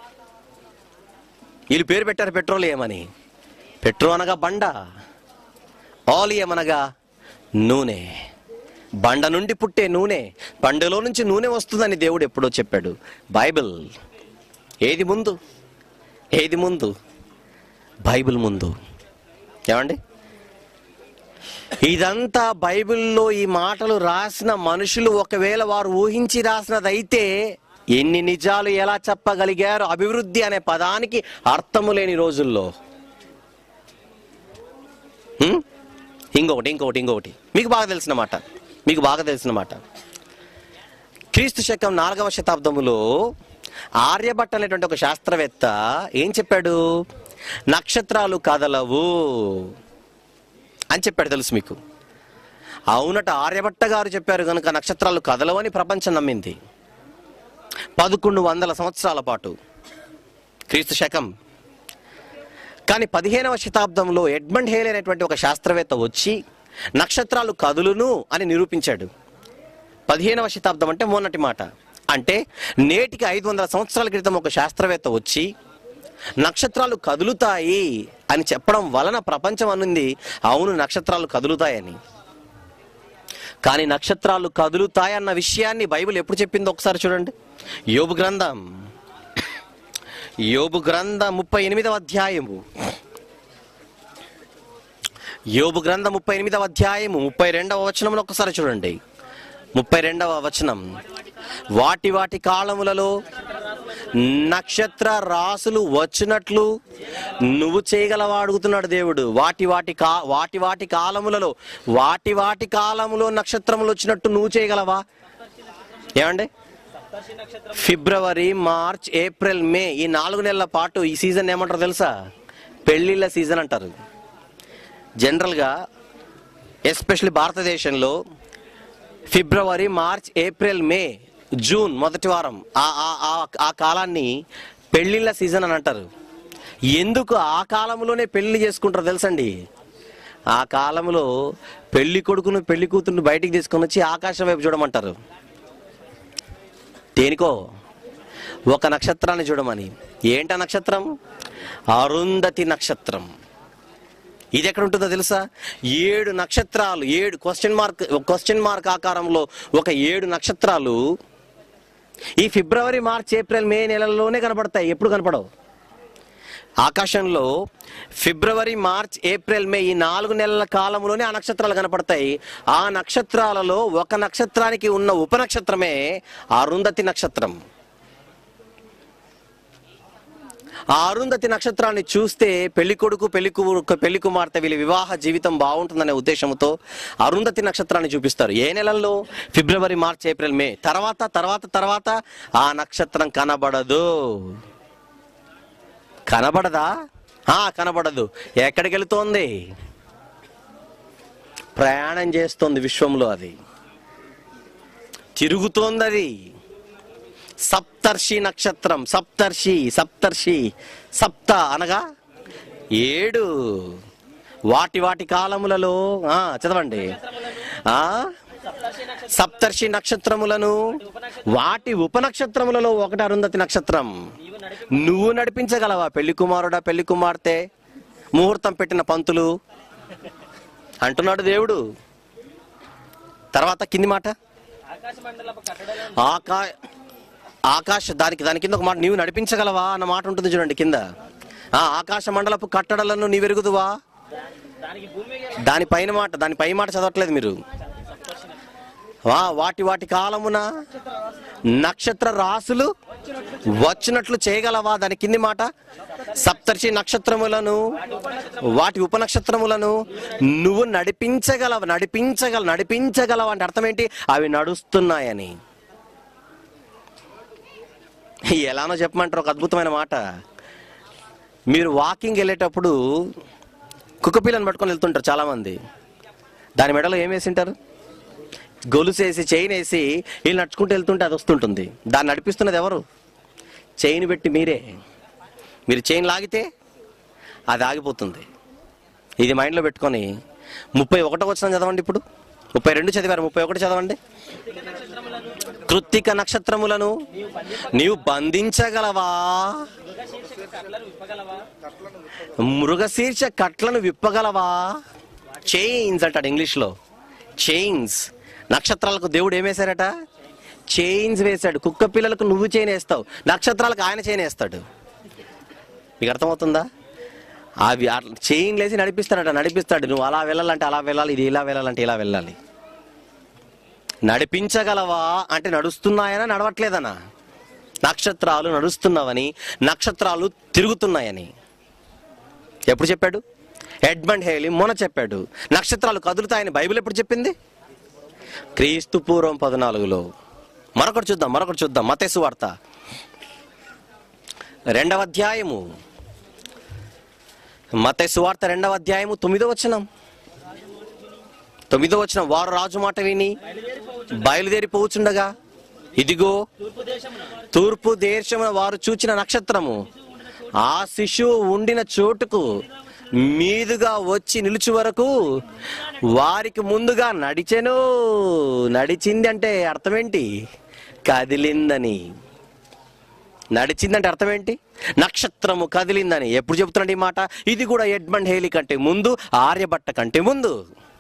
వీళ్ళు పేరు పెట్టారు పెట్రోలియం అని పెట్రో అనగా బండ ఆలియం అనగా నూనె బండ నుండి పుట్టే నూనె బండలో నుంచి నూనె వస్తుందని దేవుడు ఎప్పుడో చెప్పాడు బైబిల్ ఏది ముందు ఏది ముందు బైబిల్ ముందు ఏమండి ఇదంతా బైబిల్లో ఈ మాటలు రాసిన మనుషులు ఒకవేళ వారు ఊహించి రాసినదైతే ఎన్ని నిజాలు ఎలా చెప్పగలిగారు అభివృద్ధి అనే పదానికి అర్థము లేని రోజుల్లో హ్మ్? ఇంకొకటి ఇంకొకటి ఇంకొకటి మీకు బాగా తెలిసిన మాట మీకు బాగా తెలిసిన మాట క్రీస్తు శకం నాలుగవ శతాబ్దములో ఆర్యభట్ట అనేటువంటి ఒక శాస్త్రవేత్త ఏం చెప్పాడు నక్షత్రాలు కదలవు అని చెప్పాడు తెలుసు మీకు అవునట ఆర్యభట్ట గారు చెప్పారు కనుక నక్షత్రాలు కదలవని ప్రపంచం నమ్మింది పదకొండు వందల సంవత్సరాల పాటు క్రీస్తు శకం కానీ పదిహేనవ శతాబ్దంలో ఎడ్మండ్ హేల్ అనేటువంటి ఒక శాస్త్రవేత్త వచ్చి నక్షత్రాలు కదులును అని నిరూపించాడు పదిహేనవ శతాబ్దం అంటే మొన్నటి మాట అంటే నేటికి ఐదు వందల సంవత్సరాల క్రితం ఒక శాస్త్రవేత్త వచ్చి నక్షత్రాలు కదులుతాయి అని చెప్పడం వలన ప్రపంచం అనుంది అవును నక్షత్రాలు కదులుతాయని కానీ నక్షత్రాలు కదులుతాయన్న విషయాన్ని బైబిల్ ఎప్పుడు చెప్పిందో ఒకసారి చూడండి యోబు గ్రంథం యోబు గ్రంథం ముప్పై ఎనిమిదవ అధ్యాయము యోబు గ్రంథం ముప్పై ఎనిమిదవ అధ్యాయము ముప్పై రెండవ వచనంలో ఒకసారి చూడండి ముప్పై రెండవ వచనం వాటి వాటి కాలములలో నక్షత్ర రాసులు వచ్చినట్లు నువ్వు చేయగలవా అడుగుతున్నాడు దేవుడు వాటి వాటి కా వాటి వాటి కాలములలో వాటి వాటి కాలములో నక్షత్రములు వచ్చినట్టు నువ్వు చేయగలవా ఏమండి సప్తర్షి నక్షత్రం ఫిబ్రవరి మార్చ్ ఏప్రిల్ మే ఈ నాలుగు నెలల పాటు ఈ సీజన్ ఏమంటారు తెలుసా పెళ్లిళ్ళ సీజన్ అంటారు జనరల్గా ఎస్పెషల్లీ భారతదేశంలో February March April May June మొదటి వారం ఆ ఆ- ఆ- ఆ కాలాన్ని పెళ్లిళ్ళ సీజన్ అని అంటారు ఎందుకు ఆ కాలంలోనే పెళ్లి చేసుకుంటారో తెలుసండి ఆ కాలంలో పెళ్లి కొడుకును పెళ్లి కూతురుని బయటికి తీసుకొని వచ్చి ఆకాశం వైపు చూడమంటారు దేనికో ఒక నక్షత్రాన్ని చూడమని ఏంట నక్షత్రం అరుంధతి నక్షత్రం ఇది ఎక్కడ ఉంటుందో తెలుసా ఏడు నక్షత్రాలు ఏడు క్వశ్చన్ మార్క్ క్వశ్చన్ మార్క్ ఆకారంలో ఒక ఏడు నక్షత్రాలు ఈ ఫిబ్రవరి మార్చ్ ఏప్రిల్ మే నెలల్లోనే కనపడతాయి ఎప్పుడు కనపడవు ఆకాశంలో ఫిబ్రవరి మార్చ్ ఏప్రిల్ మే ఈ నాలుగు నెలల కాలంలోనే ఆ నక్షత్రాలు కనపడతాయి ఆ నక్షత్రాలలో ఒక నక్షత్రానికి ఉన్న ఉపనక్షత్రమే అరుంధతి నక్షత్రం ఆ అరుంధతి నక్షత్రాన్ని చూస్తే పెళ్లి కొడుకు పెళ్లి కు- పెళ్లి కుమార్తె వీళ్ళ వివాహ జీవితం బాగుంటుందనే ఉద్దేశంతో అరుంధతి నక్షత్రాన్ని చూపిస్తారు ఏ నెలల్లో ఫిబ్రవరి మార్చ్ ఏప్రిల్ మే తర్వాత తర్వాత తర్వాత ఆ నక్షత్రం కనబడదు కనబడదా ఆ కనబడదు ఎక్కడికి వెళుతోంది ప్రయాణం చేస్తోంది విశ్వంలో అది తిరుగుతోంది అది సప్తర్షి నక్షత్రం సప్తర్షి సప్తర్షి సప్త అనగా ఏడు వాటి వాటి కాలములలో ఆ చదవండి ఆ సప్తర్షి నక్షత్రం సప్తర్షి నక్షత్రములను వాటి ఉపనక్షత్రములలో ఒకటి అరుంధతి నక్షత్రం నీవు నడిపి నువ్వు నడిపించగలవా పెళ్లి కుమారుడా పెళ్లి కుమార్తె ముహూర్తం పెట్టిన పంతులు అంటున్నాడు దేవుడు తర్వాత కింది మాట ఆకాశ మండలపు కట్టడలను ఆకా ఆకాశ దానికి దాని కింద ఒక మాట నీవు నడిపించగలవా అన్న మాట ఉంటుంది చూడండి కింద ఆ ఆకాశ మండలపు కట్టడలను నీ వెరుగుదువా దానికి భూమి మీద దాని పైన మాట దాని పై మాట చదవట్లేదు మీరు ఆ, వాటి వాటి కాలమున నక్షత్ర రాసులు వచ్చినట్లు చేయగలవా దాని కింది మాట సప్తర్షి నక్షత్రములను వాటి ఉపనక్షత్రములను నువ్వు నడిపించగలవు నడిపించగల నడిపించగలవు అంటే అర్థం ఏంటి అవి నడుస్తున్నాయని ఎలానో చెప్పమంటారు ఒక అద్భుతమైన మాట మీరు వాకింగ్ వెళ్ళేటప్పుడు కుక్కపిల్లని పట్టుకొని వెళ్తుంటారు చాలామంది దాని మెడలో ఏం వేసింటారు గొలుసేసి చైన్ వేసి వీళ్ళు నడుచుకుంటూ వెళ్తుంటే అది వస్తుంటుంది దాన్ని నడిపిస్తున్నది ఎవరు చైన్ పెట్టి మీరే మీరు చైన్ లాగితే అది ఆగిపోతుంది ఇది మైండ్లో పెట్టుకొని ముప్పై ఒకటో వచ్చిన చదవండి ఇప్పుడు ముప్పై రెండు చదివారు ముప్పై ఒకటి చదవండి కృత్తిక నక్షత్రములను నీవు బంధించగలవా మృగశీర్షక కట్లను విప్పగలవా మృగశీర్ష కట్లను విప్పగలవా చైన్స్ అంటాడు ఇంగ్లీష్లో చైన్స్ నక్షత్రాలకు దేవుడు ఏం వేశారట చైన్స్ వేశాడు కుక్క పిల్లలకు నువ్వు చైన్ వేస్తావు నక్షత్రాలకు ఆయన చైన్ వేస్తాడు మీకు అర్థమవుతుందా అవి చైన్ లేసి నడిపిస్తాడట నడిపిస్తాడు నువ్వు అలా వెళ్ళాలంటే అలా వెళ్ళాలి ఇది ఇలా వెళ్ళాలంటే ఇలా వెళ్ళాలి నడిపించగలవా అంటే నడుస్తున్నాయనా నడవట్లేదనా నక్షత్రాలు నడుస్తున్నావని నక్షత్రాలు తిరుగుతున్నాయని ఎప్పుడు చెప్పాడు ఎడ్మండ్ హేలీ మొన్న చెప్పాడు నక్షత్రాలు కదులుతాయని బైబిల్ ఎప్పుడు చెప్పింది క్రీస్తు పూర్వం పద్నాలుగులో మరొకటి చూద్దాం మరొకటి చూద్దాం మతేసు వార్త రెండవ అధ్యాయము మతేసు వార్త రెండవ అధ్యాయము తొమ్మిదో వచనం తొమ్మిదో వచనం వారు రాజు మాట విని బయలుదేరిపోవచ్చుండగా ఇదిగో తూర్పు దేశమున తూర్పు దేశమున వారు చూచిన నక్షత్రము ఆ శిశువు ఉండిన చోటుకు మీదుగా వచ్చి నిలుచు వరకు వారికి ముందుగా నడిచెను నడిచింది అంటే అర్థం ఏంటి కదిలిందని నడిచిందంటే అర్థం ఏంటి నక్షత్రము కదిలిందని ఎప్పుడు చెబుతున్నాడు ఈ మాట ఇది కూడా ఎడ్మండ్ హేలీ కంటే ముందు ఆర్యభట్ట కంటే ముందు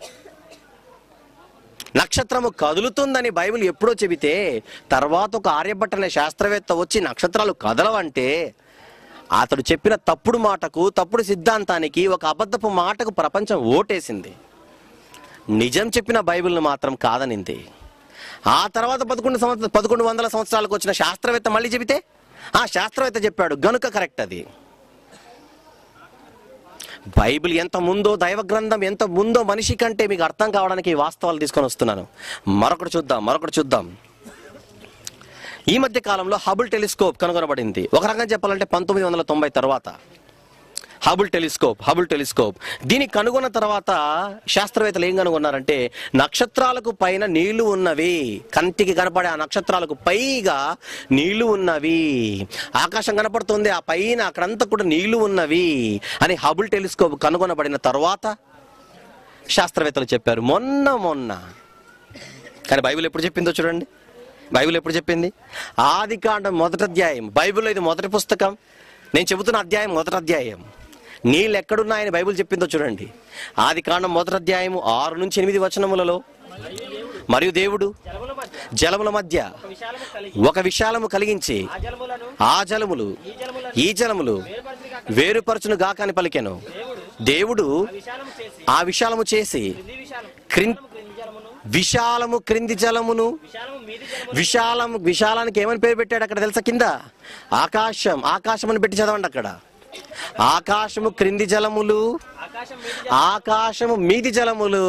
నక్షత్రము కదులుతుందని బైబిల్ ఎప్పుడో చెబితే తర్వాత ఒక ఆర్యభట్ట అనే శాస్త్రవేత్త వచ్చి నక్షత్రాలు కదలవంటే అతడు చెప్పిన తప్పుడు మాటకు తప్పుడు సిద్ధాంతానికి ఒక అబద్ధపు మాటకు ప్రపంచం ఓటేసింది నిజం చెప్పిన బైబిల్ను మాత్రం కాదనింది ఆ తర్వాత పదకొండు సంవత్సర పదకొండు వందల సంవత్సరాలకు వచ్చిన శాస్త్రవేత్త మళ్ళీ చెబితే ఆ శాస్త్రవేత్త చెప్పాడు గనుక కరెక్ట్ అది బైబిల్ ఎంత ముందో దైవ గ్రంథం ఎంత ముందో మనిషి కంటే మీకు అర్థం కావడానికి ఈ వాస్తవాలు తీసుకొని వస్తున్నాను మరొకటి చూద్దాం మరొకటి చూద్దాం ఈ మధ్య కాలంలో హబుల్ టెలిస్కోప్ కనుగొనబడింది ఒక రకంగా చెప్పాలంటే పంతొమ్మిది వందల తొంభై తర్వాత హబుల్ టెలిస్కోప్ హబుల్ టెలిస్కోప్ దీన్ని కనుగొన్న తర్వాత శాస్త్రవేత్తలు ఏం కనుగొన్నారంటే నక్షత్రాలకు పైన నీళ్లు ఉన్నవి కంటికి కనపడే ఆ నక్షత్రాలకు పైగా నీళ్లు ఉన్నవి ఆకాశం కనపడుతుంది ఆ పైన అక్కడంతా కూడా నీళ్లు ఉన్నవి అని హబుల్ టెలిస్కోప్ కనుగొనబడిన తర్వాత శాస్త్రవేత్తలు చెప్పారు మొన్న మొన్న కానీ బైబిల్ ఎప్పుడు చెప్పిందో చూడండి బైబిల్ ఎప్పుడు చెప్పింది ఆది కాండం మొదటి అధ్యాయం బైబిల్లో ఇది మొదటి పుస్తకం నేను చెబుతున్న అధ్యాయం మొదటి అధ్యాయం నీళ్ళు ఎక్కడున్నాయని బైబిల్ చెప్పిందో చూడండి ఆది కాండం మొదటి అధ్యాయము ఆరు నుంచి ఎనిమిది వచనములలో మరియు దేవుడు జలముల మధ్య జలముల మధ్య ఒక విశాలము కలిగి ఒక విశాలము కలిగించి ఆ జలములను ఆ జలములు ఈ జలములను ఈ జలములు వేరుపరిచిన కాక వేరుపరచును గాకని పలికెను దేవుడు దేవుడు ఆ విశాలము చేసి ఆ విశాలము చేసి క్రింది విశాలం క్రిన్ క్రింది జలమును విశాలము క్రింది జలమును విశాలము మీది జలమును విశాలం విశాలానికి ఏమని పేరు పెట్టాడు అక్కడ తెలుసా కింద ఆకాశం ఆకాశం అని పెట్టి చదవండి అక్కడ ఆకాశము క్రింది జలములు ఆకాశం మీది ఆకాశము మీది జలములు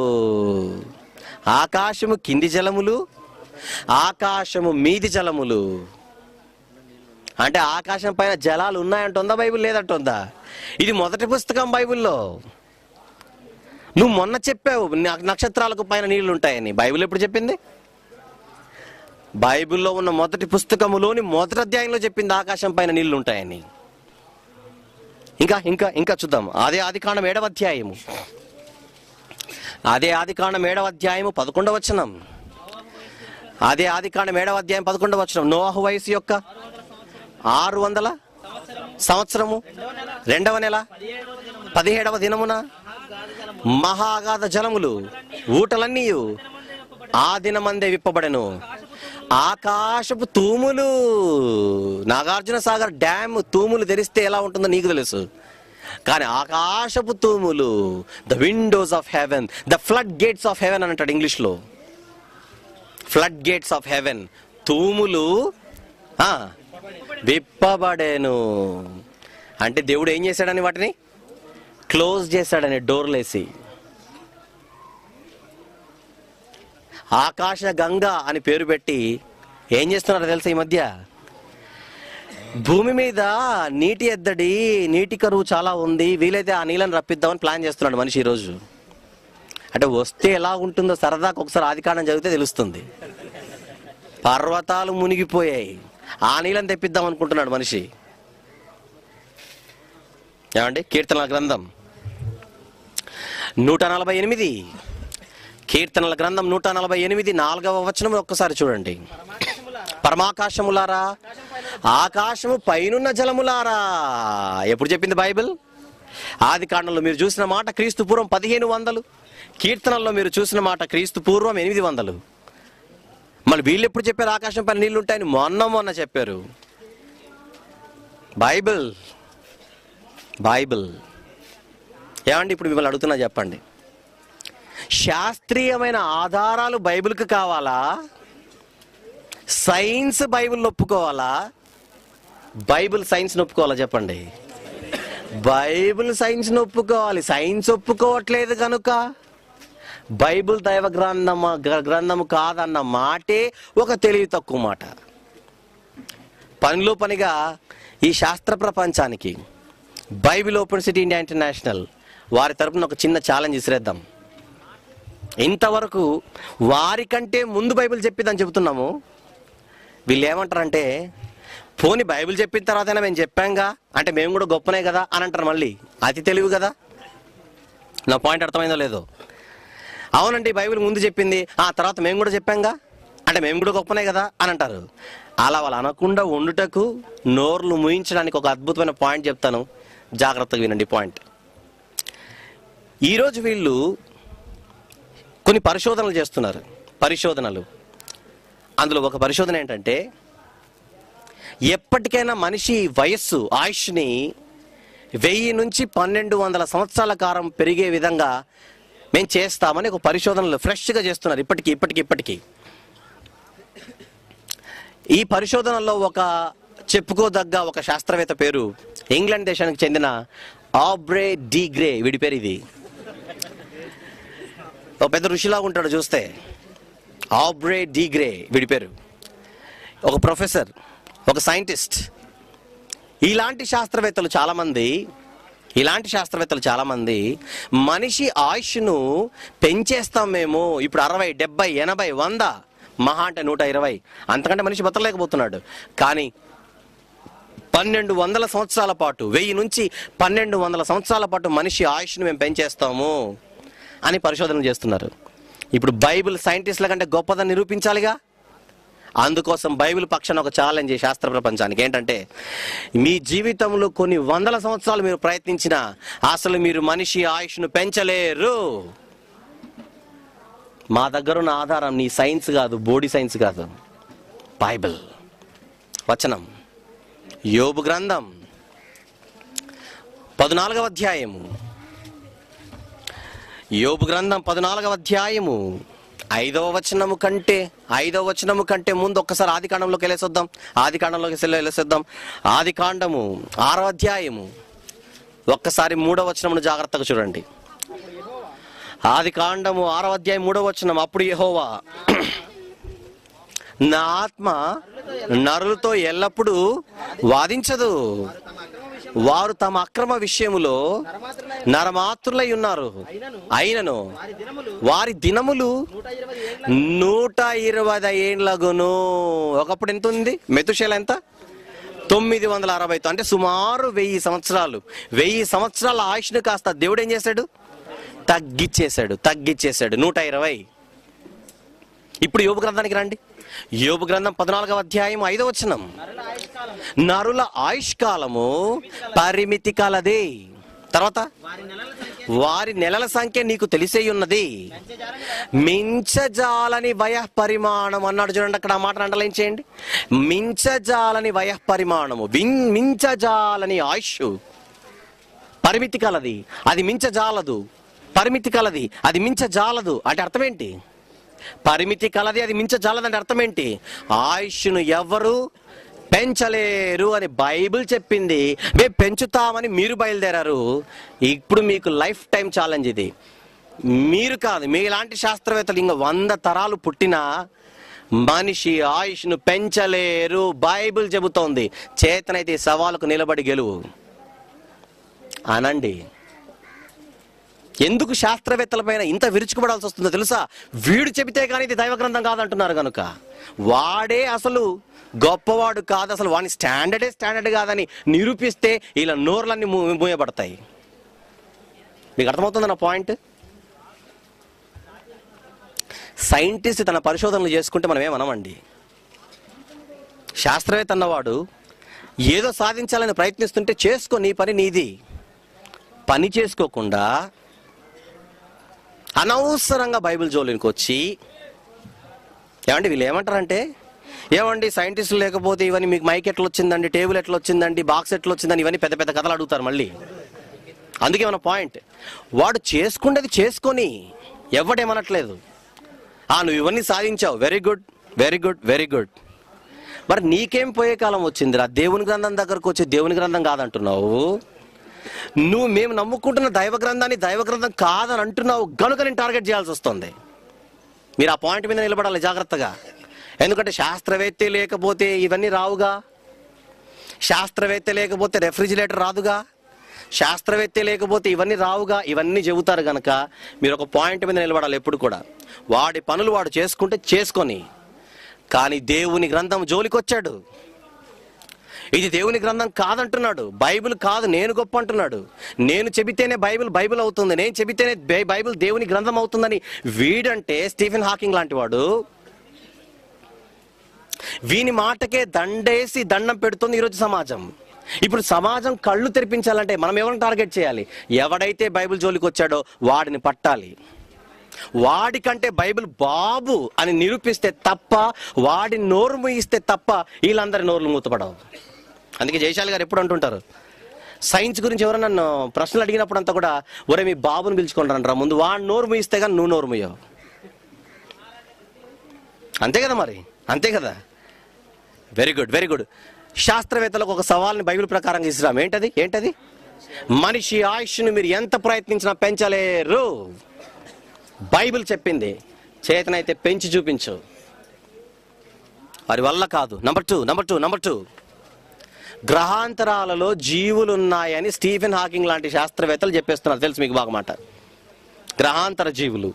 ఆకాశము కింది జలములు ఆకాశము మీది జలములు అంటే ఆకాశం పైన జలాలు ఉన్నాయంటుందా బైబిల్ లేదంటుందా ఇది మొదటి పుస్తకం బైబిల్లో నువ్వు మొన్న చెప్పావు న- నక్షత్రాలకు పైన నీళ్లు ఉంటాయని బైబిల్ ఎప్పుడు చెప్పింది బైబిల్లో ఉన్న మొదటి పుస్తకములోని మొదటి అధ్యాయంలో చెప్పింది ఆకాశం పైన నీళ్లు ఉంటాయని ఇంకా ఇంకా ఇంకా చూద్దాం అదే ఆది కాండం ఏడవ అధ్యాయము అదే ఆది కాండం ఏడవ అధ్యాయము పదకొండవ వచనం అదే ఆది కాండం ఏడవ అధ్యాయం పదకొండవ వచనం నోహు వయసు యొక్క ఆరు వందల సంవత్సరము రెండవ నెల పదిహేడవ దినమున మహాగాధ జలములు ఊటలన్నీ ఆ దినమందే విప్పబడెను ఆకాశపు తూములు నాగార్జున సాగర్ డ్యామ్ తూములు తెరిస్తే ఎలా ఉంటుందో నీకు తెలుసు కానీ ఆకాశపు తూములు the windows of heaven the flood gates of heaven అని అంటాడు ఇంగ్లీష్లో ఫ్లడ్ గేట్స్ ఆఫ్ హెవెన్ తూములు ఆ, విప్పబడేను అంటే దేవుడు ఏం చేశాడని వాటిని క్లోజ్ చేశాడని డోర్లేసి ఆకాశ గంగ అని పేరు పెట్టి ఏం చేస్తున్నారో తెలుసా ఈ మధ్య భూమి మీద నీటి ఎద్దడి నీటి కరువు చాలా ఉంది వీలైతే ఆ నీళ్ళని రప్పిద్దామని ప్లాన్ చేస్తున్నాడు మనిషి ఈరోజు అంటే వస్తే ఎలా ఉంటుందో సరదాకు ఒకసారి ఆదికాండం చదివితే తెలుస్తుంది పర్వతాలు మునిగిపోయాయి ఆ నీళ్ళని తెప్పిద్దాం అనుకుంటున్నాడు మనిషి ఏమండి కీర్తనల గ్రంథం నూట నలభై ఎనిమిది కీర్తనల గ్రంథం నూట నలభై ఎనిమిది నాలుగవ వచనం ఒక్కసారి చూడండి పరమాకాశములారా ఆకాశము పైనున్న జలములారా ఎప్పుడు చెప్పింది బైబిల్ ఆది కాండంలో మీరు చూసిన మాట క్రీస్తు పూర్వం పదిహేను వందలు కీర్తనల్లో మీరు చూసిన మాట క్రీస్తు పూర్వం ఎనిమిది వందలు మళ్ళీ వీళ్ళు ఎప్పుడు చెప్పారు ఆకాశం పైన నీళ్లు ఉంటాయని మొన్న మొన్న చెప్పారు బైబిల్ బైబిల్ ఏమండి ఇప్పుడు మిమ్మల్ని అడుగుతున్నా చెప్పండి శాస్త్రీయమైన ఆధారాలు బైబిల్కి కావాలా సైన్స్ బైబిల్ ఒప్పుకోవాలా బైబిల్ సైన్స్ ఒప్పుకోవాలా చెప్పండి బైబిల్ సైన్స్ ఒప్పుకోవాలి సైన్స్ ఒప్పుకోవట్లేదు కనుక బైబిల్ దైవ గ్రంథం గ్రంథము కాదన్న మాటే ఒక తెలివి తక్కువ మాట పనిలో పనిగా ఈ శాస్త్ర ప్రపంచానికి Bible open city India international వారి తరపున ఒక చిన్న ఛాలెంజ్ ఇసిరేద్దాం ఇంతవరకు వారికంటే ముందు బైబిల్ చెప్పిద్దని చెబుతున్నాము వీళ్ళు ఏమంటారంటే పోని బైబిల్ చెప్పిన తర్వాతైనా మేము చెప్పాంగా అంటే మేము కూడా గొప్పనే కదా అని అంటారు మళ్ళీ అతి తెలివి కదా నా పాయింట్ అర్థమైందో లేదో అవునండి బైబిల్ ముందు చెప్పింది ఆ తర్వాత మేము కూడా చెప్పాంగా అంటే మేము కూడా గొప్పనే కదా అని అంటారు అలా వాళ్ళు అనకుండా ఉండుటకు నోర్లు ముయించడానికి ఒక అద్భుతమైన పాయింట్ చెప్తాను జాగ్రత్తగా వినండి పాయింట్ ఈరోజు వీళ్ళు కొన్ని పరిశోధనలు చేస్తున్నారు పరిశోధనలు అందులో ఒక పరిశోధన ఏంటంటే ఎప్పటికైనా మనిషి వయస్సు ఆయుష్ని వెయ్యి నుంచి పన్నెండు వందల సంవత్సరాల కాలం పెరిగే విధంగా మేము చేస్తామని ఒక పరిశోధనలు ఫ్రెష్గా చేస్తున్నారు ఇప్పటికి ఇప్పటికి ఇప్పటికి ఈ పరిశోధనలో ఒక చెప్పుకోదగ్గ ఒక శాస్త్రవేత్త పేరు ఇంగ్లాండ్ దేశానికి చెందిన ఆబ్రే డిగ్రే వీడి పేరు ఇది ఒక పెద్ద ఋషిలాగా ఉంటాడు చూస్తే ఆబ్రే డిగ్రే వీడి పేరు ఒక ప్రొఫెసర్ ఒక సైంటిస్ట్ ఇలాంటి శాస్త్రవేత్తలు చాలామంది ఇలాంటి శాస్త్రవేత్తలు చాలామంది మనిషి ఆయుష్ను పెంచేస్తాం మేము ఇప్పుడు అరవై డెబ్బై ఎనభై వంద మహా అంటే నూట ఇరవై అంతకంటే మనిషి బతకలేకపోతున్నాడు కానీ పన్నెండు వందల సంవత్సరాల పాటు వెయ్యి నుంచి పన్నెండు వందల సంవత్సరాల పాటు మనిషి ఆయుష్ను మేము పెంచేస్తాము అని పరిశోధన చేస్తున్నారు ఇప్పుడు బైబిల్ సైంటిస్టుల కంటే గొప్పదని నిరూపించాలిగా అందుకోసం బైబిల్ పక్షాన ఒక ఛాలెంజ్ ఈ శాస్త్ర ప్రపంచానికి ఏంటంటే మీ జీవితంలో కొన్ని వందల సంవత్సరాలు మీరు ప్రయత్నించినా అసలు మీరు మనిషి ఆయుష్ను పెంచలేరు మా దగ్గర ఉన్న ఆధారం నీ సైన్స్ కాదు బోడీ సైన్స్ కాదు బైబిల్ వచనం యోబు గ్రంథం పద్నాలుగవ అధ్యాయము యోబు గ్రంథం పద్నాలుగవ అధ్యాయము ఐదవ వచనము కంటే ఐదవ వచనము కంటే ముందు ఒక్కసారి ఆది కాండంలోకి వెళ్ళేసొద్దాం ఆది కాండంలోకి వెళ్ళేసొద్దాం ఆది కాండము ఆరవ అధ్యాయము ఒక్కసారి మూడవ వచనమును జాగ్రత్తగా చూడండి ఆది కాండము ఆరవ అధ్యాయం మూడవ వచనం అప్పుడు యెహోవా నా ఆత్మ నరులతో ఎల్లప్పుడూ వాదించదు వారు తమ అక్రమ విషయములో నరమాత్రులైన నరమాత్రులై ఉన్నారు అయినను అయినను వారి దినములు వారి దినములు నూట ఇరవై ఏళ్ళ నూట ఇరవై ఏండ్లగును ఒకప్పుడు ఎంత ఉంది మెతుశేల ఎంత తొమ్మిది వందల అరవై అంటే సుమారు వెయ్యి సంవత్సరాలు వెయ్యి సంవత్సరాల ఆయుష్ను కాస్త దేవుడు ఏం చేశాడు తగ్గిచ్చేశాడు తగ్గిచ్చేశాడు నూట ఇరవై ఇప్పుడు యోబు గ్రంథానికి రండి యోబు గ్రంథం పద్నాలుగవ అధ్యాయం ఐదవ వచనం నరుల ఆయుష్కాలం నరుల ఆయుష్కాలము పరిమితి కలది తర్వాత వారి నెలల సంఖ్య వారి నెలల సంఖ్య నీకు తెలిసే ఉన్నది పెంచజాలని మించజాలని వయ పరిమాణం అన్నాడు చూడండి అక్కడ ఆ మాట అండలేం చేయండి మించజాలని వయ పరిమాణము విన్- మించజాలని ఆయుష్ పరిమితి కలది అది మించజాలదు పరిమితి కలది అది మించజాలదు అంటే అర్థం ఏంటి పరిమితి కలది అది మించజాలదు అంటే అర్థం ఏంటి ఆయుష్ను ఎవరు పెంచలేరు అని బైబిల్ చెప్పింది మేము పెంచుతామని మీరు బయలుదేరారు ఇప్పుడు మీకు లైఫ్ టైం ఛాలెంజ్ ఇది మీరు కాదు మీలాంటి శాస్త్రవేత్తలు ఇంకా వంద తరాలు పుట్టినా మనిషి ఆయుష్ను పెంచలేరు బైబిల్ చెబుతోంది చేతనైతే ఈ సవాలుకు నిలబడి గెలువు అనండి ఎందుకు శాస్త్రవేత్తలపైన ఇంత విరుచుకుపడాల్సి వస్తుందో తెలుసా వీడు చెబితే కానీ ఇది దైవ గ్రంథం కాదంటున్నారు కనుక వాడే అసలు గొప్పవాడు కాదు అసలు వాని స్టాండర్డే స్టాండర్డ్ కాదని నిరూపిస్తే ఇలా నోర్లన్నీ మూ- మూయబడతాయి మీకు అర్థమవుతుంది నా పాయింట్ సైంటిస్ట్ తన పరిశోధనలు చేసుకుంటే మనం ఏమనమండి శాస్త్రవేత్త అన్నవాడు ఏదో సాధించాలని ప్రయత్నిస్తుంటే చేసుకో నీ పని నీది పని చేసుకోకుండా అనవసరంగా బైబిల్ జోలికి వచ్చి ఏమండి వీళ్ళు ఏమంటారంటే ఏమండి సైంటిస్టులు లేకపోతే ఇవన్నీ మీకు మైక్ ఎట్లా వచ్చిందండి టేబుల్ ఎట్లా వచ్చిందండి బాక్స్ ఎట్లా వచ్చిందని ఇవన్నీ పెద్ద పెద్ద కథలు అడుగుతారు మళ్ళీ అందుకే మన పాయింట్ వాడు చేసుకుండేది చేసుకొని ఎవడేమనట్లేదు ఆ నువ్వు ఇవన్నీ సాధించావు very good very good very good మరి నీకేం పోయే కాలం వచ్చిందిరా దేవుని గ్రంథం దగ్గరకు వచ్చి దేవుని గ్రంథం కాదంటున్నావు నువ్వు మేము నమ్ముకుంటున్న దైవ గ్రంథాన్ని దైవ గ్రంథం కాదని అంటున్నావు గనుక నేను టార్గెట్ చేయాల్సి వస్తుంది మీరు ఆ పాయింట్ మీద నిలబడాలి జాగ్రత్తగా ఎందుకంటే శాస్త్రవేత్త లేకపోతే ఇవన్నీ రావుగా శాస్త్రవేత్త లేకపోతే రెఫ్రిజిరేటర్ రాదుగా శాస్త్రవేత్త లేకపోతే ఇవన్నీ రావుగా ఇవన్నీ చెబుతారు గనక మీరు ఒక పాయింట్ మీద నిలబడాలి ఎప్పుడు కూడా వాడి పనులు వాడు చేసుకుంటే చేసుకొని కానీ దేవుని గ్రంథం జోలికొచ్చాడు ఇది దేవుని గ్రంథం కాదంటున్నాడు బైబిల్ కాదు నేను గొప్ప అంటున్నాడు నేను చెబితేనే బైబిల్ బైబిల్ అవుతుంది నేను చెబితేనే బై- బైబిల్ దేవుని గ్రంథం అవుతుందని వీడంటే స్టీఫెన్ హాకింగ్ లాంటి వాడు వీని మాటకే దండేసి దండం పెడుతుంది ఈరోజు సమాజం ఇప్పుడు సమాజం కళ్ళు తెరిపించాలంటే మనం ఎవరిని టార్గెట్ చేయాలి ఎవడైతే బైబిల్ జోలికి వచ్చాడో వాడిని పట్టాలి వాడికంటే బైబిల్ బాబు అని నిరూపిస్తే తప్ప వాడి నోరు ముయిస్తే తప్ప వీళ్ళందరి నోర్లు మూతపడవు అందుకే జయశాలి గారు ఎప్పుడు అంటుంటారు సైన్స్ గురించి ఎవరైనా నన్ను ప్రశ్నలు అడిగినప్పుడు అంతా కూడా ఒరే మీ బాబుని పిలుచుకుంటారంటారా ముందు వాడు నోరు ముయిస్తే కానీ నువ్వు నోరు ముయ్యవు అంతే కదా మరి అంతే కదా వెరీ గుడ్ వెరీ గుడ్ శాస్త్రవేత్తలకు ఒక సవాల్ని బైబిల్ ప్రకారంగా ఇస్తున్నాం ఏంటది ఏంటది మనిషి ఆయుష్ను మీరు ఎంత ప్రయత్నించినా పెంచలేరు బైబిల్ చెప్పింది చేతనైతే పెంచి చూపించు వారి వల్ల కాదు number two number two number two గ్రహాంతరాలలో జీవులు ఉన్నాయని స్టీఫెన్ హాకింగ్ లాంటి శాస్త్రవేత్తలు చెప్పేస్తున్నారు తెలుసు మీకు బాగా మాట గ్రహాంతర జీవులు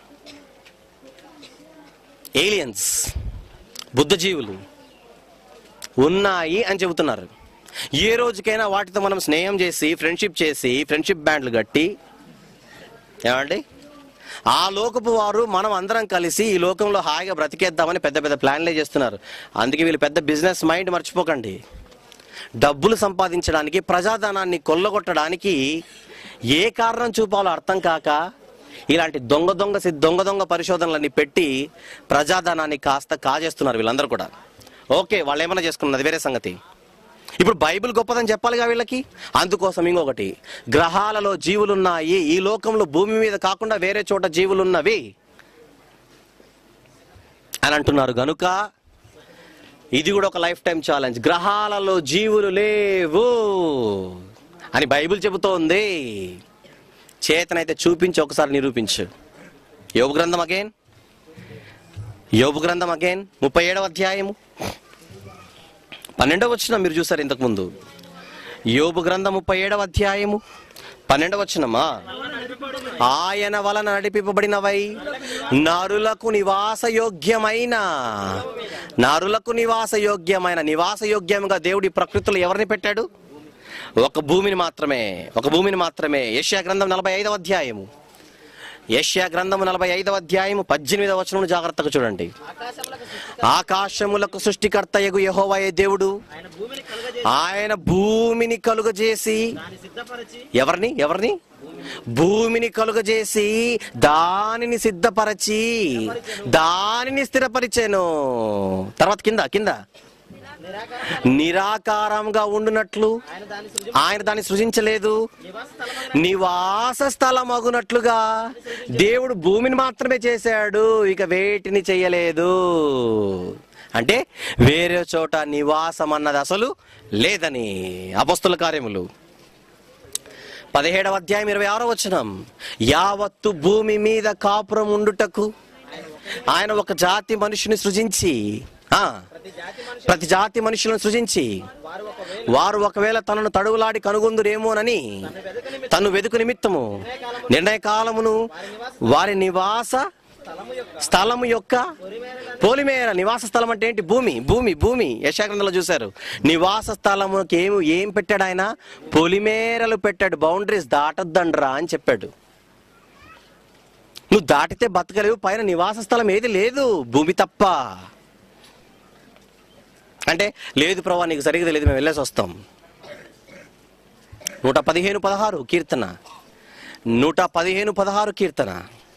ఏలియన్స్ బుద్ధ జీవులు ఉన్నాయి అని చెబుతున్నారు ఏ రోజుకైనా వాటితో మనం స్నేహం చేసి ఫ్రెండ్షిప్ చేసి ఫ్రెండ్షిప్ బ్యాండ్లు కట్టి ఏమండి ఆ లోకపు వారు మనం అందరం కలిసి ఈ లోకంలో హాయిగా బ్రతికేద్దామని పెద్ద పెద్ద ప్లాన్లే చేస్తున్నారు అందుకే వీళ్ళు పెద్ద బిజినెస్ మైండ్ మర్చిపోకండి డబ్బులు సంపాదించడానికి ప్రజాధనాన్ని కొల్లగొట్టడానికి ఏ కారణం చూపాలో అర్థం కాక ఇలాంటి దొంగ దొంగ సి- దొంగ దొంగ పరిశోధనలన్నీ పెట్టి ప్రజాధనాన్ని కాస్త కాజేస్తున్నారు వీళ్ళందరూ కూడా ఓకే వాళ్ళు ఏమైనా చేసుకున్నది వేరే సంగతి ఇప్పుడు బైబిల్ గొప్పదని చెప్పాలిగా వీళ్ళకి అందుకోసం ఇంకొకటి గ్రహాలలో జీవులున్నాయి ఈ లోకంలో భూమి మీద కాకుండా వేరే చోట జీవులున్నవి అని అంటున్నారు గనుక ఇది కూడా ఒక లైఫ్ టైం ఛాలెంజ్ గ్రహాలలో జీవులు లేవు అని బైబిల్ చెబుతోంది చేతనైతే చూపించి ఒకసారి నిరూపించు యోగు గ్రంథం అగైన్ యోగు గ్రంథం అగైన్ ముప్పై ఏడవ అధ్యాయము పన్నెండవ వచ్చిన మీరు చూసారు ఇంతకు ముందు యోబు గ్రంథం ముప్పై ఏడవ అధ్యాయము పన్నెండవ వచ్చినమా ఆయన వలన నడిపింపబడినవై నరులకు నివాస యోగ్యమైన నరులకు నివాస యోగ్యమైన నివాస యోగ్యముగా దేవుడి ప్రకృతిలో ఎవరిని పెట్టాడు ఒక భూమిని మాత్రమే ఒక భూమిని మాత్రమే యెషయా గ్రంథం నలభై ఐదవ అధ్యాయము యెషయా గ్రంథము నలభై ఐదవ అధ్యాయము పద్దెనిమిదవ వచనం జాగ్రత్తగా చూడండి ఆకాశములకు సృష్టి ఆకాశములకు సృష్టికర్త యగు యెహోవాయే దేవుడు ఆయన భూమిని కలుగజేసి ఆయన భూమిని కలుగజేసి దాన్ని సిద్ధపరిచి ఎవరిని ఎవరిని భూమిని కలుగజేసి దానిని సిద్ధపరచి దానిని స్థిరపరిచాను తర్వాత కింద కింద నిరాకారం నిరాకారంగా ఉండునట్లు ఆయన దాన్ని సృజి ఆయన దాన్ని సృజించలేదు నివాస స్థలముగా నివాస స్థలం అగునట్లుగా దేవుడు భూమిని మాత్రమే చేశాడు ఇక వేటిని చేయలేదు అంటే వేరే చోట నివాసం అన్నది అసలు లేదని అపస్తుల కార్యములు పదిహేడవ అధ్యాయం ఇరవై ఆరో వచనం యావత్తు భూమి మీద కాపురం ఉండుటకు ఆయన ఒక జాతి మనుషుని సృజించి ఆ ప్రతి జాతి మనుషులు ప్రతి జాతి మనుషులను సృజించి వారు ఒకవేళ వారు ఒకవేళ తనను తడువులాడి కనుగొందురేమోనని వెదక నిమిత్తం తను వెదుకు నిమిత్తము నిర్ణయ కాలమును వారి నివాస స్థలము యొక్క స్థలము యొక్క పొరిమేర పోలిమేర నివాస స్థలం అంటే ఏంటి భూమి భూమి భూమి యశాగ్రంథంలో చూశారు నివాస స్థలముకి ఏం ఏం పెట్టాడు ఆయన పొలిమేరలు పెట్టాడు బౌండరీస్ దాటొద్దండ్రా అని చెప్పాడు నువ్వు దాటితే బతకలేవు పైన నివాస స్థలం ఏది లేదు భూమి తప్ప అంటే లేదు ప్రభా నీకు సరిగ్గా తెలియదు మేము వెళ్ళేసి వస్తాం నూట పదిహేను పదహారు కీర్తన నూట పదిహేను పదహారు కీర్తన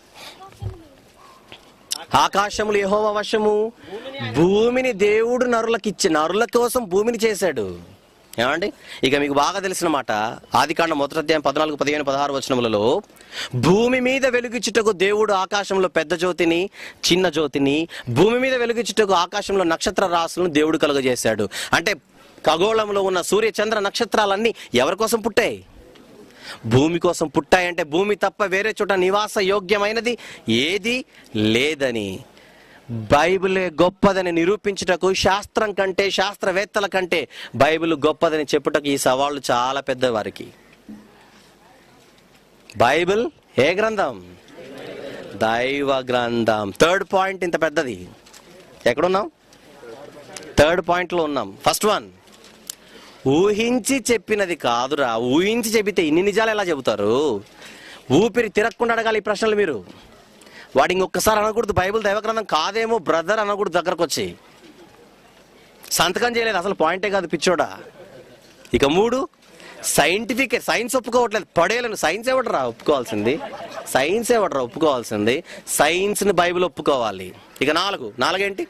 ఆకాశములు యెహోవా వశము భూమిని దేవుడు నరులకిచ్చి నరుల కోసం భూమిని చేశాడు ఏమండి ఇక మీకు బాగా తెలిసిన మాట ఆదికాండ మొదటి అధ్యాయం పద్నాలుగు పదిహేను పదహారు వచనములలో భూమి మీద వెలుగిచ్చుటకు దేవుడు ఆకాశంలో పెద్ద జ్యోతిని చిన్న జ్యోతిని భూమి మీద వెలుగిచ్చుటకు ఆకాశంలో నక్షత్ర రాశులను దేవుడు కలుగజేశాడు అంటే ఖగోళంలో ఉన్న సూర్య చంద్ర నక్షత్రాలన్నీ ఎవరి కోసం పుట్టాయి భూమి కోసం పుట్టాయంటే భూమి తప్ప వేరే చోట నివాస యోగ్యమైనది ఏది లేదని బైబిలే గొప్పదని నిరూపించుటకు శాస్త్రం కంటే శాస్త్రవేత్తల కంటే బైబిల్ గొప్పదని చెప్పుటకు ఈ సవాళ్ళు చాలా పెద్ద వారికి బైబిల్ ఏ గ్రంథం దైవ గ్రంథం థర్డ్ పాయింట్ ఇంత పెద్దది ఎక్కడున్నాం థర్డ్ పాయింట్లో ఉన్నాం ఫస్ట్ వన్ ఊహించి చెప్పినది కాదురా ఊహించి చెబితే ఇన్ని నిజాలు ఎలా చెబుతారు ఊపిరి తిరగకుండా అడగాలి ఈ ప్రశ్నలు మీరు వాడు ఇంకొకసారి అనకూడదు బైబిల్ దైవగ్రంథం కాదేమో బ్రదర్ అనకూడదు దగ్గరకు వచ్చి సంతకం చేయలేదు అసలు పాయింటే కాదు పిచ్చోడా ఇక మూడు సైంటిఫిక్ సైన్స్ ఒప్పుకోవట్లేదు పడేలను సైన్స్ ఎవడరా ఒప్పుకోవాల్సింది సైన్స్ ఎవడరా ఒప్పుకోవాల్సింది సైన్స్ని బైబిల్ ఒప్పుకోవాలి ఇక నాలుగు నాలుగేంటి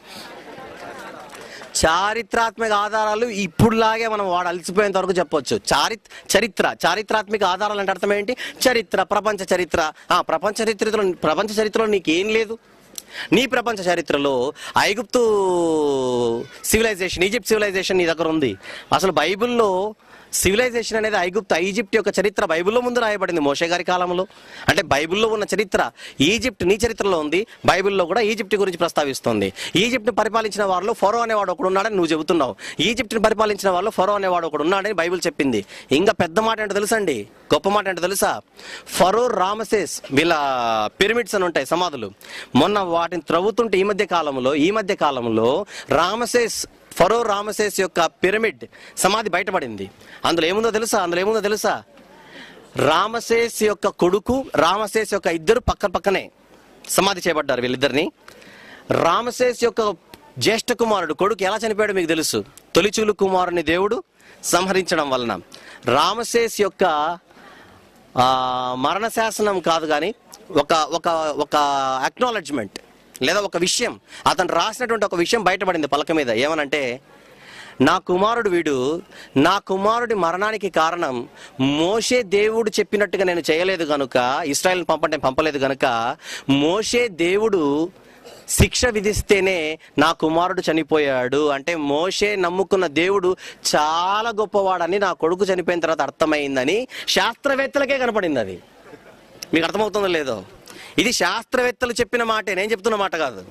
చారిత్రాత్మక ఆధారాలు ఇప్పుడులాగే మనం వాడు అలసిపోయేంత వరకు చెప్పొచ్చు చారి చరిత్ర చారిత్రాత్మక ఆధారాలు అంటే అర్థం ఏంటి చరిత్ర ప్రపంచ చరిత్ర ఆ ప్రపంచ చరిత్రలో ప్రపంచ చరిత్రలో నీకేం లేదు నీ ప్రపంచ చరిత్రలో ఐగుప్తు సివిలైజేషన్ ఈజిప్ట్ సివిలైజేషన్ నీ దగ్గర ఉంది అసలు బైబిల్లో సివిలైజేషన్ అనేది ఐగుప్తు ఈజిప్ట్ యొక్క చరిత్ర బైబిల్లో ముందు రాయబడింది మోషే గారి కాలంలో అంటే బైబిల్లో ఉన్న చరిత్ర ఈజిప్ట్ నీ చరిత్రలో ఉంది బైబిల్లో కూడా ఈజిప్ట్ గురించి ప్రస్తావిస్తుంది ఈజిప్ట్ని పరిపాలించిన వారిలో ఫరో అనేవాడు ఒకడు ఉన్నాడని నువ్వు చెబుతున్నావు ఈజిప్ట్ని పరిపాలించిన వాళ్ళు ఫరో అనేవాడు ఒకడు ఉన్నాడని బైబిల్ చెప్పింది ఇంకా పెద్ద మాట ఏంటో తెలుసండి గొప్ప మాట ఏంటో తెలుసా ఫరో రామసేస్ వీళ్ళ పిరమిడ్స్ అని ఉంటాయి సమాధులు మొన్న వాటిని త్రవ్వుతుంటే ఈ మధ్య కాలంలో ఈ మధ్య కాలంలో రామసేస్ ఫరో రామసేస్ యొక్క పిరమిడ్ సమాధి బయటపడింది అందులో ఏముందో తెలుసా అందులో ఏముందో తెలుసా రామసేస్ యొక్క కొడుకు రామసేస్ యొక్క ఇద్దరు పక్క పక్కనే సమాధి చేయబడ్డారు వీళ్ళిద్దరిని రామసేస్ యొక్క జ్యేష్ఠ కుమారుడు కొడుకు ఎలా చనిపోయాడో మీకు తెలుసు తొలిచూలు కుమారుని దేవుడు సంహరించడం వలన రామసేస్ యొక్క ఆ, మరణ శాసనం కాదు కానీ ఒక ఒక ఒక అక్నాలెడ్జ్మెంట్ లేదా ఒక విషయం అతను రాసినటువంటి ఒక విషయం బయటపడింది పలక మీద ఏమనంటే నా కుమారుడు వీడు నా కుమారుడి మరణానికి కారణం మోషే దేవుడు చెప్పినట్టుగా నేను చేయలేదు గనుక ఇస్రాయల్ పంపంటే పంపలేదు గనుక మోషే దేవుడు శిక్ష విధిస్తేనే నా కుమారుడు చనిపోయాడు అంటే మోషే నమ్ముకున్న దేవుడు చాలా గొప్పవాడని నా కొడుకు చనిపోయిన తర్వాత అర్థమైందని శాస్త్రవేత్తలకే కనపడింది అది మీకు అర్థమవుతుందో లేదో ఇది శాస్త్రవేత్తలు చెప్పిన మాటే నేను చెప్తున్న మాట కాదు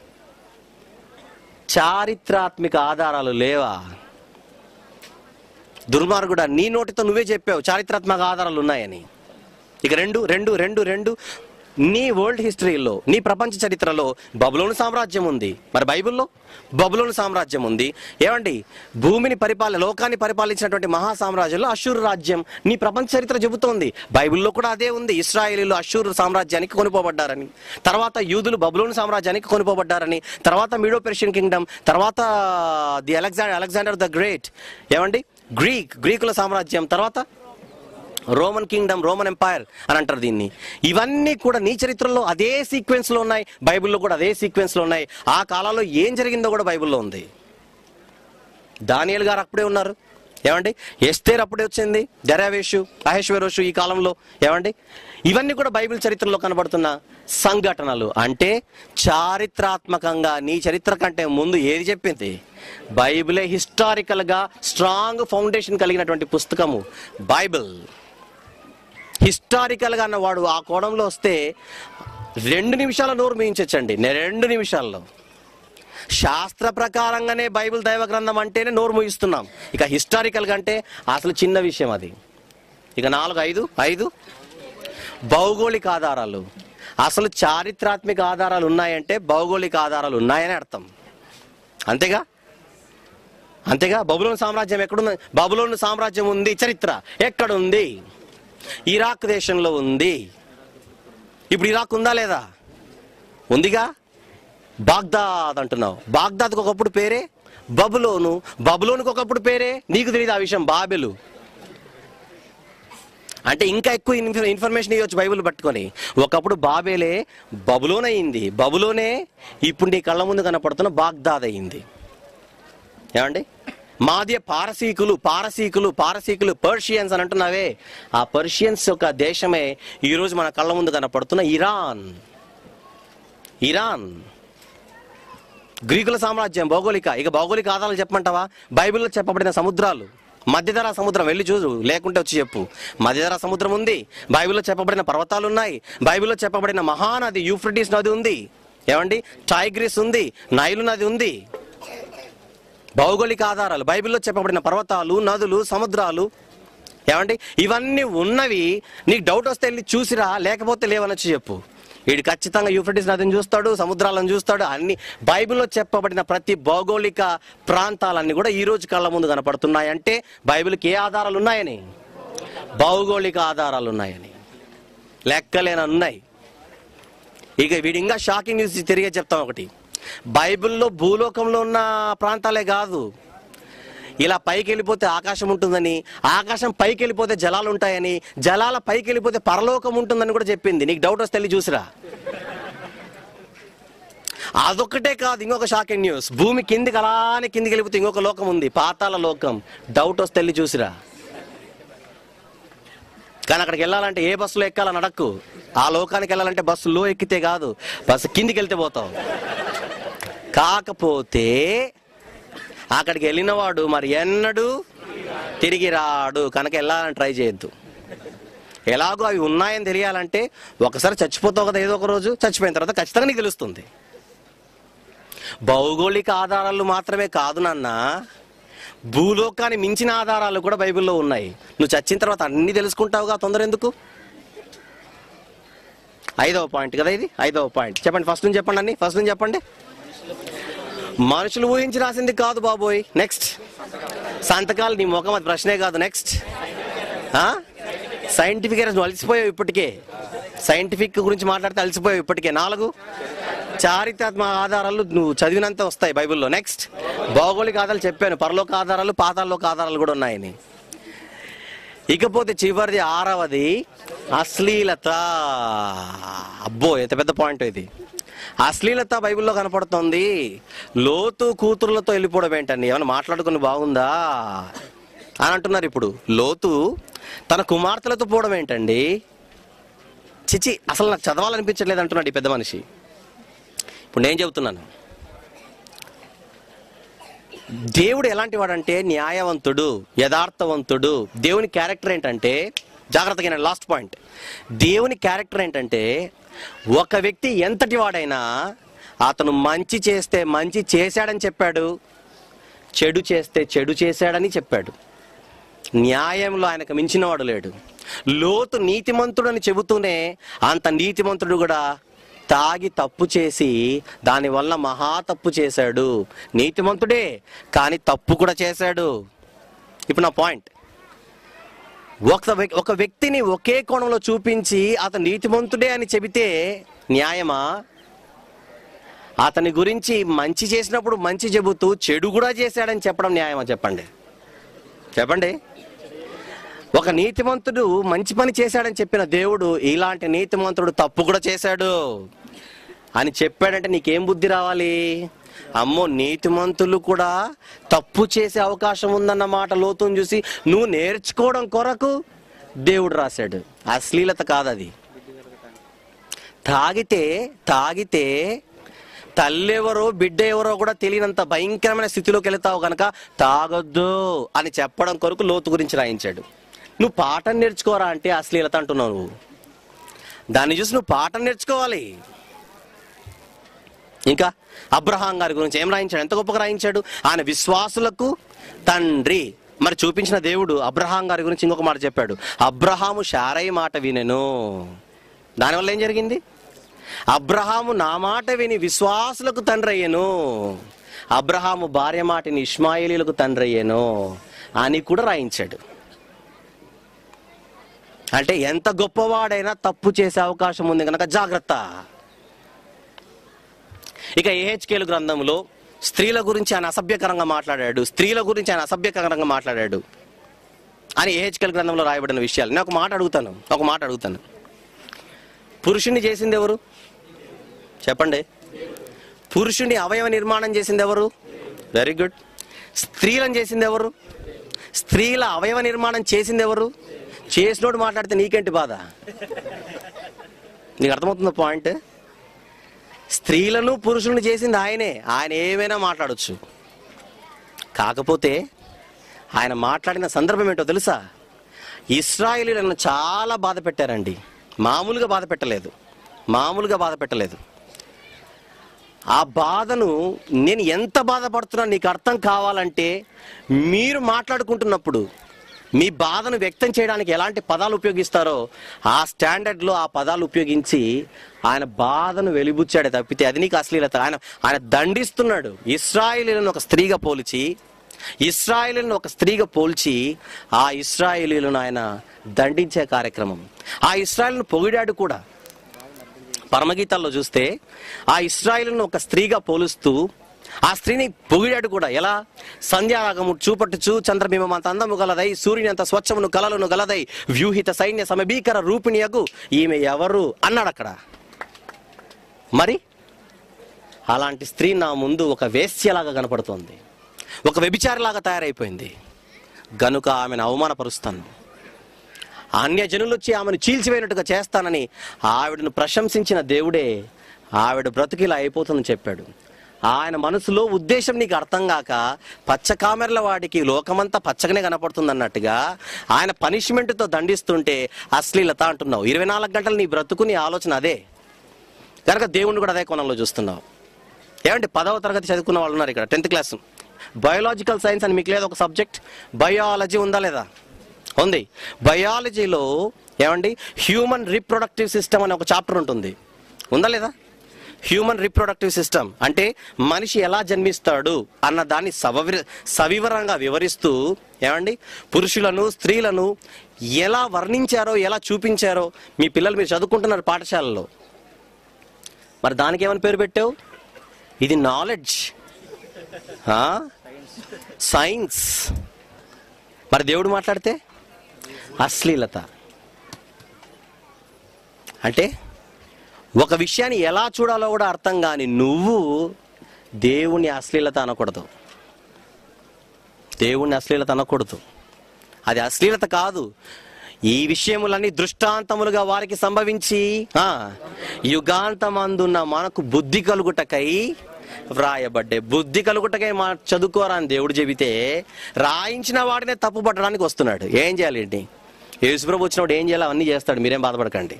చారిత్రాత్మిక ఆధారాలు లేవా దుర్మార్గుడా నీ నోటితో నువ్వే చెప్పావు చారిత్రాత్మక ఆధారాలు ఉన్నాయని ఇక రెండు రెండు రెండు రెండు నీ వరల్డ్ హిస్టరీలో నీ ప్రపంచ చరిత్రలో బబులోను సామ్రాజ్యం ఉంది మరి బైబిల్లో బబులోను సామ్రాజ్యం ఉంది ఏమండి భూమిని పరిపాలన లోకాన్ని పరిపాలించినటువంటి మహా సామ్రాజ్యంలో అషూర్ రాజ్యం నీ ప్రపంచ చరిత్ర చెబుతోంది బైబిల్లో కూడా అదే ఉంది ఇస్రాయేలీలు అషూర్ సామ్రాజ్యానికి కొనుపోబడ్డారని తర్వాత యూదులు బబులోను సామ్రాజ్యానికి కొనుపోబడ్డారని తర్వాత మీడో పెర్షియన్ కింగ్డమ్ తర్వాత the Alexander Alexander the great ఏమండి గ్రీక్ గ్రీకుల సామ్రాజ్యం తర్వాత రోమన్ కింగ్డమ్ రోమన్ ఎంపైర్ అని అంటారు దీన్ని ఇవన్నీ కూడా నీ చరిత్రలో అదే సీక్వెన్స్ లో ఉన్నాయి బైబిల్లో కూడా అదే సీక్వెన్స్ లో ఉన్నాయి ఆ కాలంలో ఏం జరిగిందో కూడా బైబిల్లో ఉంది దానియల్ గారు అప్పుడే ఉన్నారు ఏమండి ఎస్తేర్ అప్పుడే వచ్చింది దర్యావేషు అహేశ్వరోషు ఈ కాలంలో ఏమండి ఇవన్నీ కూడా బైబిల్ చరిత్రలో కనబడుతున్న సంఘటనలు అంటే చారిత్రాత్మకంగా నీ చరిత్ర కంటే ముందు ఏది చెప్పింది బైబిలే హిస్టారికల్ గా స్ట్రాంగ్ ఫౌండేషన్ కలిగినటువంటి పుస్తకము బైబిల్ హిస్టారికల్ గా అన్నవాడు ఆ కోణంలో వస్తే రెండు నిమిషాల నోరు మించచ్చండి రెండు నిమిషాల్లో శాస్త్ర ప్రకారంగానే బైబిల్ దైవ గ్రంథం అంటేనే నోరు ముగిస్తున్నాం ఇక హిస్టారికల్ అంటే అసలు చిన్న విషయం అది ఇక నాలుగు ఐదు ఐదు భౌగోళిక ఆధారాలు అసలు చారిత్రాత్మక ఆధారాలు ఉన్నాయంటే భౌగోళిక ఆధారాలు ఉన్నాయని అర్థం అంతేగా అంతేగా బబులోని సామ్రాజ్యం ఎక్కడుంది బబులోని సామ్రాజ్యం ఉంది చరిత్ర ఎక్కడుంది ఇరాక్ దేశంలో ఉంది ఇప్పుడు ఇరాక్ ఉందా లేదా ఉందిగా బాగ్దాద్ అంటున్నావు బాగ్దాద్కి ఒకప్పుడు పేరే బబులోను బబులోనుకి ఒకప్పుడు పేరే నీకు తెలియదు ఆ విషయం బాబెలు అంటే ఇంకా ఎక్కువ ఇన్ఫ- ఇన్ఫర్మేషన్ ఇవ్వచ్చు బైబిల్ పట్టుకొని ఒకప్పుడు బాబేలే బబులోన్ అయింది బబులోనే ఇప్పుడు నీ కళ్ళ ముందు కనపడుతున్న బాగ్దాద్ అయింది ఏమండి మాదే పారసీకులు పారసీకులు పారసీకులు పర్షియన్స్ అని అంటున్నావే ఆ పర్షియన్స్ యొక్క దేశమే ఈరోజు మన కళ్ళ ముందు కనపడుతున్న ఇరాన్ ఇరాన్ గ్రీకుల సామ్రాజ్యం భౌగోళిక ఇక భౌగోళిక ఆధారాలు చెప్పమంటావా బైబిల్లో చెప్పబడిన సముద్రాలు మధ్యధరా సముద్రం వెళ్ళి చూడు లేకుంటే వచ్చి చెప్పు మధ్యధరా సముద్రం ఉంది బైబిల్లో చెప్పబడిన పర్వతాలు ఉన్నాయి బైబిల్లో చెప్పబడిన మహానది యూఫ్రటీస్ నది ఉంది ఏమండి టైగ్రిస్ ఉంది నైలు నది ఉంది భౌగోళిక ఆధారాలు బైబిల్లో చెప్పబడిన పర్వతాలు నదులు సముద్రాలు ఏమండి ఇవన్నీ ఉన్నవి నీకు డౌట్ వస్తే వెళ్ళి చూసిరా లేకపోతే లేవనొచ్చి చెప్పు వీడు ఖచ్చితంగా యూఫ్రటిస్ నదిని చూస్తాడు సముద్రాలను చూస్తాడు అన్ని బైబిల్లో చెప్పబడిన ప్రతి భౌగోళిక ప్రాంతాలన్నీ కూడా ఈ రోజు కళ్ళ ముందు కనపడుతున్నాయి అంటే బైబిల్కి ఏ ఆధారాలు ఉన్నాయని భౌగోళిక ఆధారాలు ఉన్నాయని లెక్కలేని ఉన్నాయి ఇక వీడు ఇంకా షాకింగ్ న్యూస్ తిరిగే చెప్తాం ఒకటి బైబిల్లో భూలోకంలో ఉన్న ప్రాంతాలే కాదు ఇలా పైకి వెళ్ళిపోతే ఆకాశం ఉంటుందని ఆకాశం పైకి వెళ్ళిపోతే జలాలు ఉంటాయని జలాల పైకి వెళ్ళిపోతే పరలోకం ఉంటుందని కూడా చెప్పింది నీకు డౌట్ వస్తే వెళ్ళి చూసిరా అదొక్కటే కాదు ఇంకొక షాకింగ్ న్యూస్ భూమి కిందికి అలానే కిందికి వెళ్ళిపోతే ఇంకొక లోకం ఉంది పాతాల లోకం డౌట్ వస్తే వెళ్ళి చూసిరా కానీ అక్కడికి వెళ్ళాలంటే ఏ బస్సులో ఎక్కాలని అడక్కు ఆ లోకానికి వెళ్ళాలంటే బస్సులో ఎక్కితే కాదు బస్సు కిందికి వెళ్తే పోతావు కాకపోతే అక్కడికి వెళ్ళినవాడు మరి ఎన్నడు తిరిగి రాడు కనుక వెళ్ళాలని ట్రై చేయొద్దు ఎలాగో అవి ఉన్నాయని తెలియాలంటే ఒకసారి చచ్చిపోతావు కదా ఏదో ఒక రోజు చచ్చిపోయిన తర్వాత ఖచ్చితంగా నీకు తెలుస్తుంది భౌగోళిక ఆధారాలు మాత్రమే కాదు నాన్న భూలోకాన్ని మించిన ఆధారాలు కూడా బైబిల్లో ఉన్నాయి నువ్వు చచ్చిన తర్వాత అన్ని తెలుసుకుంటావుగా తొందర ఎందుకు ఐదవ పాయింట్ కదా ఇది ఐదవ పాయింట్ చెప్పండి ఫస్ట్ నుంచి చెప్పండి అన్ని ఫస్ట్ నుంచి చెప్పండి మనుషులు ఊహించి రాసింది కాదు బాబోయ్ నెక్స్ట్ సంతకాలు నీ ముఖం అది ప్రశ్నే కాదు నెక్స్ట్ సైంటిఫిక్ నువ్వు అలసిపోయావు ఇప్పటికే సైంటిఫిక్ గురించి మాట్లాడితే అలసిపోయావు ఇప్పటికే నాలుగు చారిత్రాత్మక ఆధారాలు నువ్వు చదివినంత వస్తాయి బైబిల్లో నెక్స్ట్ భౌగోళిక ఆధారాలు చెప్పాను పరలోక ఆధారాలు పాతాల్లోక ఆధారాలు కూడా ఉన్నాయని ఇకపోతే చివరిది ఆరవది అశ్లీలత అబ్బో ఎంత పెద్ద పాయింట్ ఇది అశ్లీలత బైబిల్లో కనపడుతోంది లోతు కూతురులతో వెళ్ళిపోవడం ఏంటండి ఏమైనా మాట్లాడుకుని బాగుందా అని అంటున్నారు ఇప్పుడు లోతు తన కుమార్తెలతో పోవడం ఏంటండి చిచి అసలు నాకు చదవాలనిపించట్లేదు అంటున్నాడు ఈ పెద్ద మనిషి ఇప్పుడు నేను చెబుతున్నాను దేవుడు ఎలాంటి వాడంటే న్యాయవంతుడు యథార్థవంతుడు దేవుని క్యారెక్టర్ ఏంటంటే జాగ్రత్తగా లాస్ట్ పాయింట్ దేవుని క్యారెక్టర్ ఏంటంటే ఒక వ్యక్తి ఎంతటి వాడైనా అతను మంచి చేస్తే మంచి చేశాడని చెప్పాడు చెడు చేస్తే చెడు చేశాడని చెప్పాడు న్యాయంలో ఆయనకు మించినవాడు లేడు లోతు నీతిమంతుడని చెబుతూనే అంత నీతిమంతుడు కూడా తాగి తప్పు చేసి దానివల్ల మహా తప్పు చేశాడు నీతిమంతుడే కానీ తప్పు కూడా చేశాడు ఇప్పుడు నా పాయింట్ ఒక వ్యక్- ఒక వ్యక్తిని ఒకే కోణంలో చూపించి అతను నీతిమంతుడే అని చెబితే న్యాయమా అతని గురించి మంచి చేసినప్పుడు మంచి చెబుతూ చెడు కూడా చేశాడని చెప్పడం న్యాయమా చెప్పండి చెప్పండి ఒక నీతిమంతుడు మంచి పని చేశాడని చెప్పిన దేవుడు ఇలాంటి నీతిమంతుడు తప్పు కూడా చేశాడు అని చెప్పాడంటే నీకేం బుద్ధి రావాలి అమ్మో నీతిమంతులు కూడా తప్పు చేసే అవకాశం ఉందన్న మాట లోతుని చూసి నువ్వు నేర్చుకోవడం కొరకు దేవుడు రాశాడు అశ్లీలత కాదది తాగితే తాగితే తల్లెవరో బిడ్డ ఎవరో కూడా తెలియనంత భయంకరమైన స్థితిలోకి వెళతావు కనుక తాగొద్దు అని చెప్పడం కొరకు లోతు గురించి రాయించాడు నువ్వు పాఠం నేర్చుకోరా అంటే అశ్లీలత అంటున్నావు నువ్వు దాన్ని చూసి నువ్వు పాఠం నేర్చుకోవాలి ఇంకా అబ్రహాం గారి గురించి ఏం రాయించాడు ఎంత గొప్పగా రాయించాడు ఆయన విశ్వాసులకు తండ్రి మరి చూపించిన దేవుడు అబ్రహాం గారి గురించి ఇంకొక మాట చెప్పాడు అబ్రహాము షారయ్య మాట వినెను దానివల్ల ఏం జరిగింది అబ్రహాము నా మాట విని విశ్వాసులకు తండ్రి అయ్యను అబ్రహాము భార్య మాటిని ఇష్మాయిలీలకు తండ్రి అయ్యను అని కూడా రాయించాడు అంటే ఎంత గొప్పవాడైనా తప్పు చేసే అవకాశం ఉంది కనుక జాగ్రత్త ఇక ఏహెచ్కేలు గ్రంథంలో స్త్రీల గురించి ఆయన అసభ్యకరంగా మాట్లాడాడు స్త్రీల గురించి ఆయన అసభ్యకరంగా మాట్లాడాడు అని ఏహెచ్కేల్ గ్రంథంలో రాయబడిన విషయాలు నేను ఒక మాట అడుగుతాను ఒక మాట అడుగుతాను పురుషుణ్ణి చేసింది ఎవరు చెప్పండి పురుషుని అవయవ నిర్మాణం చేసింది ఎవరు వెరీ గుడ్ స్త్రీలను చేసింది ఎవరు స్త్రీల అవయవ నిర్మాణం చేసింది ఎవరు చేసినోడు మాట్లాడితే నీకేంటి బాధ నీకు అర్థమవుతుందా పాయింట్ స్త్రీలను పురుషులను చేసింది ఆయనే ఆయన ఏమైనా మాట్లాడొచ్చు కాకపోతే ఆయన మాట్లాడిన సందర్భం ఏంటో తెలుసా ఇస్రాయేలీలను చాలా బాధ పెట్టారండి మామూలుగా బాధ పెట్టలేదు మామూలుగా బాధ పెట్టలేదు ఆ బాధను నేను ఎంత బాధపడుతున్నా నీకు అర్థం కావాలంటే మీరు మాట్లాడుకుంటున్నప్పుడు మీ బాధను వ్యక్తం చేయడానికి ఎలాంటి పదాలు ఉపయోగిస్తారో ఆ స్టాండర్డ్లో ఆ పదాలు ఉపయోగించి ఆయన బాధను వెలిబుచ్చాడే తప్పితే అది నీకు అశ్లీలత ఆయన ఆయన దండిస్తున్నాడు ఇస్రాయేలీలను ఒక స్త్రీగా పోల్చి ఇస్రాయేలీలను ఒక స్త్రీగా పోల్చి ఆ ఇస్రాయేలీలను ఆయన దండించే కార్యక్రమం ఆ ఇస్రాయేల్ను పొగిడాడు కూడా పరమగీతాల్లో చూస్తే ఆ ఇస్రాయిల్ను ఒక స్త్రీగా పోలుస్తూ ఆ స్త్రీని పొగిడాడు కూడా ఎలా సంధ్యారాగము చూపట్టుచు చంద్రబింబం అంత అందము గలదై సూర్యుని అంత స్వచ్ఛమును కలలను గలదై వ్యూహిత సైన్య సమభీకర రూపిణియగు ఈమె ఎవరు అన్నాడు అక్కడ మరి అలాంటి స్త్రీ నా ముందు ఒక వేశ్యలాగా కనపడుతోంది ఒక వ్యభిచారిలాగా తయారైపోయింది గనుక ఆమెను అవమానపరుస్తాను అన్య జనులు వచ్చి ఆమెను చీల్చివేయనట్టుగా చేస్తానని ఆవిడను ప్రశంసించిన దేవుడే ఆవిడ బ్రతుకిలా అయిపోతుందని చెప్పాడు ఆయన మనసులో ఉద్దేశం నీకు అర్థం కాక పచ్చ కామెర్ల వాడికి లోకమంతా పచ్చగానే కనపడుతుంది అన్నట్టుగా ఆయన పనిష్మెంట్తో దండిస్తుంటే అశ్లీలత అంటున్నావు ఇరవై నాలుగు గంటలు నీ బ్రతుకు నీ ఆలోచన అదే కనుక దేవుణ్ణి కూడా అదే కోణంలో చూస్తున్నావు ఏమంటే పదవ తరగతి చదువుకున్న వాళ్ళు ఉన్నారు ఇక్కడ టెన్త్ క్లాస్ బయోలాజికల్ సైన్స్ అని మీకు లేదు ఒక సబ్జెక్ట్ బయాలజీ ఉందా లేదా ఉంది బయాలజీలో ఏమండి హ్యూమన్ రీప్రొడక్టివ్ సిస్టమ్ అనే ఒక చాప్టర్ ఉంటుంది ఉందా లేదా హ్యూమన్ రీప్రొడక్టివ్ సిస్టమ్ అంటే మనిషి ఎలా జన్మిస్తాడు అన్న దాన్ని సవవి సవివరంగా వివరిస్తూ ఏమండి పురుషులను స్త్రీలను ఎలా వర్ణించారో ఎలా చూపించారో మీ పిల్లలు మీరు చదువుకుంటున్నారు పాఠశాలలో మరి దానికి ఏమని పేరు పెట్టావు ఇది నాలెడ్జ్ సైన్స్ మరి దేవుడు మాట్లాడితే అశ్లీలత అంటే ఒక విషయాన్ని ఎలా చూడాలో కూడా అర్థం కాని నువ్వు దేవుని అశ్లీలత అనకూడదు దేవుని అశ్లీలత అనకూడదు అది అశ్లీలత కాదు ఈ విషయములన్నీ దృష్టాంతములుగా వారికి సంభవించి ఆ, యుగాంతమందున్న మనకు బుద్ధి కలుగుటకై వ్రాయబడ్డే బుద్ధి కలుగుటకై మా చదువుకోరా అని దేవుడు చెబితే రాయించిన వాడినే తప్పు పట్టడానికి వస్తున్నాడు ఏం చేయాలి ఏంటి యేసుప్రభు వచ్చినప్పుడు ఏం చేయాలి అవన్నీ చేస్తాడు మీరేం బాధపడకండి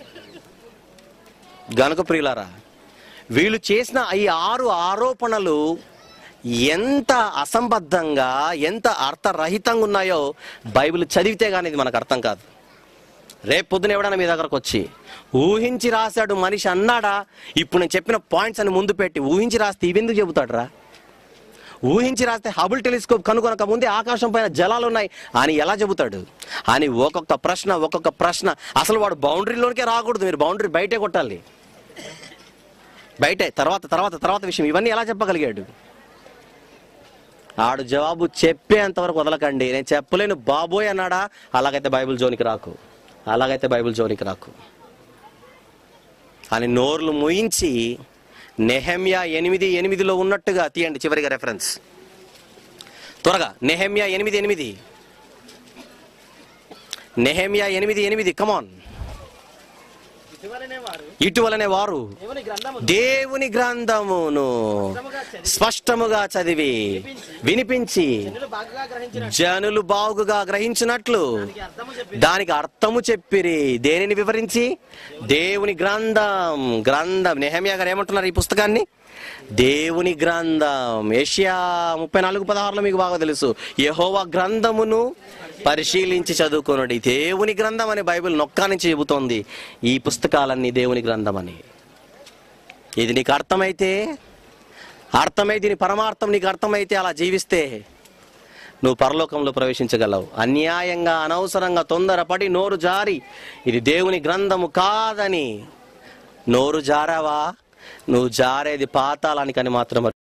గనుక ప్రియులారా వీళ్ళు చేసిన ఈ ఆరు ఆరోపణలు ఎంత అసంబద్ధంగా ఎంత అర్థరహితంగా ఉన్నాయో బైబిల్ చదివితే కానీ ఇది మనకు అర్థం కాదు రేపు పొద్దున ఎవడన్నా మీ దగ్గరకు వచ్చి ఊహించి రాశాడు మనిషి అన్నాడా ఇప్పుడు నేను చెప్పిన పాయింట్స్ అని ముందు పెట్టి ఊహించి రాస్తే ఇవెందుకు చెబుతాడురా ఊహించి రాస్తే హబుల్ టెలిస్కోప్ కనుగొనక ముందే ఆకాశం పైన జలాలు ఉన్నాయి అని ఎలా చెబుతాడు అని ఒక్కొక్క ప్రశ్న ఒక్కొక్క ప్రశ్న అసలు వాడు బౌండరీలోనికే రాకూడదు మీరు బౌండరీ బయటే కొట్టాలి బయటే తర్వాత తర్వాత తర్వాత విషయం ఇవన్నీ ఎలా చెప్పగలిగాడు ఆడు జవాబు చెప్పేంత వరకు వదలకండి నేను చెప్పలేను బాబోయ్ అన్నాడా అలాగైతే బైబిల్ జోనికి రాకు అలాగైతే బైబిల్ జోనికి రాకు అని నోర్లు ముయించి నెహమ్యా ఎనిమిది ఎనిమిదిలో ఉన్నట్టుగా తీయండి చివరిగా రెఫరెన్స్ త్వరగా నెహమ్యా ఎనిమిది ఎనిమిది నెహమ్యా ఎనిమిది ఎనిమిది కమాన్ ఇటీవలనే వారు ఇటువలనే వారు దేవుని గ్రంథము దేవుని గ్రంథమును స్పష్టముగా చదివి వినిపించి జనులు బాగా గ్రహించిన జనులు బాగుగా గ్రహించినట్లు దానికి అర్థము చెప్పి దానికి అర్థము చెప్పిరి దేనిని వివరించి దేవుని గ్రంథం గ్రంథం నెహమ్యా గారు ఏమంటున్నారు ఈ పుస్తకాన్ని దేవుని గ్రంథం ఏషియా ముప్పై నాలుగు పదహారులో మీకు బాగా తెలుసు యెహోవా గ్రంథమును పరిశీలించి చదువుకోనండి దేవుని గ్రంథం అని బైబిల్ నొక్కా నుంచి చెబుతోంది ఈ పుస్తకాలన్నీ దేవుని గ్రంథం అని ఇది నీకు అర్థమైతే అర్థమై దీని పరమార్థం నీకు అర్థమైతే అలా జీవిస్తే నువ్వు పరలోకంలో ప్రవేశించగలవు అన్యాయంగా అనవసరంగా తొందరపడి నోరు జారి ఇది దేవుని గ్రంథము కాదని నోరు జారావా నువ్వు జారేది పాతాళానికని మాత్రం